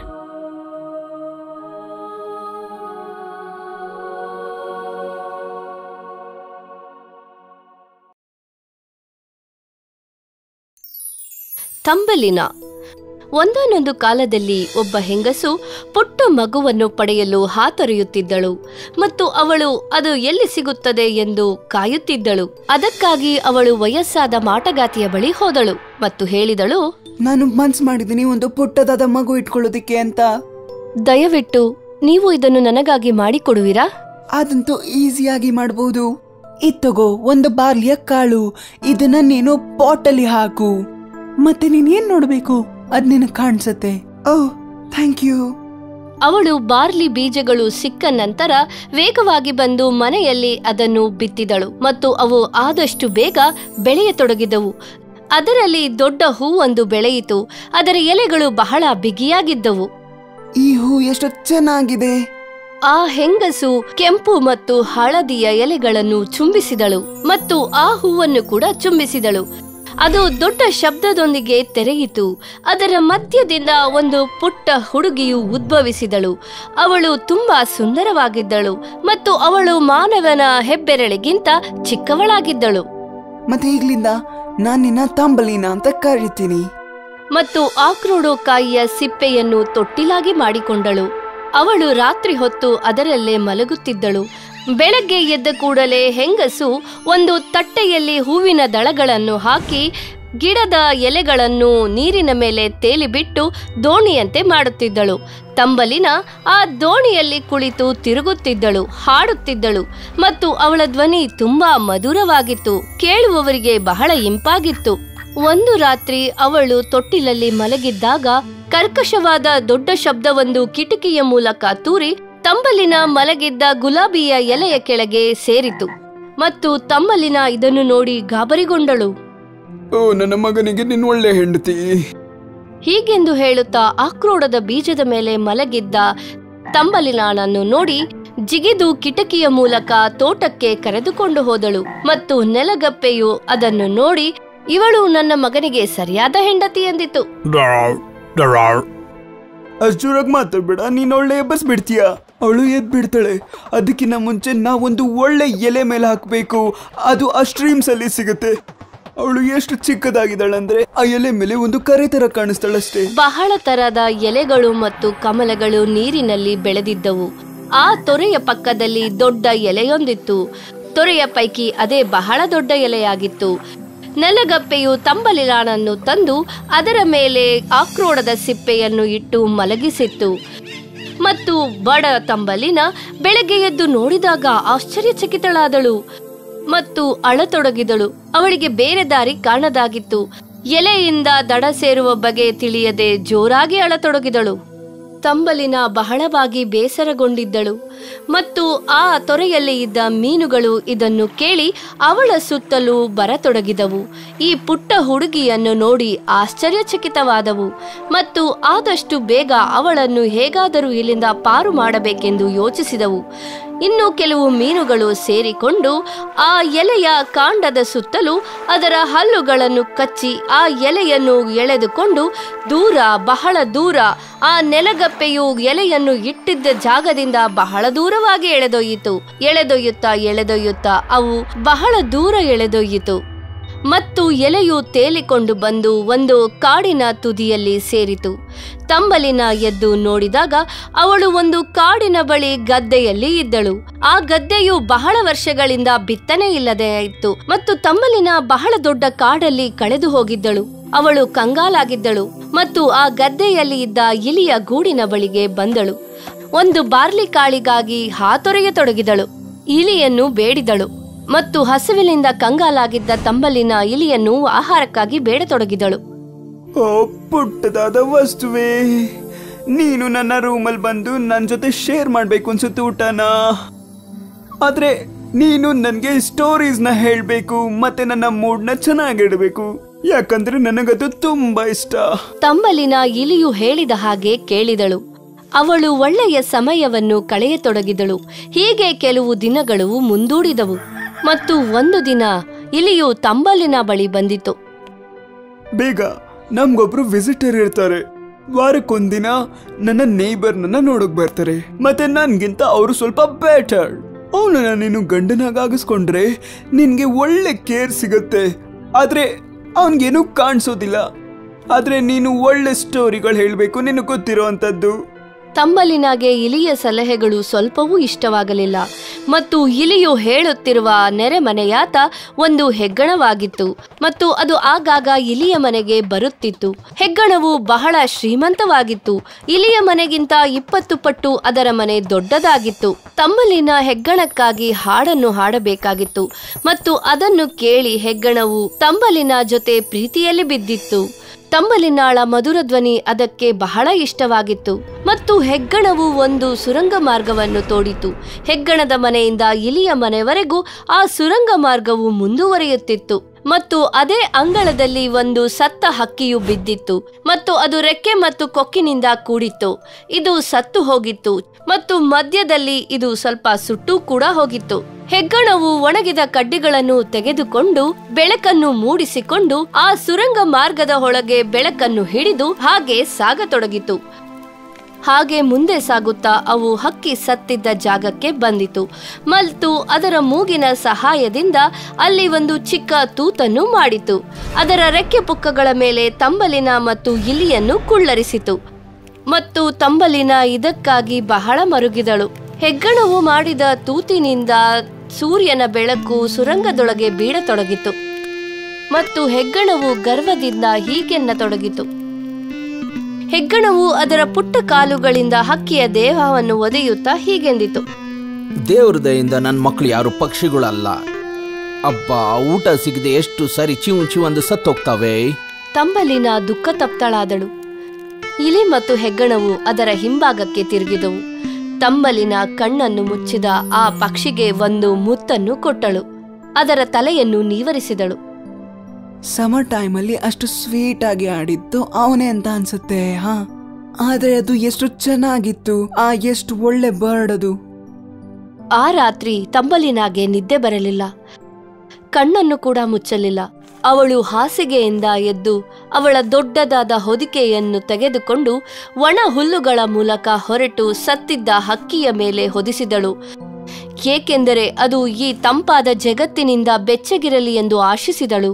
ತಂಬಲಿನ ಒಂದಾನೊಂದು ಕಾಲದಲ್ಲಿ ಒಬ್ಬ ಹೆಂಗಸು ಪುಟ್ಟ ಮಗುವನ್ನು ಪಡೆಯಲು ಹಾತೊರೆಯುತ್ತಿದ್ದಳು ಮತ್ತು ಅವಳು ಅದು ಎಲ್ಲಿ ಸಿಗುತ್ತದೆ ಎಂದು ಕಾಯುತ್ತಿದ್ದಳು ಅದಕ್ಕಾಗಿ ಅವಳು ವಯಸ್ಸಾದ ಮಾಟಗಾತಿಯ ಬಳಿ ಹೋದಳು ಮತ್ತು ಹೇಳಿದಳು ನಾನು ಮನ್ಸ್ ಮಾಡಿದ್ದೀನಿ ಒಂದು ಪುಟ್ಟದಾದ ಮಗು ಇಟ್ಕೊಳ್ಳೋದಿಕ್ಕೆ ಅಂತ ದಯವಿಟ್ಟು ನೀವು ಇದನ್ನು ನನಗಾಗಿ ಮಾಡಿಕೊಡುವಿರಾ ಅದಂತೂ ಈಸಿಯಾಗಿ ಮಾಡಬಹುದು ಇತ್ತಗೋ ಒಂದು ಬಾರ್ಲಿಯ ಕಾಳು ಇದನ್ನ ನೀನು ಪಾಟಲ್ಲಿ ಹಾಕು ಮತ್ತೆ ನೀನ್ ಏನ್ ನೋಡ್ಬೇಕು ಅದ್ ನಿನಗ್ ಕಾಣಿಸತ್ತೆ ಓಹ್ ಥ್ಯಾಂಕ್ ಯು ಅವಳು ಬಾರ್ಲಿ ಬೀಜಗಳು ಸಿಕ್ಕ ನಂತರ ವೇಗವಾಗಿ ಬಂದು ಮನೆಯಲ್ಲಿ ಅದನ್ನು ಬಿತ್ತಿದಳು ಮತ್ತು ಅವು ಆದಷ್ಟು ಬೇಗ ಬೆಳೆಯತೊಡಗಿದವು ಅದರಲ್ಲಿ ದೊಡ್ಡ ಹೂವೊಂದು ಬೆಳೆಯಿತು ಅದರ ಎಲೆಗಳು ಬಹಳ ಬಿಗಿಯಾಗಿದ್ದವು ಈ ಹೂ ಎಷ್ಟು ಚೆನ್ನಾಗಿದೆ ಆ ಹೆಂಗಸು ಕೆಂಪು ಮತ್ತು ಹಳದಿಯ ಎಲೆಗಳನ್ನು ಚುಂಬಿಸಿದಳು ಮತ್ತು ಆ ಹೂವನ್ನು ಕೂಡ ಚುಂಬಿಸಿದಳು ಅದು ದೊಡ್ಡ ಶಬ್ದದೊಂದಿಗೆ ತೆರೆಯಿತು ಅದರ ಮಧ್ಯದಿಂದ ಒಂದು ಪುಟ್ಟ ಹುಡುಗಿಯು ಉದ್ಭವಿಸಿದಳು ಅವಳು ತುಂಬಾ ಸುಂದರವಾಗಿದ್ದಳು ಮತ್ತು ಅವಳು ಮಾನವನ ಹೆಬ್ಬೆರಳಿಗಿಂತ ಚಿಕ್ಕವಳಾಗಿದ್ದಳು ಮತ್ತೆ ಈಗ್ಲಿಂದ ನಾನ್ ನಿನ್ನ ತಂಬಲಿನ ಅಂತ ಕರಿತೀನಿ ಮತ್ತು ಆಕ್ರೋಡೋಕಾಯಿಯ ಸಿಪ್ಪೆಯನ್ನು ತೊಟ್ಟಿಲಾಗಿ ಮಾಡಿಕೊಂಡಳು ಅವಳು ರಾತ್ರಿ ಹೊತ್ತು ಅದರಲ್ಲೇ ಮಲಗುತ್ತಿದ್ದಳು ಬೆಳಗ್ಗೆ ಎದ್ದ ಕೂಡಲೇ ಹೆಂಗಸು ಒಂದು ತಟ್ಟೆಯಲ್ಲಿ ಹೂವಿನ ದಳಗಳನ್ನು ಹಾಕಿ ಗಿಡದ ಎಲೆಗಳನ್ನು ನೀರಿನ ಮೇಲೆ ತೇಲಿಬಿಟ್ಟು ದೋಣಿಯಂತೆ ಮಾಡುತ್ತಿದ್ದಳು ತಂಬಲಿನ ಆ ದೋಣಿಯಲ್ಲಿ ಕುಳಿತು ತಿರುಗುತ್ತಿದ್ದಳು ಹಾಡುತ್ತಿದ್ದಳು ಮತ್ತು ಅವಳ ಧ್ವನಿ ತುಂಬಾ ಮಧುರವಾಗಿತ್ತು ಕೇಳುವವರಿಗೆ ಬಹಳ ಇಂಪಾಗಿತ್ತು ಒಂದು ರಾತ್ರಿ ಅವಳು ತೊಟ್ಟಿಲಲ್ಲಿ ಮಲಗಿದ್ದಾಗ ಕರ್ಕಶವಾದ ದೊಡ್ಡ ಶಬ್ದವೊಂದು ಕಿಟಕಿಯ ಮೂಲಕ ತೂರಿ ತಂಬಲಿನ ಮಲಗಿದ್ದ ಗುಲಾಬಿಯ ಎಲೆಯ ಕೆಳಗೆ ಸೇರಿತು ಮತ್ತು ತಂಬಲಿನ ಇದನ್ನು ನೋಡಿ ಗಾಬರಿಗೊಂಡಳು ಓ ನನ್ನ ಮಗನಿಗೆ ನಿನ್ನ ಒಳ್ಳೆ ಹೆಂಡತಿ ಹೀಗೆಂದು ಹೇಳುತ್ತಾ ಆಕ್ರೋಡದ ಬೀಜದ ಮೇಲೆ ಮಲಗಿದ್ದ ತಂಬಲಿನಾಳನ್ನು ನೋಡಿ ಜಿಗಿದು ಕಿಟಕಿಯ ಮೂಲಕ ತೋಟಕ್ಕೆ ಕರೆದುಕೊಂಡು ಹೋದಳು ಮತ್ತು ನೆಲಗಪ್ಪೆಯು ಅದನ್ನು ನೋಡಿ ಇವಳು ನನ್ನ ಮಗನಿಗೆ ಸರಿಯಾದ ಹೆಂಡತಿ ಎಂದಿತು ಅಷ್ಟು ಜೋರಾಗಿ ಮಾತಾಡ್ಬೇಡ ನೀನ್ ಒಳ್ಳೆ ಎಬ್ಬಸ್ ಬಿಡ್ತೀಯ ಅವಳು ಎದ್ ಬಿಡ್ತಾಳೆ ಅದಕ್ಕಿಂತ ಮುಂಚೆ ನಾವೊಂದು ಒಳ್ಳೆ ಎಲೆ ಮೇಲೆ ಹಾಕ್ಬೇಕು ಅದು ಆ ಸ್ಟ್ರೀಮ್ಸ್ ಅಲ್ಲಿ ಸಿಗುತ್ತೆ ಅವಳು ಎಷ್ಟು ಚಿಕ್ಕದಾಗಿದ್ದಾಳೆ ಅಂದ್ರೆ ಆ ಎಲೆ ಮೇಲೆ ಒಂದು ಕರೆ ತರ ಕಾಣಿಸ್ತಾಳಷ್ಟೇ ಬಹಳ ತರದ ಎಲೆಗಳು ಮತ್ತು ಕಮಲಗಳು ನೀರಿನಲ್ಲಿ ಬೆಳೆದಿದ್ದವು ಆ ತೊರೆಯ ಪಕ್ಕದಲ್ಲಿ ದೊಡ್ಡ ಎಲೆಯೊಂದಿತ್ತು ತೊರೆಯ ಪೈಕಿ ಅದೇ ಬಹಳ ದೊಡ್ಡ ಎಲೆಯಾಗಿತ್ತು ನೆಲಗಪ್ಪೆಯು ತಂಬಲಿಲಾನನ್ನು ತಂದು ಅದರ ಮೇಲೆ ಆಕ್ರೋಡದ ಸಿಪ್ಪೆಯನ್ನು ಇಟ್ಟು ಮಲಗಿಸಿತ್ತು ಮತ್ತು ಬಡ ತಂಬಲಿನ ಬೆಳಗ್ಗೆ ಎದ್ದು ನೋಡಿದಾಗ ಆಶ್ಚರ್ಯಚಕಿತಳಾದಳು ಮತ್ತು ಅಳತೊಡಗಿದಳು ಅವಳಿಗೆ ಬೇರೆ ದಾರಿ ಕಾಣದಾಗಿತ್ತು ಎಲೆಯಿಂದ ದಡ ಸೇರುವ ಬಗೆ ತಿಳಿಯದೆ ಜೋರಾಗಿ ಅಳತೊಡಗಿದಳು ತಂಬಲಿನ ಬಹಳವಾಗಿ ಬೇಸರಗೊಂಡಿದ್ದಳು ಮತ್ತು ಆ ತೊರೆಯಲ್ಲಿ ಇದ್ದ ಮೀನುಗಳು ಇದನ್ನು ಕೇಳಿ ಅವಳ ಸುತ್ತಲೂ ಬರತೊಡಗಿದವು ಈ ಪುಟ್ಟ ಹುಡುಗಿಯನ್ನು ನೋಡಿ ಆಶ್ಚರ್ಯಚಕಿತವಾದವು ಮತ್ತು ಆದಷ್ಟು ಬೇಗ ಅವಳನ್ನು ಹೇಗಾದರೂ ಇಲ್ಲಿಂದ ಪಾರು ಮಾಡಬೇಕೆಂದು ಯೋಚಿಸಿದವು ಇನ್ನು ಕೆಲವು ಮೀನುಗಳು ಸೇರಿಕೊಂಡು ಆ ಎಲೆಯ ಕಾಂಡದ ಸುತ್ತಲೂ ಅದರ ಹಲ್ಲುಗಳನ್ನು ಕಚ್ಚಿ ಆ ಎಲೆಯನ್ನು ಎಳೆದುಕೊಂಡು ದೂರ ಬಹಳ ದೂರ ಆ ನೆಲಗಪ್ಪೆಯು ಎಲೆಯನ್ನು ಇಟ್ಟಿದ್ದ ಜಾಗದಿಂದ ಬಹಳ ದೂರವಾಗಿ ಎಳೆದೊಯ್ಯಿತು ಎಳೆದೊಯ್ಯುತ್ತಾ ಎಳೆದೊಯ್ಯುತ್ತಾ ಅವು ಬಹಳ ದೂರ ಎಳೆದೊಯ್ಯಿತು ಮತ್ತು ಎಲೆಯು ತೇಲಿಕೊಂಡು ಬಂದು ಒಂದು ಕಾಡಿನ ತುದಿಯಲ್ಲಿ ಸೇರಿತು ತಂಬಲಿನ ಎದ್ದು ನೋಡಿದಾಗ ಅವಳು ಒಂದು ಕಾಡಿನ ಬಳಿ ಗದ್ದೆಯಲ್ಲಿ ಇದ್ದಳು ಆ ಗದ್ದೆಯು ಬಹಳ ವರ್ಷಗಳಿಂದ ಬಿತ್ತನೆ ಇಲ್ಲದೆ ಇತ್ತು ಮತ್ತು ತಂಬಲಿನ ಬಹಳ ದೊಡ್ಡ ಕಾಡಲ್ಲಿ ಕಳೆದು ಹೋಗಿದ್ದಳು ಅವಳು ಕಂಗಾಲಾಗಿದ್ದಳು ಮತ್ತು ಆ ಗದ್ದೆಯಲ್ಲಿ ಇದ್ದ ಇಲಿಯ ಗೂಡಿನ ಬಳಿಗೆ ಬಂದಳು ಒಂದು ಬಾರ್ಲಿ ಕಾಳಿಗಾಗಿ ಹಾತೊರೆಯತೊಡಗಿದಳು ಇಲಿಯನ್ನು ಬೇಡಿದಳು ಮತ್ತು ಹಸಿವಿನಿಂದ ಕಂಗಾಲಾಗಿದ್ದ ತಂಬಲಿನ ಇಲಿಯನ್ನು ಆಹಾರಕ್ಕಾಗಿ ಬೇಡತೊಡಗಿದಳು ಓ ಪುಟ್ಟದಾದ ವಸ್ತುವೇ ನೀನು ನನ್ನ ರೂಮಲ್ಲಿ ಬಂದು ನನ್ನ ಜೊತೆ ಶೇರ್ ಮಾಡ್ಬೇಕು ಅನ್ಸುತ್ತೆ ಊಟನ ಆದ್ರೆ ನೀನು ನನಗೆ ಸ್ಟೋರೀಸ್ನ ಹೇಳಬೇಕು ಮತ್ತೆ ನನ್ನ ಮೂಡ್ನ ಚೆನ್ನಾಗಿಡಬೇಕು ಯಾಕಂದ್ರೆ ನನಗದು ತುಂಬಾ ಇಷ್ಟ ತಂಬಲಿನ ಇಲಿಯು ಹೇಳಿದ ಹಾಗೆ ಕೇಳಿದಳು ಅವಳು ಒಳ್ಳೆಯ ಸಮಯವನ್ನು ಕಳೆಯತೊಡಗಿದಳು ಹೀಗೆ ಕೆಲವು ದಿನಗಳು ಮುಂದೂಡಿದವು ಮತ್ತು ಒಂದು ದಿನ ಇಲಿಯು ತಂಬಲಿನ ಬಳಿ ಬಂದಿತು ಬೇಗ ನಮ್ಗೊಬ್ರು ವಿಸಿಟರ್ ಇರ್ತಾರೆ ವಾರಕ್ಕೊಂದಿನ ನನ್ನ ನೇಬರ್ನನ್ನ ನೋಡಕ್ ಬರ್ತಾರೆ ಮತ್ತೆ ನನ್ಗಿಂತ ಅವರು ಸ್ವಲ್ಪ ಬೆಟರ್ ಅವನನ್ನ ನೀನು ಗಂಡನಾಗಿಸ್ಕೊಂಡ್ರೆ ನಿನ್ಗೆ ಒಳ್ಳೆ ಕೇರ್ ಸಿಗುತ್ತೆ ಆದ್ರೆ ಅವನ್ಗೇನು ಕಾಣಿಸೋದಿಲ್ಲ ಆದ್ರೆ ನೀನು ಒಳ್ಳೆ ಸ್ಟೋರಿಗಳು ಹೇಳ್ಬೇಕು ನಿನಗೆ ಗೊತ್ತಿರೋ ಅಂತದ್ದು ತಂಬಲಿನಾಗೆ ಇಲಿಯ ಸಲಹೆಗಳು ಸ್ವಲ್ಪವೂ ಇಷ್ಟವಾಗಲಿಲ್ಲ ಮತ್ತು ಇಲಿಯು ಹೇಳುತ್ತಿರುವ ನೆರೆಮನೆಯಾತ ಒಂದು ಹೆಗ್ಗಣವಾಗಿತ್ತು ಮತ್ತು ಅದು ಆಗಾಗ ಇಲಿಯ ಮನೆಗೆ ಬರುತ್ತಿತ್ತು ಹೆಗ್ಗಣವು ಬಹಳ ಶ್ರೀಮಂತವಾಗಿತ್ತು ಇಲಿಯ ಮನೆಗಿಂತ ಇಪ್ಪತ್ತು ಪಟ್ಟು ಅದರ ಮನೆ ದೊಡ್ಡದಾಗಿತ್ತು ತಂಬಲಿನ ಹೆಗ್ಗಣಕ್ಕಾಗಿ ಹಾಡನ್ನು ಹಾಡಬೇಕಾಗಿತ್ತು ಮತ್ತು ಅದನ್ನು ಕೇಳಿ ಹೆಗ್ಗಣವು ತಂಬಲಿನ ಜೊತೆ ಪ್ರೀತಿಯಲ್ಲಿ ಬಿದ್ದಿತ್ತು ತಂಬಲಿನಾಳ ಮಧುರ ಧ್ವನಿ ಅದಕ್ಕೆ ಬಹಳ ಇಷ್ಟವಾಗಿತ್ತು ಮತ್ತು ಹೆಗ್ಗಣವು ಒಂದು ಸುರಂಗ ಮಾರ್ಗವನ್ನು ತೋಡಿತು ಹೆಗ್ಗಣದ ಮನೆಯಿಂದ ಇಲಿಯ ಮನೆವರೆಗೂ ಆ ಸುರಂಗ ಮಾರ್ಗವು ಮುಂದುವರಿಯುತ್ತಿತ್ತು ಮತ್ತು ಅದೇ ಅಂಗಳದಲ್ಲಿ ಒಂದು ಸತ್ತ ಹಕ್ಕಿಯು ಬಿದ್ದಿತ್ತು ಮತ್ತು ಅದು ರೆಕ್ಕೆ ಮತ್ತು ಕೊಕ್ಕಿನಿಂದ ಕೂಡಿತ್ತು ಇದು ಸತ್ತು ಹೋಗಿತ್ತು ಮತ್ತು ಮಧ್ಯದಲ್ಲಿ ಇದು ಸ್ವಲ್ಪ ಸುಟ್ಟು ಕೂಡ ಹೋಗಿತ್ತು ಹೆಗ್ಗಣವು ಒಣಗಿದ ಕಡ್ಡಿಗಳನ್ನು ತೆಗೆದುಕೊಂಡು ಬೆಳಕನ್ನು ಮೂಡಿಸಿಕೊಂಡು ಆ ಸುರಂಗ ಮಾರ್ಗದ ಒಳಗೆ ಬೆಳಕನ್ನು ಹಿಡಿದು ಹಾಗೆ ಸಾಗತೊಡಗಿತು ಹಾಗೆ ಮುಂದೆ ಸಾಗುತ್ತಾ ಅವು ಹಕ್ಕಿ ಸತ್ತಿದ್ದ ಜಾಗಕ್ಕೆ ಬಂದಿತು ಮತ್ತು ಅದರ ಮೂಗಿನ ಸಹಾಯದಿಂದ ಅಲ್ಲಿ ಒಂದು ಚಿಕ್ಕ ತೂತನ್ನು ಮಾಡಿತು ಅದರ ರೆಕ್ಕೆ ಪುಕ್ಕಗಳ ಮೇಲೆ ತಂಬಲಿನ ಮತ್ತು ಇಲಿಯನ್ನು ಕುಳ್ಳರಿಸಿತು ಮತ್ತು ತಂಬಲಿನ ಇದಕ್ಕಾಗಿ ಬಹಳ ಮರುಗಿದಳು ಹೆಗ್ಗಣವು ಮಾಡಿದ ತೂತಿನಿಂದ ಸೂರ್ಯನ ಬೆಳಕು ಸುರಂಗದೊಳಗೆ ಬೀಳತೊಡಗಿತು ಮತ್ತು ಹೆಗ್ಗಣವು ಗರ್ವದಿಂದ ಹೀಗೆನ್ನತೊಡಗಿತು ಹೆಗ್ಗಣವು ಅದರ ಪುಟ್ಟ ಕಾಲುಗಳಿಂದ ಹಕ್ಕಿಯ ದೇಹವನ್ನು ಒದೆಯುತ್ತಾ ಹೀಗೆಂದಿತು ದೇವ್ರ ದಯಿಂದ ನನ್ನ ಮಕ್ಕಳು ಯಾರು ಪಕ್ಷಿಗಳಲ್ಲ ಅಬ್ಬಾ ಊಟ ಸಿಗದೆ ಎಷ್ಟು ಸರಿ ಚಿವ್ ಚಿವ್ ಅಂದು ಸತ್ತೋಗ್ತಾವೆ ತಂಬಲಿನ ದುಃಖ ತಪ್ತಳಾದಳು ಇಲಿ ಮತ್ತು ಹೆಗ್ಗಣವು ಅದರ ಹಿಂಭಾಗಕ್ಕೆ ತಿರುಗಿದವು ತಂಬಲಿನ ಕಣ್ಣನ್ನು ಮುಚ್ಚಿದ ಆ ಪಕ್ಷಿಗೆ ಒಂದು ಮುತ್ತನ್ನು ಕೊಟ್ಟಳು ಅದರ ತಲೆಯನ್ನು ನೀವರಿಸಿದಳು ಸಮರ್ ಟೈಮಲ್ಲಿ ಅಷ್ಟು ಸ್ವೀಟ್ ಆಗಿ ಆಡಿದ್ದು ಅವನೇ ಅಂತ ಅನ್ಸುತ್ತೆ ಹಾ ಆದ್ರೆ ಅದು ಎಷ್ಟು ಚೆನ್ನಾಗಿತ್ತು ಆ ಎಷ್ಟು ಒಳ್ಳೆ ಬರ್ಡ್ ಅದು ಆ ರಾತ್ರಿ ತಂಬಲಿನಾಗೆ ನಿದ್ದೆ ಬರಲಿಲ್ಲ ಕಣ್ಣನ್ನು ಕೂಡ ಮುಚ್ಚಲಿಲ್ಲ ಅವಳು ಹಾಸಿಗೆಯಿಂದ ಎದ್ದು ಅವಳ ದೊಡ್ಡದಾದ ಹೊದಿಕೆಯನ್ನು ತೆಗೆದುಕೊಂಡು ಒಣ ಹುಲ್ಲುಗಳ ಮೂಲಕ ಹೊರಟು ಸತ್ತಿದ್ದ ಹಕ್ಕಿಯ ಮೇಲೆ ಹೊದಿಸಿದಳು ಏಕೆಂದರೆ ಅದು ಈ ತಂಪಾದ ಜಗತ್ತಿನಿಂದ ಬೆಚ್ಚಗಿರಲಿ ಎಂದು ಆಶಿಸಿದಳು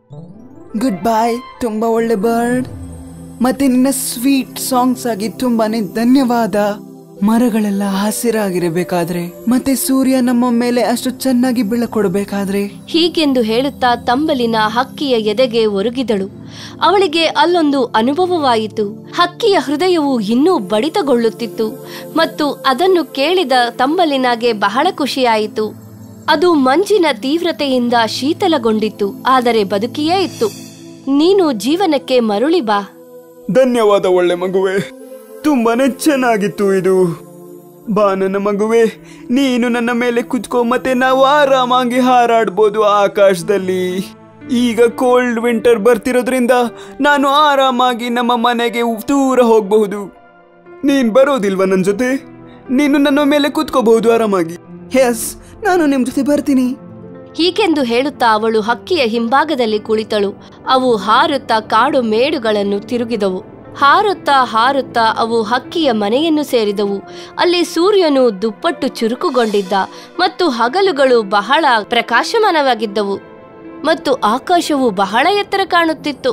ಗುಡ್ ಬಾಯ್ ತುಂಬಾ ಒಳ್ಳೆ ಬರ್ಡ್ ಮತ್ತೆ ನಿನ್ನ ಸ್ವೀಟ್ ಸಾಂಗ್ಸ್ ಆಗಿ ತುಂಬಾನೇ ಧನ್ಯವಾದ ಮರಗಳೆಲ್ಲ ಹಸಿರಾಗಿರಬೇಕಾದ್ರೆ ಮತ್ತೆ ಸೂರ್ಯ ನಮ್ಮ ಮೇಲೆ ಅಷ್ಟು ಚೆನ್ನಾಗಿ ಬೀಳಕೊಡ್ಬೇಕಾದ್ರೆ ಹೀಗೆಂದು ಹೇಳುತ್ತಾ ತಂಬಲಿನ ಹಕ್ಕಿಯ ಎದೆಗೆ ಒರಗಿದಳು ಅವಳಿಗೆ ಅಲ್ಲೊಂದು ಅನುಭವವಾಯಿತು ಹಕ್ಕಿಯ ಹೃದಯವು ಇನ್ನೂ ಬಡಿತಗೊಳ್ಳುತ್ತಿತ್ತು ಮತ್ತು ಅದನ್ನು ಕೇಳಿದ ತಂಬಲಿನಾಗೆ ಬಹಳ ಖುಷಿಯಾಯಿತು ಅದು ಮಂಜಿನ ತೀವ್ರತೆಯಿಂದ ಶೀತಲಗೊಂಡಿತ್ತು ಆದರೆ ಬದುಕಿಯೇ ಇತ್ತು ನೀನು ಜೀವನಕ್ಕೆ ಮರುಳಿ ಬಾ ಧನ್ಯವಾದ ಒಳ್ಳೆ ಮಗುವೆ ತುಂಬಾನೇ ಚೆನ್ನಾಗಿತ್ತು ಇದು ಬಾ ನನ್ನ ಮಗುವೆ ನೀನು ನನ್ನ ಮೇಲೆ ಕುತ್ಕೋ ಮತ್ತೆ ನಾವು ಆರಾಮಾಗಿ ಹಾರಾಡ್ಬೋದು ಆಕಾಶದಲ್ಲಿ ಈಗ ಕೋಲ್ಡ್ ವಿಂಟರ್ ಬರ್ತಿರೋದ್ರಿಂದ ನಾನು ಆರಾಮಾಗಿ ನಮ್ಮ ಮನೆಗೆ ದೂರ ಹೋಗಬಹುದು ನೀನ್ ಬರೋದಿಲ್ವಾ ನನ್ನ ಜೊತೆ ನೀನು ನನ್ನ ಮೇಲೆ ಕುತ್ಕೋಬಹುದು ಆರಾಮಾಗಿ ಎಸ್ ನಾನು ನಿಮ್ ಜೊತೆ ಬರ್ತೀನಿ ಹೀಗೆಂದು ಹೇಳುತ್ತಾ ಅವಳು ಹಕ್ಕಿಯ ಹಿಂಭಾಗದಲ್ಲಿ ಕುಳಿತಳು ಅವು ಹಾರುತ್ತಾ ಕಾಡು ಮೇಡುಗಳನ್ನು ತಿರುಗಿದವು ಹಾರುತ್ತಾ ಹಾರುತ್ತಾ ಅವು ಹಕ್ಕಿಯ ಮನೆಯನ್ನು ಸೇರಿದವು ಅಲ್ಲಿ ಸೂರ್ಯನು ದುಪ್ಪಟ್ಟು ಚುರುಕುಗೊಂಡಿದ್ದ ಮತ್ತು ಹಗಲುಗಳು ಬಹಳ ಪ್ರಕಾಶಮಾನವಾಗಿದ್ದವು ಮತ್ತು ಆಕಾಶವು ಬಹಳ ಎತ್ತರ ಕಾಣುತ್ತಿತ್ತು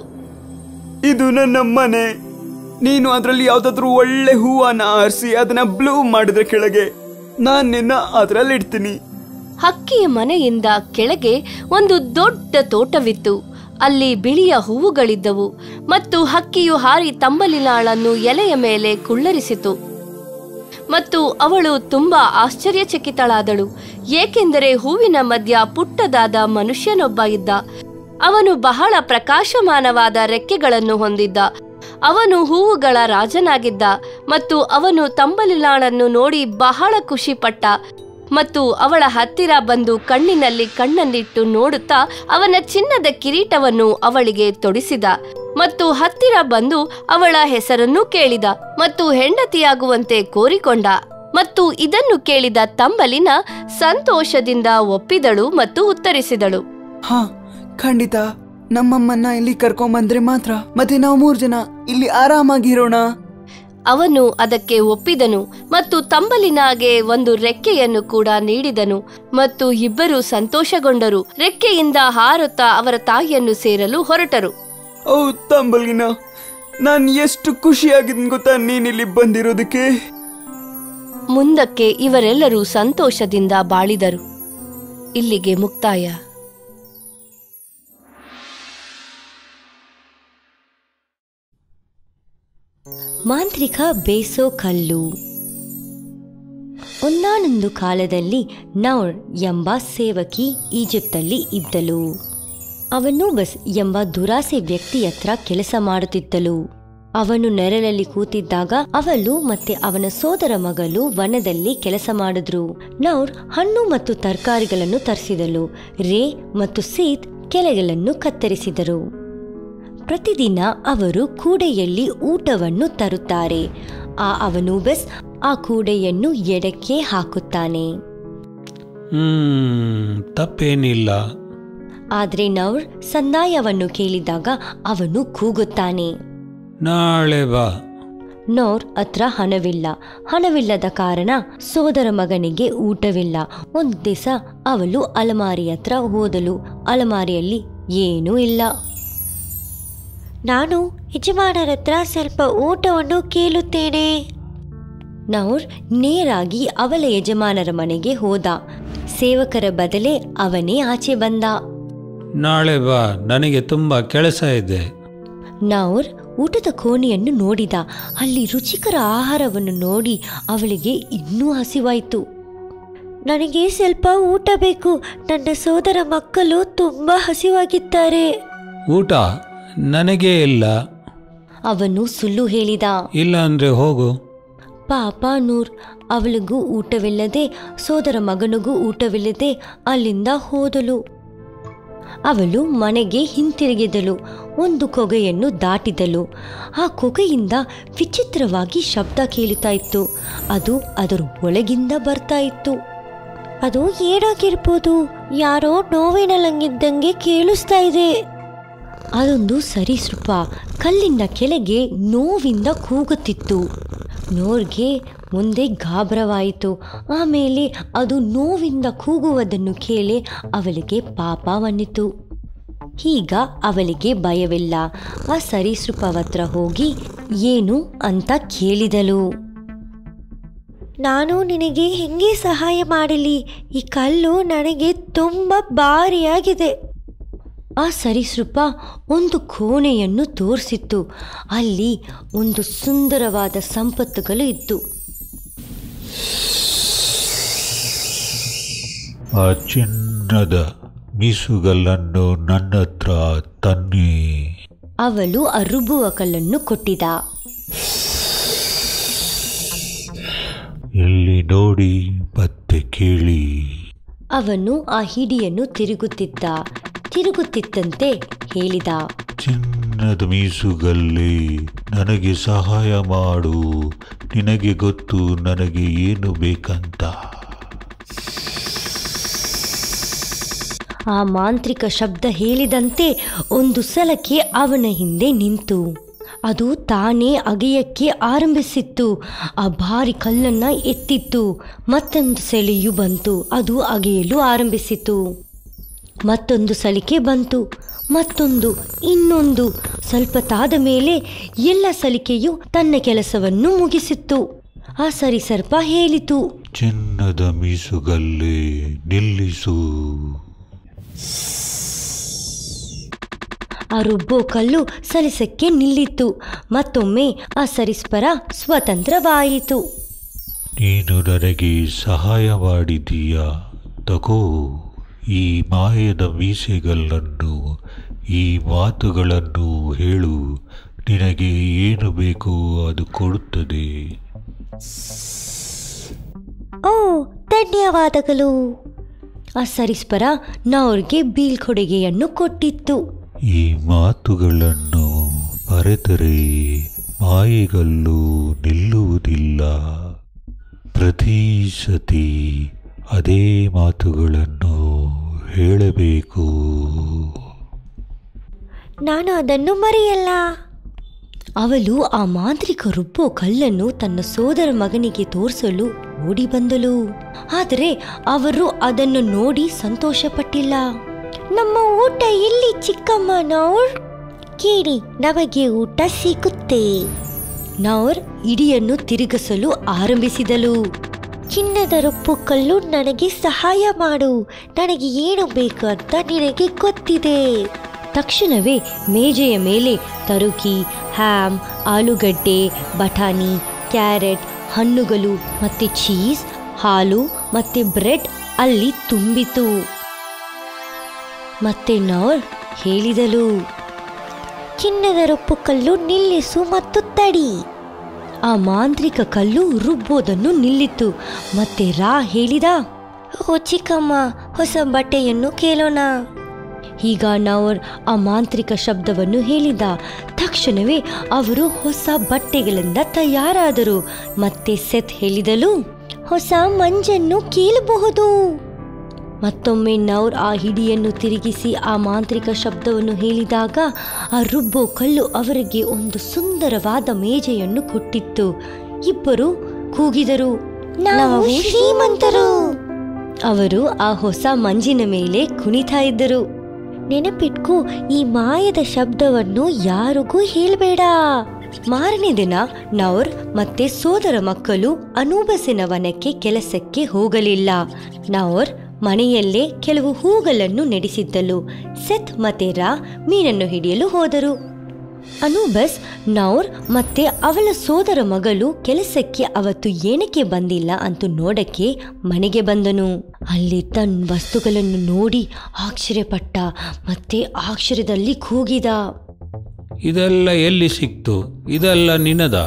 ಇದು ನನ್ನ ಮನೆ ನೀನು ಅದರಲ್ಲಿ ಯಾವ್ದಾದ್ರು ಒಳ್ಳೆ ಹೂವನ್ನ ಆರಿಸಿ ಅದನ್ನ ಬ್ಲೂ ಮಾಡಿದ್ರೆ ಕೆಳಗೆ ನಾನ್ ನಿನ್ನ ಅದ್ರಲ್ಲಿ ಇಡ್ತೀನಿ ಹಕ್ಕಿಯ ಮನೆಯಿಂದ ಕೆಳಗೆ ಒಂದು ದೊಡ್ಡ ತೋಟವಿತ್ತು ಅಲ್ಲಿ ಬಿಳಿಯ ಹೂವುಗಳಿದ್ದವು ಮತ್ತು ಹಕ್ಕಿಯು ಹಾರಿ ತಂಬಲಿನಾಳನ್ನು ಎಲೆಯ ಮೇಲೆ ಕುಳ್ಳರಿಸಿತು ಮತ್ತು ಅವಳು ತುಂಬಾ ಆಶ್ಚರ್ಯಚಕಿತಳಾದಳು ಏಕೆಂದರೆ ಹೂವಿನ ಮಧ್ಯ ಪುಟ್ಟದಾದ ಮನುಷ್ಯನೊಬ್ಬ ಇದ್ದ ಅವನು ಬಹಳ ಪ್ರಕಾಶಮಾನವಾದ ರೆಕ್ಕೆಗಳನ್ನು ಹೊಂದಿದ್ದ ಅವನು ಹೂವುಗಳ ರಾಜನಾಗಿದ್ದ ಮತ್ತು ಅವನು ತಂಬಲಿನಾಳನ್ನು ನೋಡಿ ಬಹಳ ಖುಷಿಪಟ್ಟ ಮತ್ತು ಅವಳ ಹತ್ತಿರ ಬಂದು ಕಣ್ಣಿನಲ್ಲಿ ಕಣ್ಣನ್ನಿಟ್ಟು ನೋಡುತ್ತಾ ಅವನ ಚಿನ್ನದ ಕಿರೀಟವನ್ನು ಅವಳಿಗೆ ತೊಡಿಸಿದ ಮತ್ತು ಹತ್ತಿರ ಬಂದು ಅವಳ ಹೆಸರನ್ನು ಕೇಳಿದ ಮತ್ತು ಹೆಂಡತಿಯಾಗುವಂತೆ ಕೋರಿಕೊಂಡ ಮತ್ತು ಇದನ್ನು ಕೇಳಿದ ತಂಬಲಿನ ಸಂತೋಷದಿಂದ ಒಪ್ಪಿದಳು ಮತ್ತು ಉತ್ತರಿಸಿದಳು ಹಾ ಖಂಡಿತ ನಮ್ಮಮ್ಮನ್ನ ಇಲ್ಲಿ ಕರ್ಕೊಂಬಂದ್ರೆ ಮಾತ್ರ ಮತ್ತೆ ನಾವು ಮೂರ್ ಜನ ಇಲ್ಲಿ ಆರಾಮಾಗಿರೋಣ ಅವನು ಅದಕ್ಕೆ ಒಪ್ಪಿದನು ಮತ್ತು ತಂಬಲಿನಾಗೆ ಒಂದು ರೆಕ್ಕೆಯನ್ನು ಕೂಡ ನೀಡಿದನು ಮತ್ತು ಇಬ್ಬರು ಸಂತೋಷಗೊಂಡರು ರೆಕ್ಕೆಯಿಂದ ಹಾರುತ್ತಾ ಅವರ ತಾಯಿಯನ್ನು ಸೇರಲು ಹೊರಟರು ಓ ತಂಬಲಿನ ನಾನ್ ಎಷ್ಟು ಖುಷಿಯಾಗಿದ್ ಗೊತ್ತಾ ನೀನಿಲ್ಲಿ ಬಂದಿರೋದಕ್ಕೆ ಮುಂದಕ್ಕೆ ಇವರೆಲ್ಲರೂ ಸಂತೋಷದಿಂದ ಬಾಳಿದರು ಇಲ್ಲಿಗೆ ಮುಕ್ತಾಯ ಮಾಂತ್ರಿಕ ಬೇಸೋ ಕಲ್ಲು ಒಂದಾನೊಂದು ಕಾಲದಲ್ಲಿ ನೌರ್ ಎಂಬ ಸೇವಕಿ ಈಜಿಪ್ತಲ್ಲಿ ಇದ್ದಳು ಅವನು ಬಸ್ ಎಂಬ ದುರಾಸೆ ವ್ಯಕ್ತಿ ಹತ್ರ ಕೆಲಸ ಮಾಡುತ್ತಿದ್ದಳು ಅವನು ನೆರಳಲ್ಲಿ ಕೂತಿದ್ದಾಗ ಅವಳು ಮತ್ತೆ ಅವನ ಸೋದರ ಮಗಳು ವನದಲ್ಲಿ ಕೆಲಸ ಮಾಡಿದ್ರು ನೌರ್ ಹಣ್ಣು ಮತ್ತು ತರಕಾರಿಗಳನ್ನು ತರಿಸಿದಳು ರೇ ಮತ್ತು ಸೀತ್ ಕೆಲೆಗಳನ್ನು ಕತ್ತರಿಸಿದರು ಪ್ರತಿದಿನ ಅವರು ಕೂಡೆಯಲ್ಲಿ ಊಟವನ್ನು ತರುತ್ತಾರೆ ಆ ಅವನು ಬೆಸ್ ಆ ಕೂಡೆಯನ್ನು ಎಡಕ್ಕೆ ಹಾಕುತ್ತಾನೆ ಹ್ಮ್ ತಪ್ಪೇನಿಲ್ಲ ಆದ್ರೆ ನೌರ್ ಸಂದಾಯವನ್ನು ಕೇಳಿದಾಗ ಅವನು ಕೂಗುತ್ತಾನೆ ನಾಳೆ ಬಾ ನೌರ್ ಹತ್ರ ಹಣವಿಲ್ಲ ಹಣವಿಲ್ಲದ ಕಾರಣ ಸೋದರ ಮಗನಿಗೆ ಊಟವಿಲ್ಲ ಒಂದು ದಿವಸ ಅವಳು ಅಲಮಾರಿ ಹತ್ರ ಹೋದಳು ಅಲಮಾರಿಯಲ್ಲಿ ಏನೂ ಇಲ್ಲ ನಾನು ಯಜಮಾನರ ಹತ್ರ ಸ್ವಲ್ಪ ಊಟವನ್ನು ಕೇಳುತ್ತೇನೆ ನೌರ್ ನೇರಾಗಿ ಅವಳ ಯಜಮಾನರ ಮನೆಗೆ ಹೋದ ಸೇವಕರ ಬದಲೇ ಅವನೇ ಆಚೆ ಬಂದ ನಾಳೆ ಬಾ ನನಗೆ ತುಂಬ ಕೆಲಸ ಇದೆ ನೌರ್ ಊಟದ ಕೋಣೆಯನ್ನು ನೋಡಿದ ಅಲ್ಲಿ ರುಚಿಕರ ಆಹಾರವನ್ನು ನೋಡಿ ಅವಳಿಗೆ ಇನ್ನೂ ಹಸಿವಾಯಿತು ನನಗೆ ಸ್ವಲ್ಪ ಊಟ ಬೇಕು ನನ್ನ ಸೋದರ ಮಕ್ಕಳು ತುಂಬ ಹಸಿವಾಗಿದ್ದಾರೆ ಊಟ ನನಗೇ ಇಲ್ಲ ಅವನು ಸುಳ್ಳು ಹೇಳಿದ ಇಲ್ಲ ಅಂದರೆ ಹೋಗು ಪಾಪ ನೂರ್ ಅವಳಿಗೂ ಊಟವಿಲ್ಲದೆ ಸೋದರ ಮಗನಿಗೂ ಊಟವಿಲ್ಲದೆ ಅಲ್ಲಿಂದ ಹೋದಳು ಅವಳು ಮನೆಗೆ ಹಿಂತಿರುಗಿದಳು ಒಂದು ಕೊಗೆಯನ್ನು ದಾಟಿದಳು ಆ ಕೊಗೆಯಿಂದ ವಿಚಿತ್ರವಾಗಿ ಶಬ್ದ ಕೇಳುತ್ತಾ ಇತ್ತು ಅದು ಅದರ ಒಳಗಿಂದ ಬರ್ತಾ ಇತ್ತು ಅದು ಏನಾಗಿರ್ಬೋದು ಯಾರೋ ನೋವಿನಲ್ಲಂಗಿದ್ದಂಗೆ ಕೇಳಿಸ್ತಾ ಇದೆ ಅದೊಂದು ಸರೀಸೃಪ ಕಲ್ಲಿನ ಕೆಳಗೆ ನೋವಿಂದ ಕೂಗುತ್ತಿತ್ತು ನೋರ್ಗೆ ಮುಂದೆ ಗಾಬರವಾಯಿತು ಆಮೇಲೆ ಅದು ನೋವಿಂದ ಕೂಗುವುದನ್ನು ಕೇಳಿ ಅವಳಿಗೆ ಪಾಪವನ್ನಿತು ಈಗ ಅವಳಿಗೆ ಭಯವಿಲ್ಲ ಆ ಸರೀಸೃಪವ ಹತ್ರ ಹೋಗಿ ಏನು ಅಂತ ಕೇಳಿದಳು ನಾನು ನಿನಗೆ ಹೆಂಗೆ ಸಹಾಯ ಮಾಡಲಿ ಈ ಕಲ್ಲು ನನಗೆ ತುಂಬ ಭಾರಿಯಾಗಿದೆ ಆ ಸರೀಸೃಪ ಒಂದು ಕೋಣೆಯನ್ನು ತೋರಿಸಿತ್ತು ಅಲ್ಲಿ ಒಂದು ಸುಂದರವಾದ ಸಂಪತ್ತುಗಳು ಇತ್ತು ಆ ಚಿನ್ನದ ಮೀಸುಗಳನ್ನು ನನ್ನ ಹತ್ರ ತನ್ನಿ ಅವಳು ಆ ರುಬ್ಬುವ ಕಲ್ಲನ್ನು ಕೊಟ್ಟಿದ ಇಲ್ಲಿ ನೋಡಿ ಮತ್ತೆ ಕೇಳಿ ಅವನು ಆ ಹಿಡಿಯನ್ನು ತಿರುಗುತ್ತಿದ್ದ ತಿರುಗುತ್ತಿದ್ದಂತೆ ಹೇಳಿದ ಚಿನ್ನದ ಮೀಸುಗಲ್ಲಿ ನನಗೆ ಸಹಾಯ ಮಾಡು ನಿನಗೆ ಗೊತ್ತು ನನಗೆ ಏನು ಬೇಕಂತ ಆ ಮಾಂತ್ರಿಕ ಶಬ್ದ ಹೇಳಿದಂತೆ ಒಂದು ಸಲಕ್ಕೆ ಅವನ ಹಿಂದೆ ನಿಂತು ಅದು ತಾನೇ ಅಗೆಯಕ್ಕೆ ಆರಂಭಿಸಿತ್ತು ಆ ಭಾರಿ ಕಲ್ಲನ್ನ ಎತ್ತಿತ್ತು ಮತ್ತೊಂದು ಸೆಳೆಯು ಬಂತು ಅದು ಅಗೆಯಲು ಆರಂಭಿಸಿತು ಮತ್ತೊಂದು ಸಲಿಕೆ ಬಂತು ಮತ್ತೊಂದು ಇನ್ನೊಂದು ಸ್ವಲ್ಪ ತಾದ ಮೇಲೆ ಎಲ್ಲ ಸಲಿಕೆಯು ತನ್ನ ಕೆಲಸವನ್ನು ಮುಗಿಸಿತ್ತು ಆ ಸರಿಸರ್ಪ ಹೇಳಿತು ಚಿನ್ನದ ಮೀಸುಗಲ್ಲಿ ನಿಲ್ಲಿಸು ಆ ರುಬ್ಬೋ ಕಲ್ಲು ಸಲಿಸಕ್ಕೆ ನಿಲ್ಲಿತ್ತು ಮತ್ತೊಮ್ಮೆ ಆ ಸರಿಸ್ಪರ ಸ್ವತಂತ್ರವಾಯಿತು ನೀನು ನನಗೆ ಸಹಾಯ ಮಾಡಿದೀಯ ತಗೋ ಈ ಮಾಯದ ಮೀಸೆಗಳನ್ನು ಈ ಮಾತುಗಳನ್ನು ಹೇಳು ನಿನಗೆ ಏನು ಬೇಕೋ ಅದು ಕೊಡುತ್ತದೆ ಓ ಧನ್ಯವಾದಗಳು ಆ ಸರಿಸ್ಪರ ನವ್ರಿಗೆ ಬೀಳ್ಕೊಡುಗೆಯನ್ನು ಕೊಟ್ಟಿತ್ತು ಈ ಮಾತುಗಳನ್ನು ಮರೆತರೆ ಮಾಯೆಗಲ್ಲು ನಿಲ್ಲುವುದಿಲ್ಲ ಪ್ರತಿ ಸತಿ ಅದೇ ಮಾತುಗಳನ್ನು ಹೇಳಬೇಕು ನಾನು ಅದನ್ನು ಮರೆಯಲ್ಲ ಅವಳು ಆ ಮಾಂತ್ರಿಕ ರುಬ್ಬೋ ಕಲ್ಲನ್ನು ತನ್ನ ಸೋದರ ಮಗನಿಗೆ ತೋರಿಸಲು ಓಡಿ ಬಂದಳು ಆದರೆ ಅವರು ಅದನ್ನು ನೋಡಿ ಸಂತೋಷಪಟ್ಟಿಲ್ಲ ನಮ್ಮ ಊಟ ಎಲ್ಲಿ ಚಿಕ್ಕಮ್ಮ ನೌರ್ ಕೇಳಿ ನಮಗೆ ಊಟ ಸಿಗುತ್ತೆ ನೌರ್ ಇಡಿಯನ್ನು ತಿರುಗಿಸಲು ಆರಂಭಿಸಿದಳು ಚಿನ್ನದ ರುಪ್ಪು ಕಲ್ಲು ನನಗೆ ಸಹಾಯ ಮಾಡು ನನಗೆ ಏನು ಬೇಕು ಅಂತ ನಿನಗೆ ಗೊತ್ತಿದೆ ತಕ್ಷಣವೇ ಮೇಜೆಯ ಮೇಲೆ ತರುಕಿ ಹ್ಯಾಮ್ ಆಲೂಗಡ್ಡೆ ಬಟಾಣಿ ಕ್ಯಾರೆಟ್ ಹಣ್ಣುಗಳು ಮತ್ತು ಚೀಸ್ ಹಾಲು ಮತ್ತು ಬ್ರೆಡ್ ಅಲ್ಲಿ ತುಂಬಿತು ಮತ್ತೆ ನೌರ್ ಹೇಳಿದಳು ಚಿನ್ನದ ರುಪ್ಪು ಕಲ್ಲು ನಿಲ್ಲಿಸು ಮತ್ತು ತಡಿ ಆ ಮಾಂತ್ರಿಕ ಕಲ್ಲು ರುಬ್ಬೋದನ್ನು ನಿಲ್ಲಿತ್ತು ಮತ್ತೆ ರಾ ಹೇಳಿದ ಓ ಚಿಕ್ಕಮ್ಮ ಹೊಸ ಬಟ್ಟೆಯನ್ನು ಕೇಳೋಣ ಈಗ ನವರ್ ಆ ಮಾಂತ್ರಿಕ ಶಬ್ದವನ್ನು ಹೇಳಿದ ತಕ್ಷಣವೇ ಅವರು ಹೊಸ ಬಟ್ಟೆಗಳಿಂದ ತಯಾರಾದರು ಮತ್ತೆ ಸೆತ್ ಹೇಳಿದಲು ಹೊಸ ಮಂಜನ್ನು ಕೀಳಬಹುದು ಮತ್ತೊಮ್ಮೆ ನೌರ್ ಆ ಹಿಡಿಯನ್ನು ತಿರುಗಿಸಿ ಆ ಮಾಂತ್ರಿಕ ಶಬ್ದವನ್ನು ಹೇಳಿದಾಗ ಆ ರುಬ್ಬೋ ಕಲ್ಲು ಅವರಿಗೆ ಒಂದು ಸುಂದರವಾದ ಮೇಜೆಯನ್ನು ಕೊಟ್ಟಿತ್ತು ಇಬ್ಬರು ಕೂಗಿದರು ನಾವು ಶ್ರೀಮಂತರು ಅವರು ಆ ಹೊಸ ಮಂಜಿನ ಮೇಲೆ ಕುಣಿತಾ ಇದ್ದರು ನೆನಪಿಟ್ಕೋ ಈ ಮಾಯದ ಶಬ್ದವನ್ನು ಯಾರಿಗೂ ಹೇಳಬೇಡ ಮಾರನೇ ದಿನ ನೌರ್ ಮತ್ತೆ ಸೋದರ ಮಕ್ಕಳು ಅನೂಬಸಿನ ವನಕ್ಕೆ ಕೆಲಸಕ್ಕೆ ಹೋಗಲಿಲ್ಲ ನೌರ್ ಮನೆಯಲ್ಲೇ ಕೆಲವು ಹೂಗಳನ್ನು ನೆಡೆಸಿದ್ದಳು ಸೆತ್ ಮತ್ತೆ ರಾ ಮೀನನ್ನು ಹಿಡಿಯಲು ಹೋದರು ಅನೂಬಸ್ ನೌರ್ ಮತ್ತೆ ಅವಳ ಸೋದರ ಮಗಳು ಕೆಲಸಕ್ಕೆ ಅವತ್ತು ಏನಕ್ಕೆ ಬಂದಿಲ್ಲ ಅಂತ ನೋಡಕ್ಕೆ ಮನೆಗೆ ಬಂದನು ಅಲ್ಲಿ ತನ್ನ ವಸ್ತುಗಳನ್ನು ನೋಡಿ ಆಶ್ಚರ್ಯಪಟ್ಟ ಮತ್ತೆ ಆಶ್ಚರ್ಯದಲ್ಲಿ ಕೂಗಿದ ಇದೆಲ್ಲ ಎಲ್ಲಿ ಸಿಕ್ತು ಇದೆಲ್ಲ ನಿನದ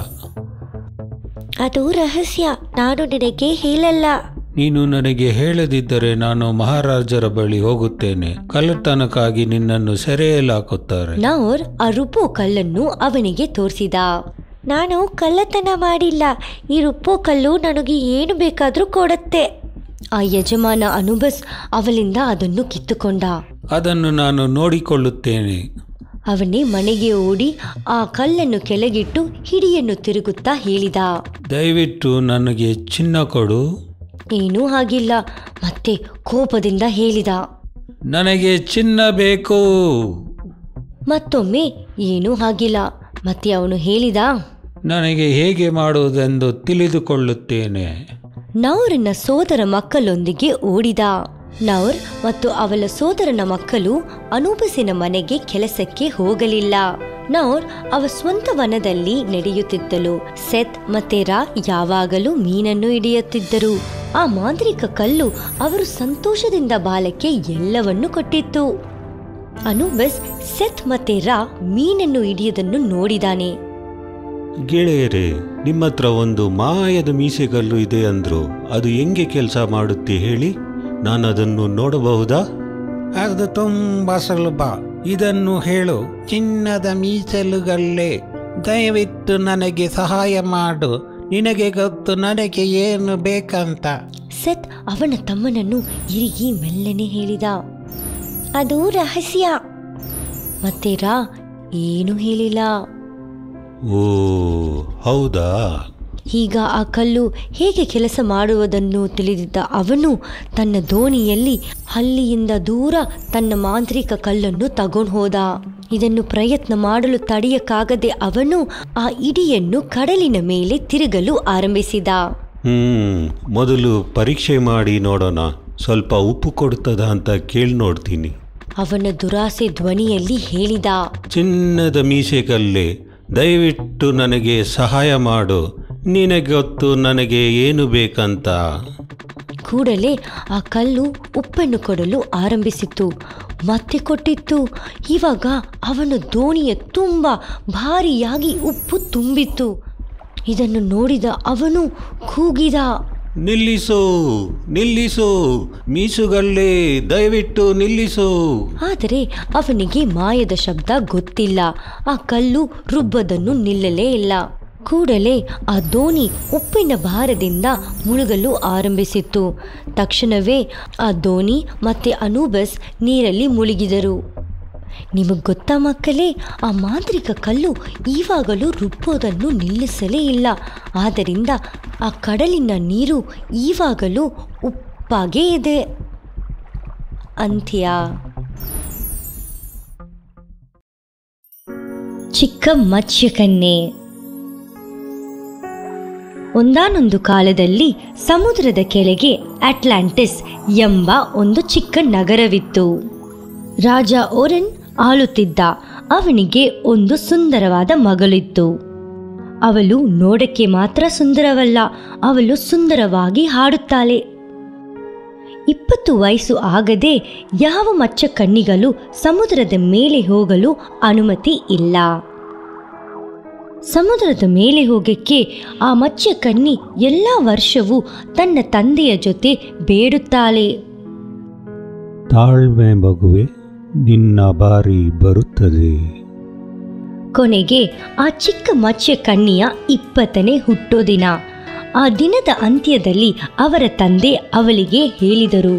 ಅದು ರಹಸ್ಯ ನಾನು ನಿನಗೆ ಹೇಳಲ್ಲ ನೀನು ನನಗೆ ಹೇಳದಿದ್ದರೆ ನಾನು ಮಹಾರಾಜರ ಬಳಿ ಹೋಗುತ್ತೇನೆ ಕಳ್ಳತನಕ್ಕಾಗಿ ನಿನ್ನನ್ನು ಸೆರೆಯಲಾಕುತ್ತಾರೆ ನೌರ್ ಆ ರುಬ್ಬೋ ಕಲ್ಲನ್ನು ಅವನಿಗೆ ತೋರಿಸಿದ ನಾನು ಕಳ್ಳತನ ಮಾಡಿಲ್ಲ ಈ ರುಬ್ಬೋ ಕಲ್ಲು ನನಗೆ ಏನು ಬೇಕಾದರೂ ಕೊಡುತ್ತೆ ಆ ಯಜಮಾನ ಅನುಬಸ್ ಅವಳಿಂದ ಅದನ್ನು ಕಿತ್ತುಕೊಂಡ ಅದನ್ನು ನಾನು ನೋಡಿಕೊಳ್ಳುತ್ತೇನೆ ಅವನೇ ಮನೆಗೆ ಓಡಿ ಆ ಕಲ್ಲನ್ನು ಕೆಳಗಿಟ್ಟು ಹಿಡಿಯನ್ನು ತಿರುಗುತ್ತಾ ಹೇಳಿದ ದಯವಿಟ್ಟು ನನಗೆ ಚಿನ್ನ ಕೊಡು ಏನೂ ಆಗಿಲ್ಲ ಮತ್ತೆ ಕೋಪದಿಂದ ಹೇಳಿದ ನನಗೆ ಚಿನ್ನ ಬೇಕು ಮತ್ತೊಮ್ಮೆ ಏನೂ ಆಗಿಲ್ಲ ಮತ್ತೆ ಅವನು ಹೇಳಿದ ನನಗೆ ಹೇಗೆ ಮಾಡುವುದೆಂದು ತಿಳಿದುಕೊಳ್ಳುತ್ತೇನೆ ನೌರನ ಸೋದರ ಮಕ್ಕಳೊಂದಿಗೆ ಓಡಿದ ನೌರ್ ಮತ್ತು ಅವಳ ಸೋದರನ ಮಕ್ಕಳು ಅನೂಬಸಿನ ಮನೆಗೆ ಕೆಲಸಕ್ಕೆ ಹೋಗಲಿಲ್ಲ ನೌರ್ ಅವ ಸ್ವಂತ ವನದಲ್ಲಿ ನಡೆಯುತ್ತಿದ್ದಳು ಸೆತ್ ಮತ್ತೆ ರಾ ಯಾವಾಗಲೂ ಮೀನನ್ನು ಹಿಡಿಯುತ್ತಿದ್ದರು ಆ ಮಾಂತ್ರಿಕ ಕಲ್ಲು ಅವರು ಸಂತೋಷದಿಂದ ಬಾಲಕ್ಕೆ ಎಲ್ಲವನ್ನೂ ಕೊಟ್ಟಿತ್ತು ಅನೂಬಸ್ ಸೆತ್ ಮತ್ತೆ ರಾ ಮೀನನ್ನು ಹಿಡಿಯುವುದನ್ನು ನೋಡಿದಾನೆ ಗೆಳೆಯರೇ ನಿಮ್ಮ ಹತ್ರ ಒಂದು ಮಾಯದ ಮೀಸೆಗಲ್ಲು ಇದೆ ಅಂದ್ರು ಅದು ಹೆಂಗೆ ಕೆಲಸ ಮಾಡುತ್ತೆ ಹೇಳಿ ನಾನು ಅದನ್ನು ನೋಡಬಹುದಾ ಅದು ತುಂಬಾ ಸುಲಭ ಇದನ್ನು ಹೇಳು ಚಿನ್ನದ ಮೀಸಲುಗಲ್ಲೇ ದಯವಿಟ್ಟು ನನಗೆ ಸಹಾಯ ಮಾಡು ನಿನಗೆ ಗೊತ್ತು ನನಗೆ ಏನು ಬೇಕಂತ ಸೆತ್ ಅವನ ತಮ್ಮನನ್ನು ಇರಿಗಿ ಮೆಲ್ಲನೆ ಹೇಳಿದ ಅದು ರಹಸ್ಯ ಮತ್ತೆ ರಾ ಏನು ಹೇಳಿಲ್ಲ ಓ ಹೌದಾ ಈಗ ಆ ಕಲ್ಲು ಹೇಗೆ ಕೆಲಸ ಮಾಡುವುದನ್ನು ತಿಳಿದಿದ್ದ ಅವನು ತನ್ನ ದೋಣಿಯಲ್ಲಿ ಹಲ್ಲಿಯಿಂದ ದೂರ ತನ್ನ ಮಾಂತ್ರಿಕ ಕಲ್ಲನ್ನು ತಗೊಂಡು ಹೋದ ಇದನ್ನು ಪ್ರಯತ್ನ ಮಾಡಲು ತಡೆಯಕ್ಕಾಗದೆ ಅವನು ಆ ಇಡಿಯನ್ನು ಕಡಲಿನ ಮೇಲೆ ತಿರುಗಲು ಆರಂಭಿಸಿದ ಹ್ಮ್ ಮೊದಲು ಪರೀಕ್ಷೆ ಮಾಡಿ ನೋಡೋಣ ಸ್ವಲ್ಪ ಉಪ್ಪು ಕೊಡ್ತದ ಅಂತ ಕೇಳಿ ನೋಡ್ತೀನಿ ಅವನ ದುರಾಸೆ ಧ್ವನಿಯಲ್ಲಿ ಹೇಳಿದ ಚಿನ್ನದ ಮೀಸೆಗಲ್ಲೇ ದಯವಿಟ್ಟು ನನಗೆ ಸಹಾಯ ಮಾಡು ನಿನಗೆ ಗೊತ್ತು ನನಗೆ ಏನು ಬೇಕಂತ ಕೂಡಲೇ ಆ ಕಲ್ಲು ಉಪ್ಪನ್ನು ಕೊಡಲು ಆರಂಭಿಸಿತು ಮತ್ತೆ ಕೊಟ್ಟಿತ್ತು ಇವಾಗ ಅವನ ದೋಣಿಯ ತುಂಬ ಭಾರಿಯಾಗಿ ಉಪ್ಪು ತುಂಬಿತ್ತು ಇದನ್ನು ನೋಡಿದ ಅವನು ಕೂಗಿದ ನಿಲ್ಲಿಸು ನಿಲ್ಲಿಸು ಮೀಸುಗಲ್ಲೇ ದಯವಿಟ್ಟು ನಿಲ್ಲಿಸು ಆದರೆ ಅವನಿಗೆ ಮಾಯದ ಶಬ್ದ ಗೊತ್ತಿಲ್ಲ ಆ ಕಲ್ಲು ರುಬ್ಬದನ್ನು ನಿಲ್ಲಲೇ ಇಲ್ಲ ಕೂಡಲೇ ಆ ದೋಣಿ ಉಪ್ಪಿನ ಭಾರದಿಂದ ಮುಳುಗಲು ಆರಂಭಿಸಿತ್ತು ತಕ್ಷಣವೇ ಆ ದೋಣಿ ಮತ್ತೆ ಅನೂಬಸ್ ನೀರಲ್ಲಿ ಮುಳುಗಿದರು ನಿಮಗೆ ಗೊತ್ತಾ ಮಕ್ಕಳೇ ಆ ಮಾಂತ್ರಿಕ ಕಲ್ಲು ಈವಾಗಲೂ ರುಬ್ಬೋದನ್ನು ನಿಲ್ಲಿಸಲೇ ಇಲ್ಲ ಆದ್ದರಿಂದ ಆ ಕಡಲಿನ ನೀರು ಈವಾಗಲೂ ಉಪ್ಪಾಗೇ ಇದೆ ಅಂತ್ಯ ಚಿಕ್ಕ ಮತ್ಸ್ಯಕನ್ಯೆ ಒಂದಾನೊಂದು ಕಾಲದಲ್ಲಿ ಸಮುದ್ರದ ಕೆಳಗೆ ಅಟ್ಲಾಂಟಿಸ್ ಎಂಬ ಒಂದು ಚಿಕ್ಕ ನಗರವಿತ್ತು ರಾಜ ಓರೆನ್ ಆಳುತ್ತಿದ್ದ ಅವನಿಗೆ ಒಂದು ಸುಂದರವಾದ ಮಗಳಿತ್ತು ಅವಳು ನೋಡಕ್ಕೆ ಮಾತ್ರ ಸುಂದರವಲ್ಲ ಅವಳು ಸುಂದರವಾಗಿ ಹಾಡುತ್ತಾಳೆ ಇಪ್ಪತ್ತು ವಯಸ್ಸು ಆಗದೆ ಯಾವ ಮಚ್ಚ ಕಣ್ಣಿಗಳು ಸಮುದ್ರದ ಮೇಲೆ ಹೋಗಲು ಅನುಮತಿ ಇಲ್ಲ ಸಮುದ್ರದ ಮೇಲೆ ಹೋಗಕ್ಕೆ ಆ ಮಚ್ಚ ಕಣ್ಣಿ ಎಲ್ಲ ವರ್ಷವೂ ತನ್ನ ತಂದೆಯ ಜೊತೆ ಬೇಡುತ್ತಾಳೆ ತಾಳ್ಮೆ ಮಗುವೆ ನಿನ್ನ ಬಾರಿ ಬರುತ್ತದೆ ಕೊನೆಗೆ ಆ ಚಿಕ್ಕ ಮತ್ಸ್ಯ ಕನ್ನಿಯ ಇಪ್ಪತ್ತನೇ ಹುಟ್ಟೋದಿನ ಆ ದಿನದ ಅಂತ್ಯದಲ್ಲಿ ಅವರ ತಂದೆ ಅವಳಿಗೆ ಹೇಳಿದರು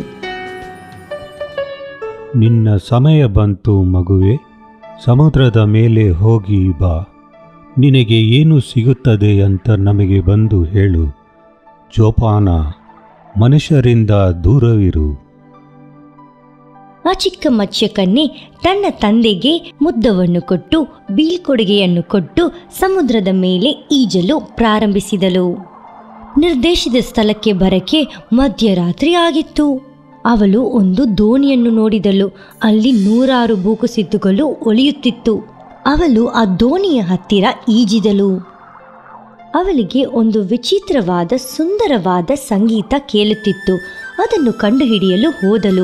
ನಿನ್ನ ಸಮಯ ಬಂತು ಮಗುವೆ ಸಮುದ್ರದ ಮೇಲೆ ಹೋಗಿ ಬಾ ನಿನಗೆ ಏನು ಸಿಗುತ್ತದೆ ಅಂತ ನಮಗೆ ಬಂದು ಹೇಳು ಜೋಪಾನ ಮನುಷ್ಯರಿಂದ ದೂರವಿರು ಆ ಚಿಕ್ಕ ಮತ್ಸ್ಯಕನ್ಯೆ ತನ್ನ ತಂದೆಗೆ ಮುದ್ದವನ್ನು ಕೊಟ್ಟು ಬೀಳ್ಕೊಡುಗೆಯನ್ನು ಕೊಟ್ಟು ಸಮುದ್ರದ ಮೇಲೆ ಈಜಲು ಪ್ರಾರಂಭಿಸಿದಳು ನಿರ್ದೇಶಿತ ಸ್ಥಳಕ್ಕೆ ಬರಕ್ಕೆ ಮಧ್ಯರಾತ್ರಿ ಆಗಿತ್ತು ಅವಳು ಒಂದು ದೋಣಿಯನ್ನು ನೋಡಿದಳು ಅಲ್ಲಿ ನೂರಾರು ಬೂಕುಸಿದ್ದುಗಳು ಒಳೆಯುತ್ತಿತ್ತು ಅವಳು ಆ ದೋಣಿಯ ಹತ್ತಿರ ಈಜಿದಳು ಅವಳಿಗೆ ಒಂದು ವಿಚಿತ್ರವಾದ ಸುಂದರವಾದ ಸಂಗೀತ ಕೇಳುತ್ತಿತ್ತು ಅದನ್ನು ಕಂಡುಹಿಡಿಯಲು ಹೋದಳು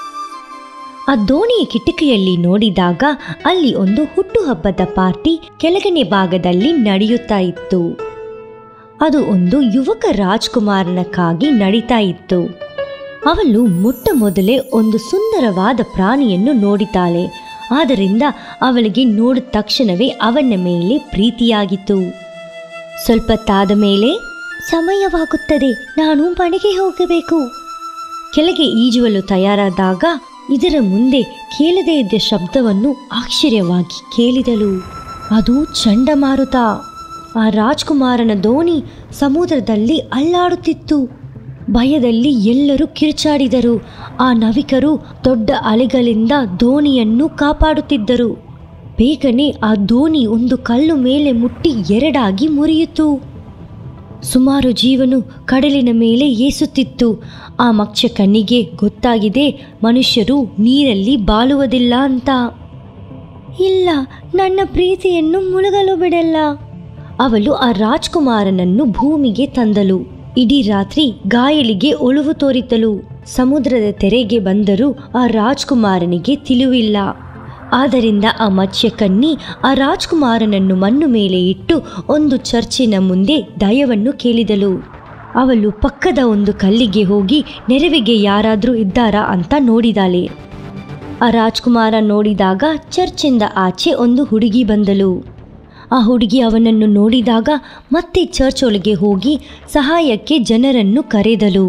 ಆ ದೋಣಿಯ ಕಿಟಕಿಯಲ್ಲಿ ನೋಡಿದಾಗ ಅಲ್ಲಿ ಒಂದು ಹುಟ್ಟುಹಬ್ಬದ ಪಾರ್ಟಿ ಕೆಳಗನೆ ಭಾಗದಲ್ಲಿ ನಡೆಯುತ್ತಾ ಇತ್ತು ಅದು ಒಂದು ಯುವಕ ರಾಜ್ಕುಮಾರನಕ್ಕಾಗಿ ನಡೀತಾ ಇತ್ತು ಅವಳು ಮೊಟ್ಟ ಮೊದಲೇ ಒಂದು ಸುಂದರವಾದ ಪ್ರಾಣಿಯನ್ನು ನೋಡಿತಾಳೆ ಆದ್ದರಿಂದ ಅವಳಿಗೆ ನೋಡಿದ ತಕ್ಷಣವೇ ಅವನ ಮೇಲೆ ಪ್ರೀತಿಯಾಗಿತ್ತು ಸ್ವಲ್ಪ ತಾದ ಮೇಲೆ ಸಮಯವಾಗುತ್ತದೆ ನಾನು ಮನೆಗೆ ಹೋಗಬೇಕು ಕೆಳಗೆ ಈಜುವಲು ತಯಾರಾದಾಗ ಇದರ ಮುಂದೆ ಕೇಳದೇ ಇದ್ದ ಶಬ್ದವನ್ನು ಆಶ್ಚರ್ಯವಾಗಿ ಕೇಳಿದಳು ಅದು ಚಂಡಮಾರುತ ಆ ರಾಜ್ಕುಮಾರನ ದೋಣಿ ಸಮುದ್ರದಲ್ಲಿ ಅಲ್ಲಾಡುತ್ತಿತ್ತು ಭಯದಲ್ಲಿ ಎಲ್ಲರೂ ಕಿರುಚಾಡಿದರು ಆ ನವಿಕರು ದೊಡ್ಡ ಅಲೆಗಳಿಂದ ದೋಣಿಯನ್ನು ಕಾಪಾಡುತ್ತಿದ್ದರು ಬೇಗನೆ ಆ ದೋಣಿ ಒಂದು ಕಲ್ಲು ಮೇಲೆ ಮುಟ್ಟಿ ಎರಡಾಗಿ ಮುರಿಯಿತು ಸುಮಾರು ಜೀವನು ಕಡಲಿನ ಮೇಲೆ ಏಸುತ್ತಿತ್ತು ಆ ಮಕ್ಷ ಕಣ್ಣಿಗೆ ಗೊತ್ತಾಗಿದೆ ಮನುಷ್ಯರು ನೀರಲ್ಲಿ ಬಾಳುವುದಿಲ್ಲ ಅಂತ ಇಲ್ಲ ನನ್ನ ಪ್ರೀತಿಯನ್ನು ಮುಳುಗಲು ಬಿಡಲ್ಲ ಅವಳು ಆ ರಾಜ್ಕುಮಾರನನ್ನು ಭೂಮಿಗೆ ತಂದಳು ಇಡೀ ರಾತ್ರಿ ಗಾಯಲಿಗೆ ಒಳುವು ತೋರಿತಳು ಸಮುದ್ರದ ತೆರೆಗೆ ಬಂದರೂ ಆ ರಾಜ್ಕುಮಾರನಿಗೆ ತಿಳಿವಿಲ್ಲ ಆದ್ದರಿಂದ ಆ ಮತ್ಸ್ಯಕನ್ನಿ ಆ ರಾಜ್ಕುಮಾರನನ್ನು ಮಣ್ಣು ಮೇಲೆ ಇಟ್ಟು ಒಂದು ಚರ್ಚಿನ ಮುಂದೆ ದಯವನ್ನು ಕೇಳಿದಳು ಅವಳು ಪಕ್ಕದ ಒಂದು ಕಲ್ಲಿಗೆ ಹೋಗಿ ನೆರವಿಗೆ ಯಾರಾದರೂ ಇದ್ದಾರಾ ಅಂತ ನೋಡಿದಾಳೆ ಆ ರಾಜ್ಕುಮಾರ ನೋಡಿದಾಗ ಚರ್ಚಿಂದ ಆಚೆ ಒಂದು ಹುಡುಗಿ ಬಂದಳು ಆ ಹುಡುಗಿ ಅವನನ್ನು ನೋಡಿದಾಗ ಮತ್ತೆ ಚರ್ಚ್ ಒಳಗೆ ಹೋಗಿ ಸಹಾಯಕ್ಕೆ ಜನರನ್ನು ಕರೆದಳು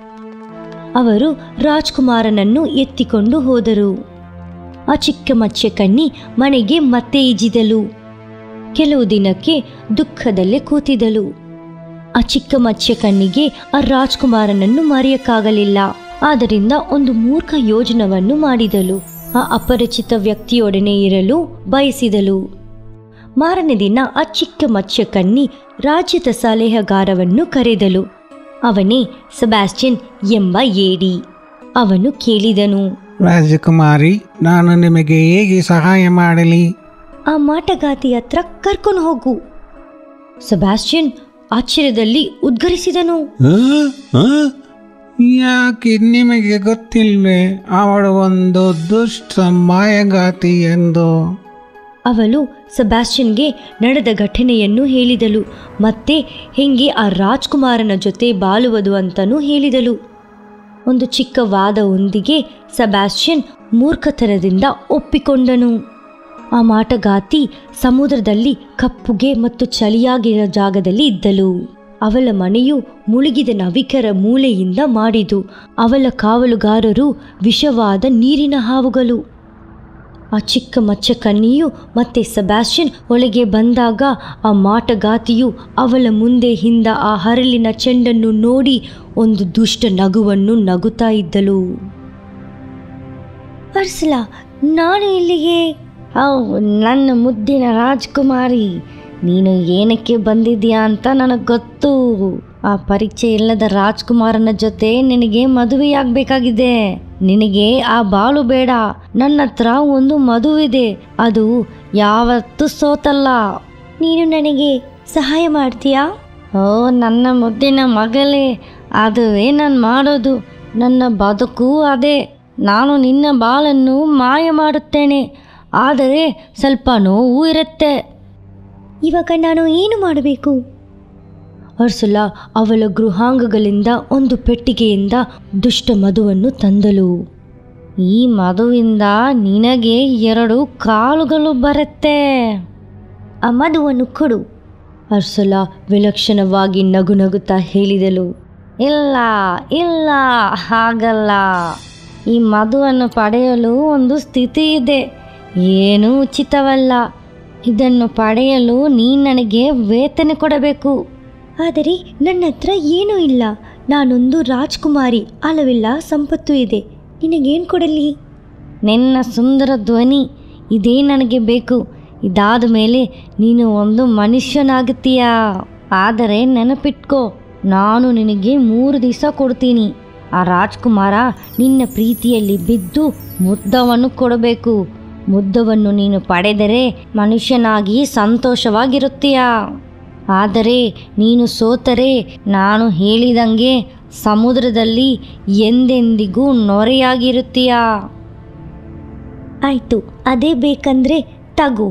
ಅವರು ರಾಜ್ಕುಮಾರನನ್ನು ಎತ್ತಿಕೊಂಡು ಹೋದರು ಆ ಚಿಕ್ಕ ಮತ್ಸ್ಯಕನ್ನಿ ಮನೆಗೆ ಮತ್ತೆ ಈಜಿದಳು ಕೆಲವು ದಿನಕ್ಕೆ ದುಃಖದಲ್ಲೇ ಕೂತಿದಳು ಆ ಚಿಕ್ಕ ಮತ್ಸ್ಯಕನ್ನಿಗೆ ಆ ರಾಜ್ಕುಮಾರನನ್ನು ಮರೆಯಕ್ಕಾಗಲಿಲ್ಲ ಆದ್ದರಿಂದ ಒಂದು ಮೂರ್ಖ ಯೋಜನವನ್ನು ಮಾಡಿದಳು ಆ ಅಪರಿಚಿತ ವ್ಯಕ್ತಿಯೊಡನೆ ಇರಲು ಬಯಸಿದಳು ಮಾರನೇ ದಿನ ಆ ಚಿಕ್ಕ ಮತ್ಸ್ಯಕನ್ನಿ ರಾಜ್ಯದ ಸಲಹೆಗಾರವನ್ನು ಕರೆದಳು ಅವನೇ ಸೆಬಾಸ್ಟಿಯನ್ ಎಂಬ ಏಡಿ ಅವನು ಕೇಳಿದನು ರಾಜಕುಮಾರಿ ನಾನು ನಿಮಗೆ ಹೇಗೆ ಸಹಾಯ ಮಾಡಲಿ ಆ ಮಾಟಗಾತಿ ಹತ್ರ ಕರ್ಕೊಂಡು ಹೋಗು ಸೆಬಾಸ್ಟಿಯನ್ ಆಶ್ಚರ್ಯದಲ್ಲಿ ಉದ್ಗರಿಸಿದನು ಆ? ಆ? ಯಾಕೆ ನಿಮಗೆ ಗೊತ್ತಿಲ್ವೇ ಅವಳು ಒಂದು ದುಷ್ಟ ಮಾಯಗಾತಿ ಎಂದು ಅವಳು ಸೆಬಾಸ್ಟಿಯನ್ಗೆ ನಡೆದ ಘಟನೆಯನ್ನು ಹೇಳಿದಳು ಮತ್ತೆ ಹೆಂಗೆ ಆ ರಾಜ್ಕುಮಾರನ ಜೊತೆ ಬಾಳುವುದು ಅಂತನೂ ಹೇಳಿದಳು ಒಂದು ಚಿಕ್ಕ ವಾದವೊಂದಿಗೆ ಸೆಬಾಸ್ಟಿಯನ್ ಮೂರ್ಖತನದಿಂದ ಒಪ್ಪಿಕೊಂಡನು ಆ ಮಾಟಗಾತಿ ಸಮುದ್ರದಲ್ಲಿ ಕಪ್ಪುಗೆ ಮತ್ತು ಚಳಿಯಾಗಿರೋ ಜಾಗದಲ್ಲಿ ಇದ್ದಳು ಅವಳ ಮನೆಯು ಮುಳುಗಿದ ನವಿಕರ ಮೂಳೆಯಿಂದ ಮಾಡಿದು ಅವಳ ಕಾವಲುಗಾರರು ವಿಷವಾದ ನೀರಿನ ಹಾವುಗಳು ಆ ಚಿಕ್ಕ ಮಚ್ಚಕನ್ನಿಯು ಮತ್ತೆ ಸೆಬಾಸ್ಟಿಯನ್ ಒಳಗೆ ಬಂದಾಗ ಆ ಮಾಟಗಾತಿಯು ಅವಳ ಮುಂದೆ ಹಿಂದ ಆ ಹರಳಿನ ಚೆಂಡನ್ನು ನೋಡಿ ಒಂದು ದುಷ್ಟ ನಗುವನ್ನು ನಗುತ್ತಾ ಇದ್ದಳು ಅರ್ಸಲ ನಾನು ಇಲ್ಲಿಗೆ ಔ ನನ್ನ ಮುದ್ದಿನ ರಾಜ್ಕುಮಾರಿ ನೀನು ಏನಕ್ಕೆ ಬಂದಿದ್ಯಾ ಅಂತ ನನಗೆ ಗೊತ್ತು ಆ ಪರಿಚಯ ಇಲ್ಲದ ರಾಜ್ಕುಮಾರನ ಜೊತೆ ನಿನಗೆ ಮದುವೆಯಾಗಬೇಕಾಗಿದೆ ನಿನಗೆ ಆ ಬಾಳು ಬೇಡ ನನ್ನ ಹತ್ರ ಒಂದು ಮದುವಿದೆ ಅದು ಯಾವತ್ತೂ ಸೋತಲ್ಲ ನೀನು ನನಗೆ ಸಹಾಯ ಮಾಡ್ತೀಯಾ ಓ ನನ್ನ ಮುದ್ದಿನ ಮಗಳೇ ಅದುವೇ ನಾನು ಮಾಡೋದು ನನ್ನ ಬದುಕು ಅದೇ ನಾನು ನಿನ್ನ ಬಾಳನ್ನು ಮಾಯ ಮಾಡುತ್ತೇನೆ ಆದರೆ ಸ್ವಲ್ಪ ನೋವು ಇರುತ್ತೆ ಇವಾಗ ನಾನು ಏನು ಮಾಡಬೇಕು ಅರ್ಸುಲಾ ಅವಳ ಗೃಹಾಂಗಗಳಿಂದ ಒಂದು ಪೆಟ್ಟಿಗೆಯಿಂದ ದುಷ್ಟ ಮಧುವನ್ನು ತಂದಳು ಈ ಮಧುವಿಂದ ನಿನಗೆ ಎರಡು ಕಾಲುಗಳು ಬರುತ್ತೆ ಆ ಮಧುವನ್ನು ಕೊಡು ಅರ್ಸುಲಾ ವಿಲಕ್ಷಣವಾಗಿ ನಗು ನಗುತ್ತಾ ಹೇಳಿದಳು ಇಲ್ಲ ಇಲ್ಲ ಹಾಗಲ್ಲ ಈ ಮಧುವನ್ನು ಪಡೆಯಲು ಒಂದು ಸ್ಥಿತಿ ಇದೆ ಏನೂ ಉಚಿತವಲ್ಲ ಇದನ್ನು ಪಡೆಯಲು ನೀ ನನಗೆ ವೇತನ ಕೊಡಬೇಕು ಆದರೆ ನನ್ನ ಹತ್ರ ಏನೂ ಇಲ್ಲ ನಾನೊಂದು ರಾಜ್ಕುಮಾರಿ ಅಲವಿಲ್ಲ ಸಂಪತ್ತು ಇದೆ ನಿನಗೇನು ಕೊಡಲಿ ನಿನ್ನ ಸುಂದರ ಧ್ವನಿ ಇದೇ ನನಗೆ ಬೇಕು ಇದಾದ ಮೇಲೆ ನೀನು ಒಂದು ಮನುಷ್ಯನಾಗುತ್ತೀಯಾ ಆದರೆ ನೆನಪಿಟ್ಕೋ ನಾನು ನಿನಗೆ ಮೂರು ದಿವಸ ಕೊಡ್ತೀನಿ ಆ ರಾಜ್ಕುಮಾರ ನಿನ್ನ ಪ್ರೀತಿಯಲ್ಲಿ ಬಿದ್ದು ಮುದ್ದವನ್ನು ಕೊಡಬೇಕು ಮುದ್ದವನ್ನು ನೀನು ಪಡೆದರೆ ಮನುಷ್ಯನಾಗಿ ಸಂತೋಷವಾಗಿರುತ್ತೀಯಾ ಆದರೆ ನೀನು ಸೋತರೆ ನಾನು ಹೇಳಿದಂಗೆ ಸಮುದ್ರದಲ್ಲಿ ಎಂದೆಂದಿಗೂ ನೊರೆಯಾಗಿರುತ್ತೀಯಾ ಆಯ್ತು ಅದೇ ಬೇಕಂದ್ರೆ ತಗೋ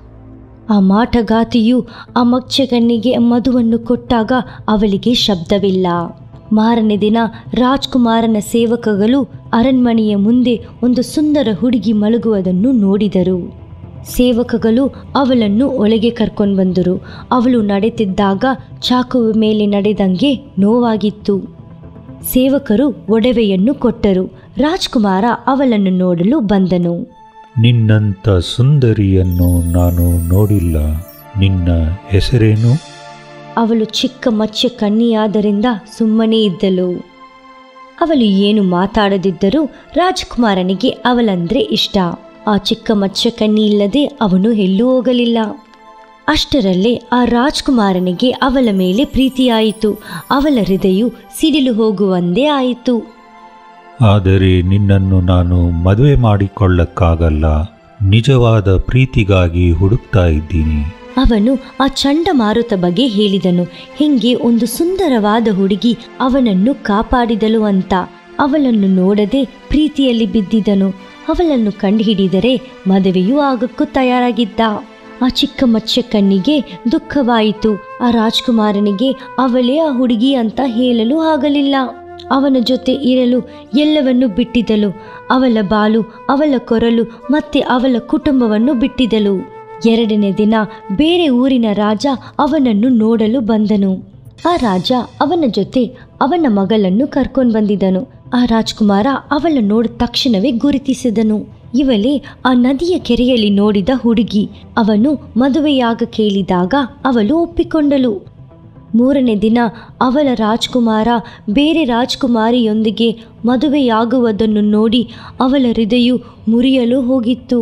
ಆ ಮಾಟಗಾತಿಯು ಆ ಮತ್ಸ್ಯಕನ್ನಿಗೆ ಮಧುವನ್ನು ಕೊಟ್ಟಾಗ ಅವಳಿಗೆ ಶಬ್ದವಿಲ್ಲ ಮಾರನೇ ದಿನ ರಾಜ್ಕುಮಾರನ ಸೇವಕಗಳು ಅರಣ್ಮನೆಯ ಮುಂದೆ ಒಂದು ಸುಂದರ ಹುಡುಗಿ ಮಲಗುವುದನ್ನು ನೋಡಿದರು ಸೇವಕಗಳು ಅವಳನ್ನು ಒಳಗೆ ಕರ್ಕೊಂಡು ಬಂದರು ಅವಳು ನಡೆತಿದ್ದಾಗ ಚಾಕುವ ಮೇಲೆ ನಡೆದಂಗೆ ನೋವಾಗಿತ್ತು ಸೇವಕರು ಒಡವೆಯನ್ನು ಕೊಟ್ಟರು ರಾಜ್ಕುಮಾರ ಅವಳನ್ನು ನೋಡಲು ಬಂದನು ನಿನ್ನಂಥ ಸುಂದರಿಯನ್ನು ನಾನು ನೋಡಿಲ್ಲ ನಿನ್ನ ಹೆಸರೇನು ಅವಳು ಚಿಕ್ಕ ಮಚ್ಚ ಕನ್ನಿಯಾದ್ದರಿಂದ ಸುಮ್ಮನೆ ಇದ್ದಳು ಅವಳು ಏನು ಮಾತಾಡದಿದ್ದರೂ ರಾಜ್ಕುಮಾರನಿಗೆ ಅವಳಂದ್ರೆ ಇಷ್ಟ ಆ ಚಿಕ್ಕ ಮಚ್ಚ ಕನ್ನಿ ಇಲ್ಲದೆ ಅವನು ಎಲ್ಲೂ ಹೋಗಲಿಲ್ಲ ಅಷ್ಟರಲ್ಲೇ ಆ ರಾಜ್ಕುಮಾರನಿಗೆ ಅವಳ ಮೇಲೆ ಪ್ರೀತಿಯಾಯಿತು ಅವಳ ಹೃದಯ ಸಿಡಿಲು ಹೋಗುವಂದೇ ಆಯಿತು ಆದರೆ ನಿನ್ನನ್ನು ನಾನು ಮದುವೆ ಮಾಡಿಕೊಳ್ಳಕ್ಕಾಗಲ್ಲ ನಿಜವಾದ ಪ್ರೀತಿಗಾಗಿ ಹುಡುಕ್ತಾ ಇದ್ದೀನಿ ಅವನು ಆ ಚಂಡಮಾರುತ ಬಗ್ಗೆ ಹೇಳಿದನು ಹಿಂಗೆ ಒಂದು ಸುಂದರವಾದ ಹುಡುಗಿ ಅವನನ್ನು ಕಾಪಾಡಿದಳು ಅಂತ ಅವಳನ್ನು ನೋಡದೆ ಪ್ರೀತಿಯಲ್ಲಿ ಬಿದ್ದಿದನು ಅವಳನ್ನು ಕಂಡುಹಿಡಿದರೆ ಮದುವೆಯೂ ಆಗಕ್ಕೂ ತಯಾರಾಗಿದ್ದ ಆ ಚಿಕ್ಕ ಮಚ್ಚ ಕಣ್ಣಿಗೆ ದುಃಖವಾಯಿತು ಆ ರಾಜ್ಕುಮಾರನಿಗೆ ಅವಳೇ ಆ ಹುಡುಗಿ ಅಂತ ಹೇಳಲು ಆಗಲಿಲ್ಲ ಅವನ ಜೊತೆ ಇರಲು ಎಲ್ಲವನ್ನು ಬಿಟ್ಟಿದಳು ಅವಳ ಬಾಲು ಅವಳ ಕೊರಲು ಮತ್ತೆ ಅವಳ ಕುಟುಂಬವನ್ನು ಬಿಟ್ಟಿದಳು ಎರಡನೇ ದಿನ ಬೇರೆ ಊರಿನ ರಾಜ ಅವನನ್ನು ನೋಡಲು ಬಂದನು ಆ ರಾಜ ಅವನ ಜೊತೆ ಅವನ ಮಗಳನ್ನು ಕರ್ಕೊಂಡು ಬಂದಿದ್ದನು ಆ ರಾಜ್ಕುಮಾರ ಅವಳ ನೋಡಿದ ತಕ್ಷಣವೇ ಗುರುತಿಸಿದನು ಇವಳೇ ಆ ನದಿಯ ಕೆರೆಯಲ್ಲಿ ನೋಡಿದ ಹುಡುಗಿ ಅವನು ಮದುವೆಯಾಗ ಕೇಳಿದಾಗ ಅವಳು ಒಪ್ಪಿಕೊಂಡಳು ಮೂರನೇ ದಿನ ಅವಳ ರಾಜ್ಕುಮಾರ ಬೇರೆ ರಾಜ್ಕುಮಾರಿಯೊಂದಿಗೆ ಮದುವೆಯಾಗುವುದನ್ನು ನೋಡಿ ಅವಳ ಹೃದಯ ಮುರಿಯಲು ಹೋಗಿತ್ತು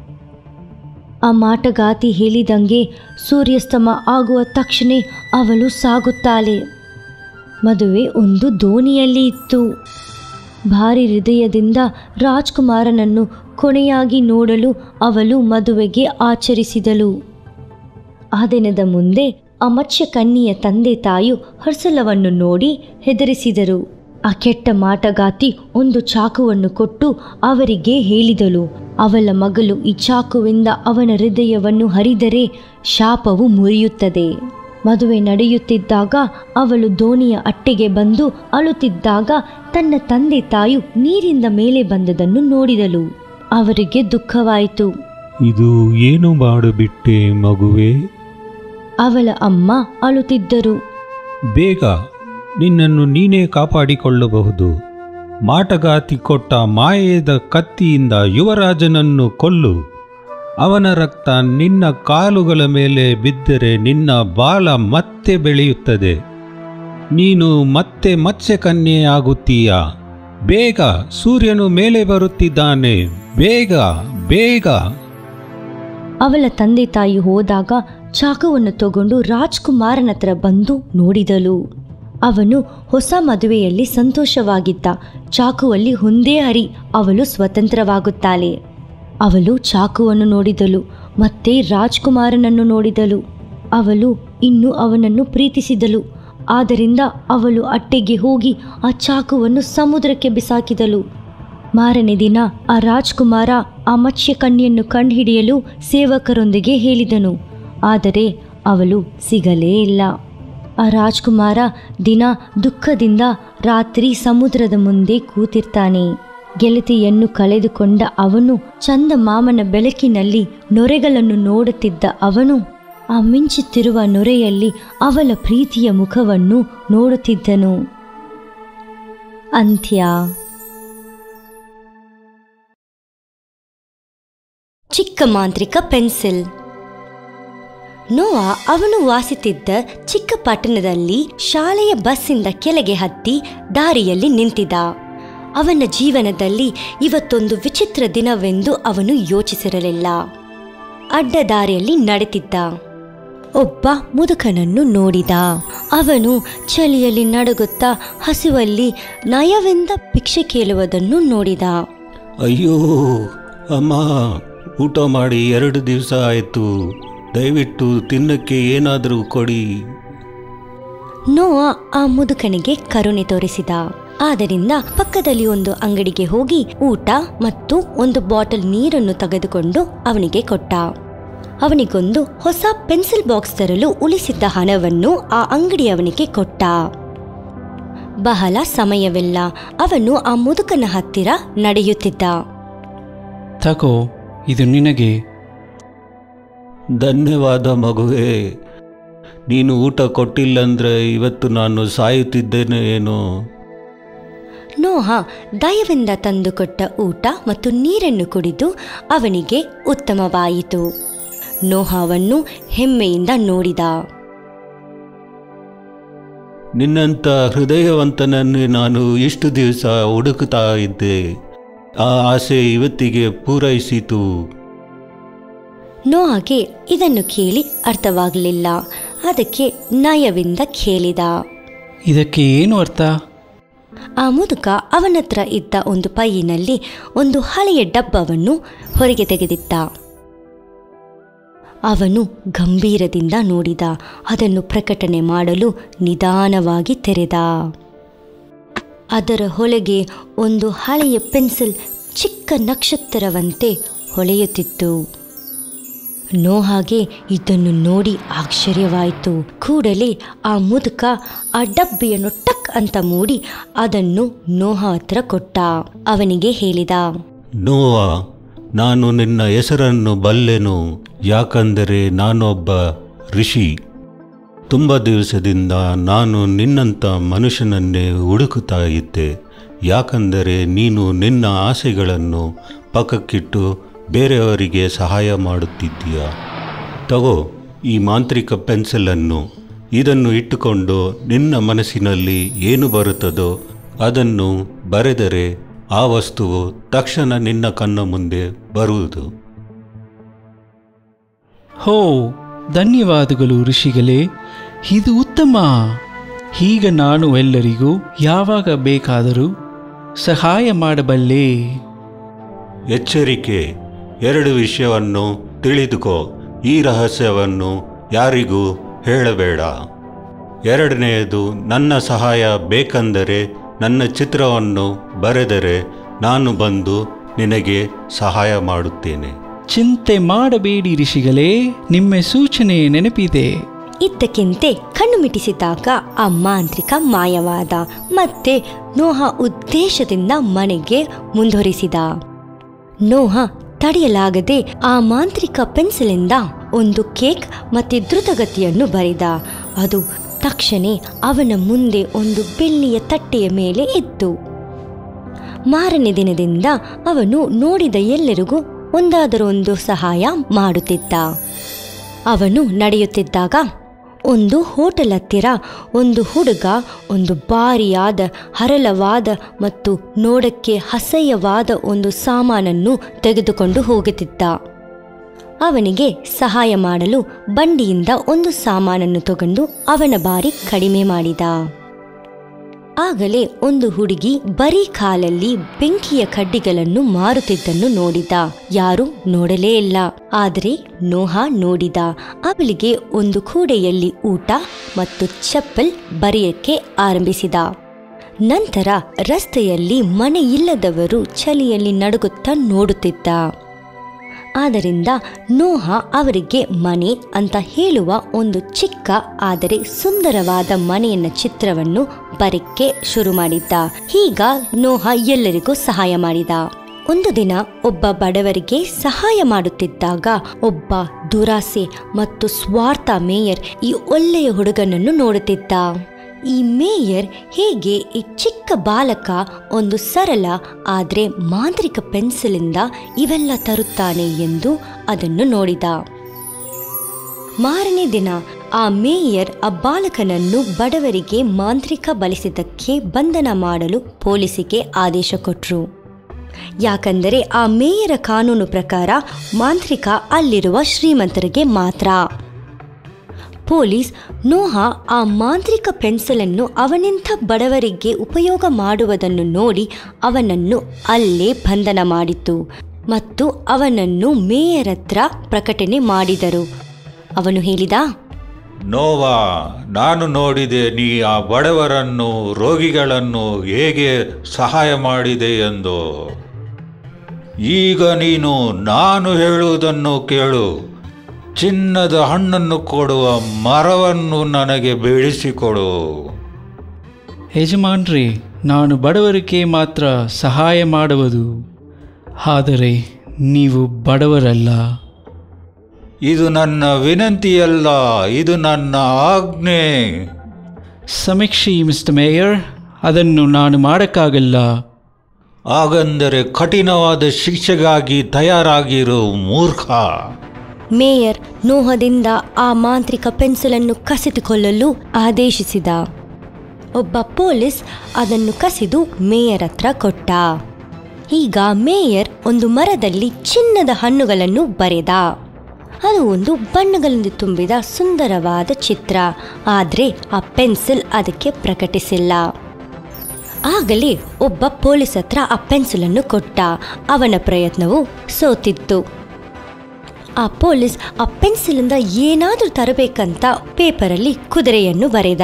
ಆ ಮಾಟಗಾತಿ ಹೇಳಿದಂಗೆ ಸೂರ್ಯಾಸ್ತಮ ಆಗುವ ತಕ್ಷಣ ಅವಳು ಸಾಗುತ್ತಾಳೆ ಮದುವೆ ಒಂದು ದೋಣಿಯಲ್ಲಿ ಇತ್ತು ಭಾರಿ ಹೃದಯದಿಂದ ರಾಜ್ಕುಮಾರನನ್ನು ಕೊನೆಯಾಗಿ ನೋಡಲು ಅವಳು ಮದುವೆಗೆ ಆಚರಿಸಿದಳು ಆ ದಿನದ ಮುಂದೆ ಆ ಮತ್ಸ್ಯ ಕನ್ನಿಯ ತಂದೆ ತಾಯಿ ಹರ್ಸಲವನ್ನು ನೋಡಿ ಹೆದರಿಸಿದರು ಆ ಕೆಟ್ಟ ಮಾಟಗಾತಿ ಒಂದು ಚಾಕುವನ್ನು ಕೊಟ್ಟು ಅವರಿಗೆ ಹೇಳಿದಳು ಅವಳ ಮಗಳು ಈ ಚಾಕುವಿಂದ ಅವನ ಹೃದಯವನ್ನು ಹರಿದರೆ ಶಾಪವು ಮುರಿಯುತ್ತದೆ ಮದುವೆ ನಡೆಯುತ್ತಿದ್ದಾಗ ಅವಳು ದೋಣಿಯ ಅಟ್ಟೆಗೆ ಬಂದು ಅಳುತ್ತಿದ್ದಾಗ ತನ್ನ ತಂದೆ ತಾಯಿ ನೀರಿಂದ ಮೇಲೆ ಬಂದದನ್ನು ನೋಡಿದಳು ಅವರಿಗೆ ದುಃಖವಾಯಿತು ಇದು ಏನು ಮಾಡಿಬಿಟ್ಟೆ ಮಗುವೆ ಅವಳ ಅಮ್ಮ ಅಳುತ್ತಿದ್ದರು ಬೇಗ ನಿನ್ನನ್ನು ನೀನೇ ಕಾಪಾಡಿಕೊಳ್ಳಬಹುದು ಮಾಟಗಾತಿ ಕೊಟ್ಟ ಮಾಯದ ಕತ್ತಿಯಿಂದ ಯುವರಾಜನನ್ನು ಕೊಲ್ಲು ಅವನ ರಕ್ತ ನಿನ್ನ ಕಾಲುಗಳ ಮೇಲೆ ಬಿದ್ದರೆ ನಿನ್ನ ಬಾಲ ಮತ್ತೆ ಬೆಳೆಯುತ್ತದೆ ನೀನು ಮತ್ತೆ ಮತ್ಸ್ಯಕನ್ಯೆಯಾಗುತ್ತೀಯ ಬೇಗ ಸೂರ್ಯನು ಮೇಲೆ ಬರುತ್ತಿದ್ದಾನೆ ಬೇಗ ಬೇಗ ಅವಳ ತಂದೆ ತಾಯಿ ಹೋದಾಗ ಚಾಕುವನ್ನು ತಗೊಂಡು ರಾಜ್ಕುಮಾರನ ಹತ್ರ ಬಂದು ನೋಡಿದಳು ಅವನು ಹೊಸ ಮದುವೆಯಲ್ಲಿ ಸಂತೋಷವಾಗಿದ್ದ ಚಾಕುವಲ್ಲಿ ಒಂದೇ ಹರಿ ಅವಳು ಸ್ವತಂತ್ರವಾಗುತ್ತಾಳೆ ಅವಳು ಚಾಕುವನ್ನು ನೋಡಿದಳು ಮತ್ತೆ ರಾಜ್ಕುಮಾರನನ್ನು ನೋಡಿದಳು ಅವಳು ಇನ್ನು ಅವನನ್ನು ಪ್ರೀತಿಸಿದಳು ಆದ್ದರಿಂದ ಅವಳು ಅಟ್ಟೆಗೆ ಹೋಗಿ ಆ ಚಾಕುವನ್ನು ಸಮುದ್ರಕ್ಕೆ ಬಿಸಾಕಿದಳು ಮಾರನೇ ದಿನ ಆ ರಾಜ್ಕುಮಾರ ಆ ಮತ್ಸ್ಯ ಕನ್ಯೆಯನ್ನು ಕಂಡುಹಿಡಿಯಲು ಸೇವಕರೊಂದಿಗೆ ಹೇಳಿದನು ಆದರೆ ಅವಳು ಸಿಗಲೇ ಇಲ್ಲ ಆ ರಾಜ್ಕುಮಾರ ದಿನ ದುಃಖದಿಂದ ರಾತ್ರಿ ಸಮುದ್ರದ ಮುಂದೆ ಕೂತಿರ್ತಾನೆ ಗೆಳತಿಯನ್ನು ಕಳೆದುಕೊಂಡ ಅವನು ಚಂದ ಮಾಮನ ಬೆಳಕಿನಲ್ಲಿ ನೊರೆಗಳನ್ನು ನೋಡುತ್ತಿದ್ದ ಅವನು ಆ ಮಿಂಚುತ್ತಿರುವ ನೊರೆಯಲ್ಲಿ ಅವಳ ಪ್ರೀತಿಯ ಮುಖವನ್ನು ನೋಡುತ್ತಿದ್ದನು ಅಂತ್ಯ ಚಿಕ್ಕ ಮಾಂತ್ರಿಕ ಪೆನ್ಸಿಲ್ ನೋವಾ ಅವನು ವಾಸಿತಿದ್ದ ಚಿಕ್ಕ ಪಟ್ಟಣದಲ್ಲಿ ಶಾಲೆಯ ಬಸ್ಸಿಂದ ಕೆಳಗೆ ಹತ್ತಿ ದಾರಿಯಲ್ಲಿ ನಿಂತಿದ್ದ ಅವನ ಜೀವನದಲ್ಲಿ ಇವತ್ತೊಂದು ವಿಚಿತ್ರ ದಿನವೆಂದು ಅವನು ಯೋಚಿಸಿರಲಿಲ್ಲ ಅಡ್ಡದಾರಿಯಲ್ಲಿ ನಡೆತಿದ್ದ ಒಬ್ಬ ಮುದುಕನನ್ನು ನೋಡಿದ ಅವನು ಚಳಿಯಲ್ಲಿ ನಡುಗುತ್ತಾ ಹಸಿವಲ್ಲಿ ನಯವೆಂದ ಭಿಕ್ಷೆ ಕೇಳುವುದನ್ನು ನೋಡಿದ ಅಯ್ಯೋ ಅಮ್ಮ ಊಟ ಮಾಡಿ ಎರಡು ದಿವಸ ಆಯಿತು ದಯವಿಟ್ಟು ತಿನ್ನಕ್ಕೆ ಏನಾದರೂ ಕೊಡಿ ನೋವ ಆ ಮುದುಕನಿಗೆ ಕರುಣೆ ತೋರಿಸಿದ ಆದ್ದರಿಂದ ಪಕ್ಕದಲ್ಲಿ ಒಂದು ಅಂಗಡಿಗೆ ಹೋಗಿ ಊಟ ಮತ್ತು ಒಂದು ಬಾಟಲ್ ನೀರನ್ನು ತೆಗೆದುಕೊಂಡು ಅವನಿಗೆ ಕೊಟ್ಟ ಅವನಿಗೊಂದು ಹೊಸ ಪೆನ್ಸಿಲ್ ಬಾಕ್ಸ್ ತರಲು ಉಳಿಸಿದ್ದ ಹಣವನ್ನು ಆ ಅಂಗಡಿಯವನಿಗೆ ಕೊಟ್ಟ ಬಹಳ ಸಮಯವಿಲ್ಲ ಅವನು ಆ ಮುದುಕನ ಹತ್ತಿರ ನಡೆಯುತ್ತಿದ್ದ ತಗೋ ಇದು ನಿನಗೆ ಧನ್ಯವಾದ ಮಗುವೇ ನೀನು ಊಟ ಕೊಟ್ಟಿಲ್ಲಂದ್ರೆ ಇವತ್ತು ನಾನು ಸಾಯುತ್ತಿದ್ದೇನೆ ಏನೋ ನೋಹ ದಯವಿಂದ ತಂದುಕೊಟ್ಟ ಊಟ ಮತ್ತು ನೀರನ್ನು ಕುಡಿದು ಅವನಿಗೆ ಉತ್ತಮವಾಯಿತು ನೋಹವನ್ನು ಹೆಮ್ಮೆಯಿಂದ ನೋಡಿದ ನಿನ್ನಂಥ ಹೃದಯವಂತನನ್ನು ನಾನು ಇಷ್ಟು ದಿವಸ ಹುಡುಕುತ್ತಾ ಇದ್ದೆ ಆ ಆಸೆ ಇವತ್ತಿಗೆ ಪೂರೈಸಿತು ನೋಹಾಗೆ ಇದನ್ನು ಕೇಳಿ ಅರ್ಥವಾಗಲಿಲ್ಲ ಅದಕ್ಕೆ ನಯವಿಂದ ಕೇಳಿದ ಇದಕ್ಕೆ ಏನು ಅರ್ಥ ಆ ಮುದುಕ ಅವನತ್ರ ಇದ್ದ ಒಂದು ಪೈಯಿನಲ್ಲಿ ಒಂದು ಹಳೆಯ ಡಬ್ಬವನ್ನು ಹೊರಗೆ ತೆಗೆದಿದ್ದ ಅವನು ಗಂಭೀರದಿಂದ ನೋಡಿದ ಅದನ್ನು ಪ್ರಕಟಣೆ ಮಾಡಲು ನಿಧಾನವಾಗಿ ತೆರೆದ ಅದರ ಹೊಳಗೆ ಒಂದು ಹಳೆಯ ಪೆನ್ಸಿಲ್ ಚಿಕ್ಕ ನಕ್ಷತ್ರವಂತೆ ಹೊಳೆಯುತ್ತಿತ್ತು ನೋಹಾಗೆ ಇದನ್ನು ನೋಡಿ ಆಶ್ಚರ್ಯವಾಯಿತು ಕೂಡಲೇ ಆ ಮುದುಕ ಆ ಡಬ್ಬಿಯನ್ನು ಟಕ್ ಅಂತ ಮೂಡಿ ಅದನ್ನು ನೋಹ ಹತ್ರ ಕೊಟ್ಟ ಅವನಿಗೆ ಹೇಳಿದ ನೋವಾ ನಾನು ನಿನ್ನ ಹೆಸರನ್ನು ಬಲ್ಲೆನು ಯಾಕಂದರೆ ನಾನೊಬ್ಬ ಋಷಿ ತುಂಬ ದಿವಸದಿಂದ ನಾನು ನಿನ್ನಂಥ ಮನುಷ್ಯನನ್ನೇ ಹುಡುಕುತ್ತಾ ಇದ್ದೆ ಯಾಕಂದರೆ ನೀನು ನಿನ್ನ ಆಸೆಗಳನ್ನು ಪಕ್ಕಕ್ಕಿಟ್ಟು ಬೇರೆಯವರಿಗೆ ಸಹಾಯ ಮಾಡುತ್ತಿದ್ದೀಯ ತಗೋ ಈ ಮಾಂತ್ರಿಕ ಪೆನ್ಸಿಲನ್ನು ಇದನ್ನು ಇಟ್ಟುಕೊಂಡು ನಿನ್ನ ಮನಸ್ಸಿನಲ್ಲಿ ಏನು ಬರುತ್ತದೋ ಅದನ್ನು ಬರೆದರೆ ಆ ವಸ್ತುವು ತಕ್ಷಣ ನಿನ್ನ ಕಣ್ಣ ಮುಂದೆ ಬರುವುದು ಹೋ ಧನ್ಯವಾದಗಳು ಋಷಿಗಳೇ ಇದು ಉತ್ತಮ ಈಗ ನಾನು ಎಲ್ಲರಿಗೂ ಯಾವಾಗ ಬೇಕಾದರೂ ಸಹಾಯ ಮಾಡಬಲ್ಲೆ ಎಚ್ಚರಿಕೆ ಎರಡು ವಿಷಯವನ್ನು ತಿಳಿದುಕೋ ಈ ರಹಸ್ಯವನ್ನು ಯಾರಿಗೂ ಹೇಳಬೇಡ ಎರಡನೆಯದು ನನ್ನ ಸಹಾಯ ಬೇಕೆಂದರೆ ನನ್ನ ಚಿತ್ರವನ್ನು ಬರೆದರೆ ನಾನು ಬಂದು ನಿನಗೆ ಸಹಾಯ ಮಾಡುತ್ತೇನೆ ಚಿಂತೆ ಮಾಡಬೇಡಿ ಋಷಿಗಳೇ ನಿಮ್ಮ ಸೂಚನೆ ನೆನಪಿದೆ ಇದ್ದಕ್ಕಿಂತೆ ಕಣ್ಣು ಮಿಟಿಸಿದಾಗ ಆ ಮಾಂತ್ರಿಕ ಮಾಯವಾದ ಮತ್ತೆ ನೋಹ ಉದ್ದೇಶದಿಂದ ಮನೆಗೆ ಮುಂದುವರಿಸಿದ ನೋಹ ತಡೆಯಲಾಗದೆ ಆ ಮಾಂತ್ರಿಕ ಪೆನ್ಸಿಲಿಂದ ಒಂದು ಕೇಕ್ ಮತ್ತೆ ದ್ರುತಗತಿಯನ್ನು ಬರೆದ ಅದು ತಕ್ಷಣ ಅವನ ಮುಂದೆ ಒಂದು ಬೆಳ್ಳಿಯ ತಟ್ಟೆಯ ಮೇಲೆ ಇತ್ತು ಮಾರನೇ ದಿನದಿಂದ ಅವನು ನೋಡಿದ ಎಲ್ಲರಿಗೂ ಒಂದಾದರೂ ಒಂದು ಸಹಾಯ ಮಾಡುತ್ತಿದ್ದ ಅವನು ನಡೆಯುತ್ತಿದ್ದಾಗ ಒಂದು ಹೋಟೆಲ್ ಹತ್ತಿರ ಒಂದು ಹುಡುಗ ಒಂದು ಭಾರಿಯಾದ ಹರಳವಾದ ಮತ್ತು ನೋಡಕ್ಕೆ ಅಸಹ್ಯವಾದ ಒಂದು ಸಾಮಾನನ್ನು ತೆಗೆದುಕೊಂಡು ಹೋಗುತ್ತಿದ್ದ ಅವನಿಗೆ ಸಹಾಯ ಮಾಡಲು ಬಂಡಿಯಿಂದ ಒಂದು ಸಾಮಾನನ್ನು ತಗೊಂಡು ಅವನ ಬಾರಿ ಕಡಿಮೆ ಮಾಡಿದ ಆಗಲೇ ಒಂದು ಹುಡುಗಿ ಬರೀ ಕಾಲಲ್ಲಿ ಬೆಂಕಿಯ ಕಡ್ಡಿಗಳನ್ನು ಮಾರುತ್ತಿದ್ದನ್ನು ನೋಡಿದ ಯಾರು ನೋಡಲೇ ಇಲ್ಲ ಆದರೆ ನೋಹ ನೋಡಿದ ಅವಳಿಗೆ ಒಂದು ಕೂಡೆಯಲ್ಲಿ ಊಟ ಮತ್ತು ಚಪ್ಪಲ್ ಬರೆಯಕ್ಕೆ ಆರಂಭಿಸಿದ ನಂತರ ರಸ್ತೆಯಲ್ಲಿ ಮನೆ ಇಲ್ಲದವರು ಚಳಿಯಲ್ಲಿ ನಡುಗುತ್ತಾ ನೋಡುತ್ತಿದ್ದ ಆದ್ದರಿಂದ ನೋಹ ಅವರಿಗೆ ಮನೆ ಅಂತ ಹೇಳುವ ಒಂದು ಚಿಕ್ಕ ಆದರೆ ಸುಂದರವಾದ ಮನೆಯನ್ನ ಚಿತ್ರವನ್ನು ಬರಕ್ಕೆ ಶುರು ಮಾಡಿದ್ದ ಈಗ ನೋಹ ಎಲ್ಲರಿಗೂ ಸಹಾಯ ಮಾಡಿದ ಒಂದು ದಿನ ಒಬ್ಬ ಬಡವರಿಗೆ ಸಹಾಯ ಮಾಡುತ್ತಿದ್ದಾಗ ಒಬ್ಬ ದುರಾಸೆ ಮತ್ತು ಸ್ವಾರ್ಥ ಮೇಯರ್ ಈ ಒಳ್ಳೆಯ ಹುಡುಗನನ್ನು ನೋಡುತ್ತಿದ್ದ ಈ ಮೇಯರ್ ಹೇಗೆ ಈ ಚಿಕ್ಕ ಬಾಲಕ ಒಂದು ಸರಳ ಆದರೆ ಮಾಂತ್ರಿಕ ಪೆನ್ಸಿಲಿಂದ ಇವೆಲ್ಲ ತರುತ್ತಾನೆ ಎಂದು ಅದನ್ನು ನೋಡಿದ ಮಾರನೇ ದಿನ ಆ ಮೇಯರ್ ಆ ಬಾಲಕನನ್ನು ಬಡವರಿಗೆ ಮಾಂತ್ರಿಕ ಬಲಿಸಿದ್ದಕ್ಕೆ ಬಂಧನ ಮಾಡಲು ಪೊಲೀಸಿಗೆ ಆದೇಶ ಕೊಟ್ಟರು ಯಾಕಂದರೆ ಆ ಮೇಯರ ಕಾನೂನು ಪ್ರಕಾರ ಮಾಂತ್ರಿಕ ಅಲ್ಲಿರುವ ಶ್ರೀಮಂತರಿಗೆ ಮಾತ್ರ ಪೊಲೀಸ್ ನೋಹ ಆ ಮಾಂತ್ರಿಕ ಪೆನ್ಸಿಲನ್ನು ಅವನಿಂಥ ಬಡವರಿಗೆ ಉಪಯೋಗ ಮಾಡುವುದನ್ನು ನೋಡಿ ಅವನನ್ನು ಅಲ್ಲೇ ಬಂಧನ ಮಾಡಿತು ಮತ್ತು ಅವನನ್ನು ಮೇಯರ್ ಹತ್ರ ಪ್ರಕಟಣೆ ಮಾಡಿದರು ಅವನು ಹೇಳಿದ ನೋವಾ ನಾನು ನೋಡಿದೆ ನೀ ಆ ಬಡವರನ್ನು ರೋಗಿಗಳನ್ನು ಹೇಗೆ ಸಹಾಯ ಮಾಡಿದೆ ಎಂದು ಈಗ ನೀನು ನಾನು ಹೇಳುವುದನ್ನು ಕೇಳು ಚಿನ್ನದ ಹಣ್ಣನ್ನು ಕೊಡುವ ಮರವನ್ನು ನನಗೆ ಬೆಳೆಸಿಕೊಡು ಯಜಮಾನ್ರೇ ನಾನು ಬಡವರಿಗೆ ಮಾತ್ರ ಸಹಾಯ ಮಾಡುವುದು ಆದರೆ ನೀವು ಬಡವರಲ್ಲ ಇದು ನನ್ನ ವಿನಂತಿಯಲ್ಲ ಇದು ನನ್ನ ಆಜ್ಞೆ ಸಮೀಕ್ಷೆ ಮಿಸ್ಟರ್ ಮೇಯರ್ ಅದನ್ನು ನಾನು ಮಾಡೋಕ್ಕಾಗಲ್ಲ ಹಾಗಂದರೆ ಕಠಿಣವಾದ ಶಿಕ್ಷೆಗಾಗಿ ತಯಾರಾಗಿರು ಮೂರ್ಖ ಮೇಯರ್ ನೋಹದಿಂದ ಆ ಮಾಂತ್ರಿಕ ಪೆನ್ಸಿಲನ್ನು ಕಸಿದುಕೊಳ್ಳಲು ಆದೇಶಿಸಿದ ಒಬ್ಬ ಪೊಲೀಸ್ ಅದನ್ನು ಕಸಿದು ಮೇಯರ್ ಹತ್ರ ಕೊಟ್ಟ ಈಗ ಮೇಯರ್ ಒಂದು ಮರದಲ್ಲಿ ಚಿನ್ನದ ಹಣ್ಣುಗಳನ್ನು ಬರೆದ ಅದು ಒಂದು ಬಣ್ಣಗಳಿಂದ ತುಂಬಿದ ಸುಂದರವಾದ ಚಿತ್ರ ಆದರೆ ಆ ಪೆನ್ಸಿಲ್ ಅದಕ್ಕೆ ಪ್ರಕಟಿಸಿಲ್ಲ ಆಗಲೇ ಒಬ್ಬ ಪೊಲೀಸ್ ಹತ್ರ ಆ ಪೆನ್ಸಿಲನ್ನು ಕೊಟ್ಟ ಅವನ ಪ್ರಯತ್ನವು ಸೋತಿತ್ತು ಆ ಪೊಲೀಸ್ ಆ ಪೆನ್ಸಿಲಿಂದ ಏನಾದರೂ ತರಬೇಕಂತ ಪೇಪರಲ್ಲಿ ಕುದುರೆಯನ್ನು ಬರೆದ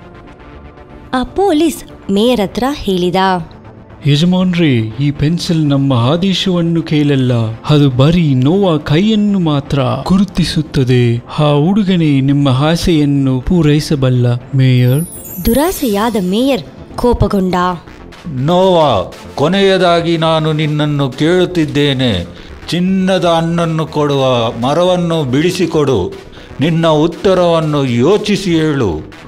ಆ ಪೊಲೀಸ್ ಮೇಯರ್ ಹತ್ರ ಹೇಳಿದ ಯಜಮಾನ್ರೇ ಈ ಪೆನ್ಸಿಲ್ ನಮ್ಮ ಆದೇಶವನ್ನು ಕೇಳಲ್ಲ ಅದು ಬರೀ ನೋವ ಕೈಯನ್ನು ಮಾತ್ರ ಗುರುತಿಸುತ್ತದೆ ಆ ಹುಡುಗನೇ ನಿಮ್ಮ ಆಸೆಯನ್ನು ಪೂರೈಸಬಲ್ಲ ಮೇಯರ್ ದುರಾಸೆಯಾದ ಮೇಯರ್ ಕೋಪಗೊಂಡ ನೋವಾ ಕೊನೆಯದಾಗಿ ನಾನು ನಿನ್ನನ್ನು ಕೇಳುತ್ತಿದ್ದೇನೆ ಚಿನ್ನದ ಹಣ್ಣನ್ನು ಕೊಡುವ ಮರವನ್ನು ಬಿಡಿಸಿಕೊಡು ನಿನ್ನ ಉತ್ತರವನ್ನು ಯೋಚಿಸಿ ಹೇಳು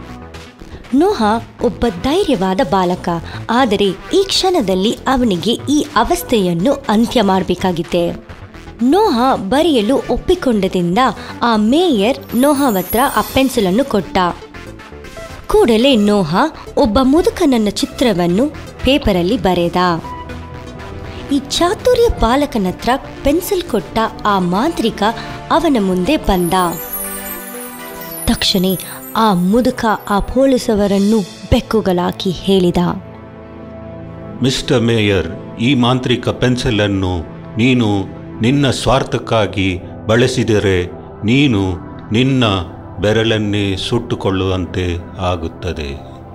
ನೋಹ ಒಬ್ಬ ಧೈರ್ಯವಾದ ಬಾಲಕ ಆದರೆ ಈ ಕ್ಷಣದಲ್ಲಿ ಅವನಿಗೆ ಈ ಅವಸ್ಥೆಯನ್ನು ಅಂತ್ಯ ಮಾಡಬೇಕಾಗಿದೆ ನೋಹ ಬರೆಯಲು ಒಪ್ಪಿಕೊಂಡದಿಂದ ಆ ಮೇಯರ್ ನೋಹವತ್ರ ಆ ಪೆನ್ಸಿಲನ್ನು ಕೊಟ್ಟ ಕೂಡಲೇ ನೋಹ ಒಬ್ಬ ಮುದುಕನನ್ನ ಚಿತ್ರವನ್ನು ಪೇಪರಲ್ಲಿ ಬರೆದ ಈ ಚಾತುರ್ಯ ಬಾಲಕನತ್ರ ಪೆನ್ಸಿಲ್ ಕೊಟ್ಟ ಆ ಮಾಂತ್ರಿಕ ಅವನ ಮುಂದೆ ಬಂದ ತಕ್ಷಣ ಆ ಮುದುಕ ಆ ಪೊಲೀಸವರನ್ನು ಬೆಕ್ಕುಗಳಾಕಿ ಹೇಳಿದ ಮಿಸ್ಟರ್ ಮೇಯರ್ ಈ ಮಾಂತ್ರಿಕ ಪೆನ್ಸಿಲನ್ನು ನೀನು ನಿನ್ನ ಸ್ವಾರ್ಥಕ್ಕಾಗಿ ಬಳಸಿದರೆ ನೀನು ನಿನ್ನ ಬೆರಳನ್ನೇ ಸುಟ್ಟುಕೊಳ್ಳುವಂತೆ ಆಗುತ್ತದೆ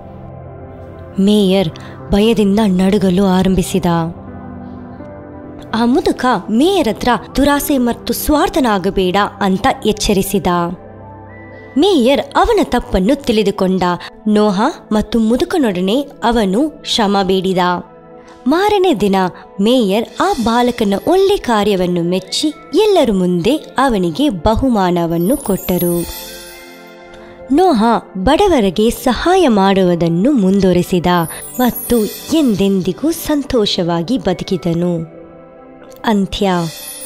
ಮೇಯರ್ ಭಯದಿಂದ ನಡುಗಲು ಆರಂಭಿಸಿದ ಆ ಮುದುಕ ಮೇಯರ್ ಹತ್ರ ದುರಾಸೆ ಮತ್ತು ಸ್ವಾರ್ಥನಾಗಬೇಡ ಅಂತ ಎಚ್ಚರಿಸಿದ ಮೇಯರ್ ಅವನ ತಪ್ಪನ್ನು ತಿಳಿದುಕೊಂಡ ನೋಹ ಮತ್ತು ಮುದುಕನೊಡನೆ ಅವನು ಶ್ರಮ ಬೇಡಿದ ಮಾರನೇ ದಿನ ಮೇಯರ್ ಆ ಬಾಲಕನ ಒಳ್ಳೆ ಕಾರ್ಯವನ್ನು ಮೆಚ್ಚಿ ಎಲ್ಲರ ಮುಂದೆ ಅವನಿಗೆ ಬಹುಮಾನವನ್ನು ಕೊಟ್ಟರು ನೋಹ ಬಡವರಿಗೆ ಸಹಾಯ ಮಾಡುವುದನ್ನು ಮುಂದುವರೆಸಿದ ಮತ್ತು ಎಂದೆಂದಿಗೂ ಸಂತೋಷವಾಗಿ ಬದುಕಿದನು ಅಂತ್ಯ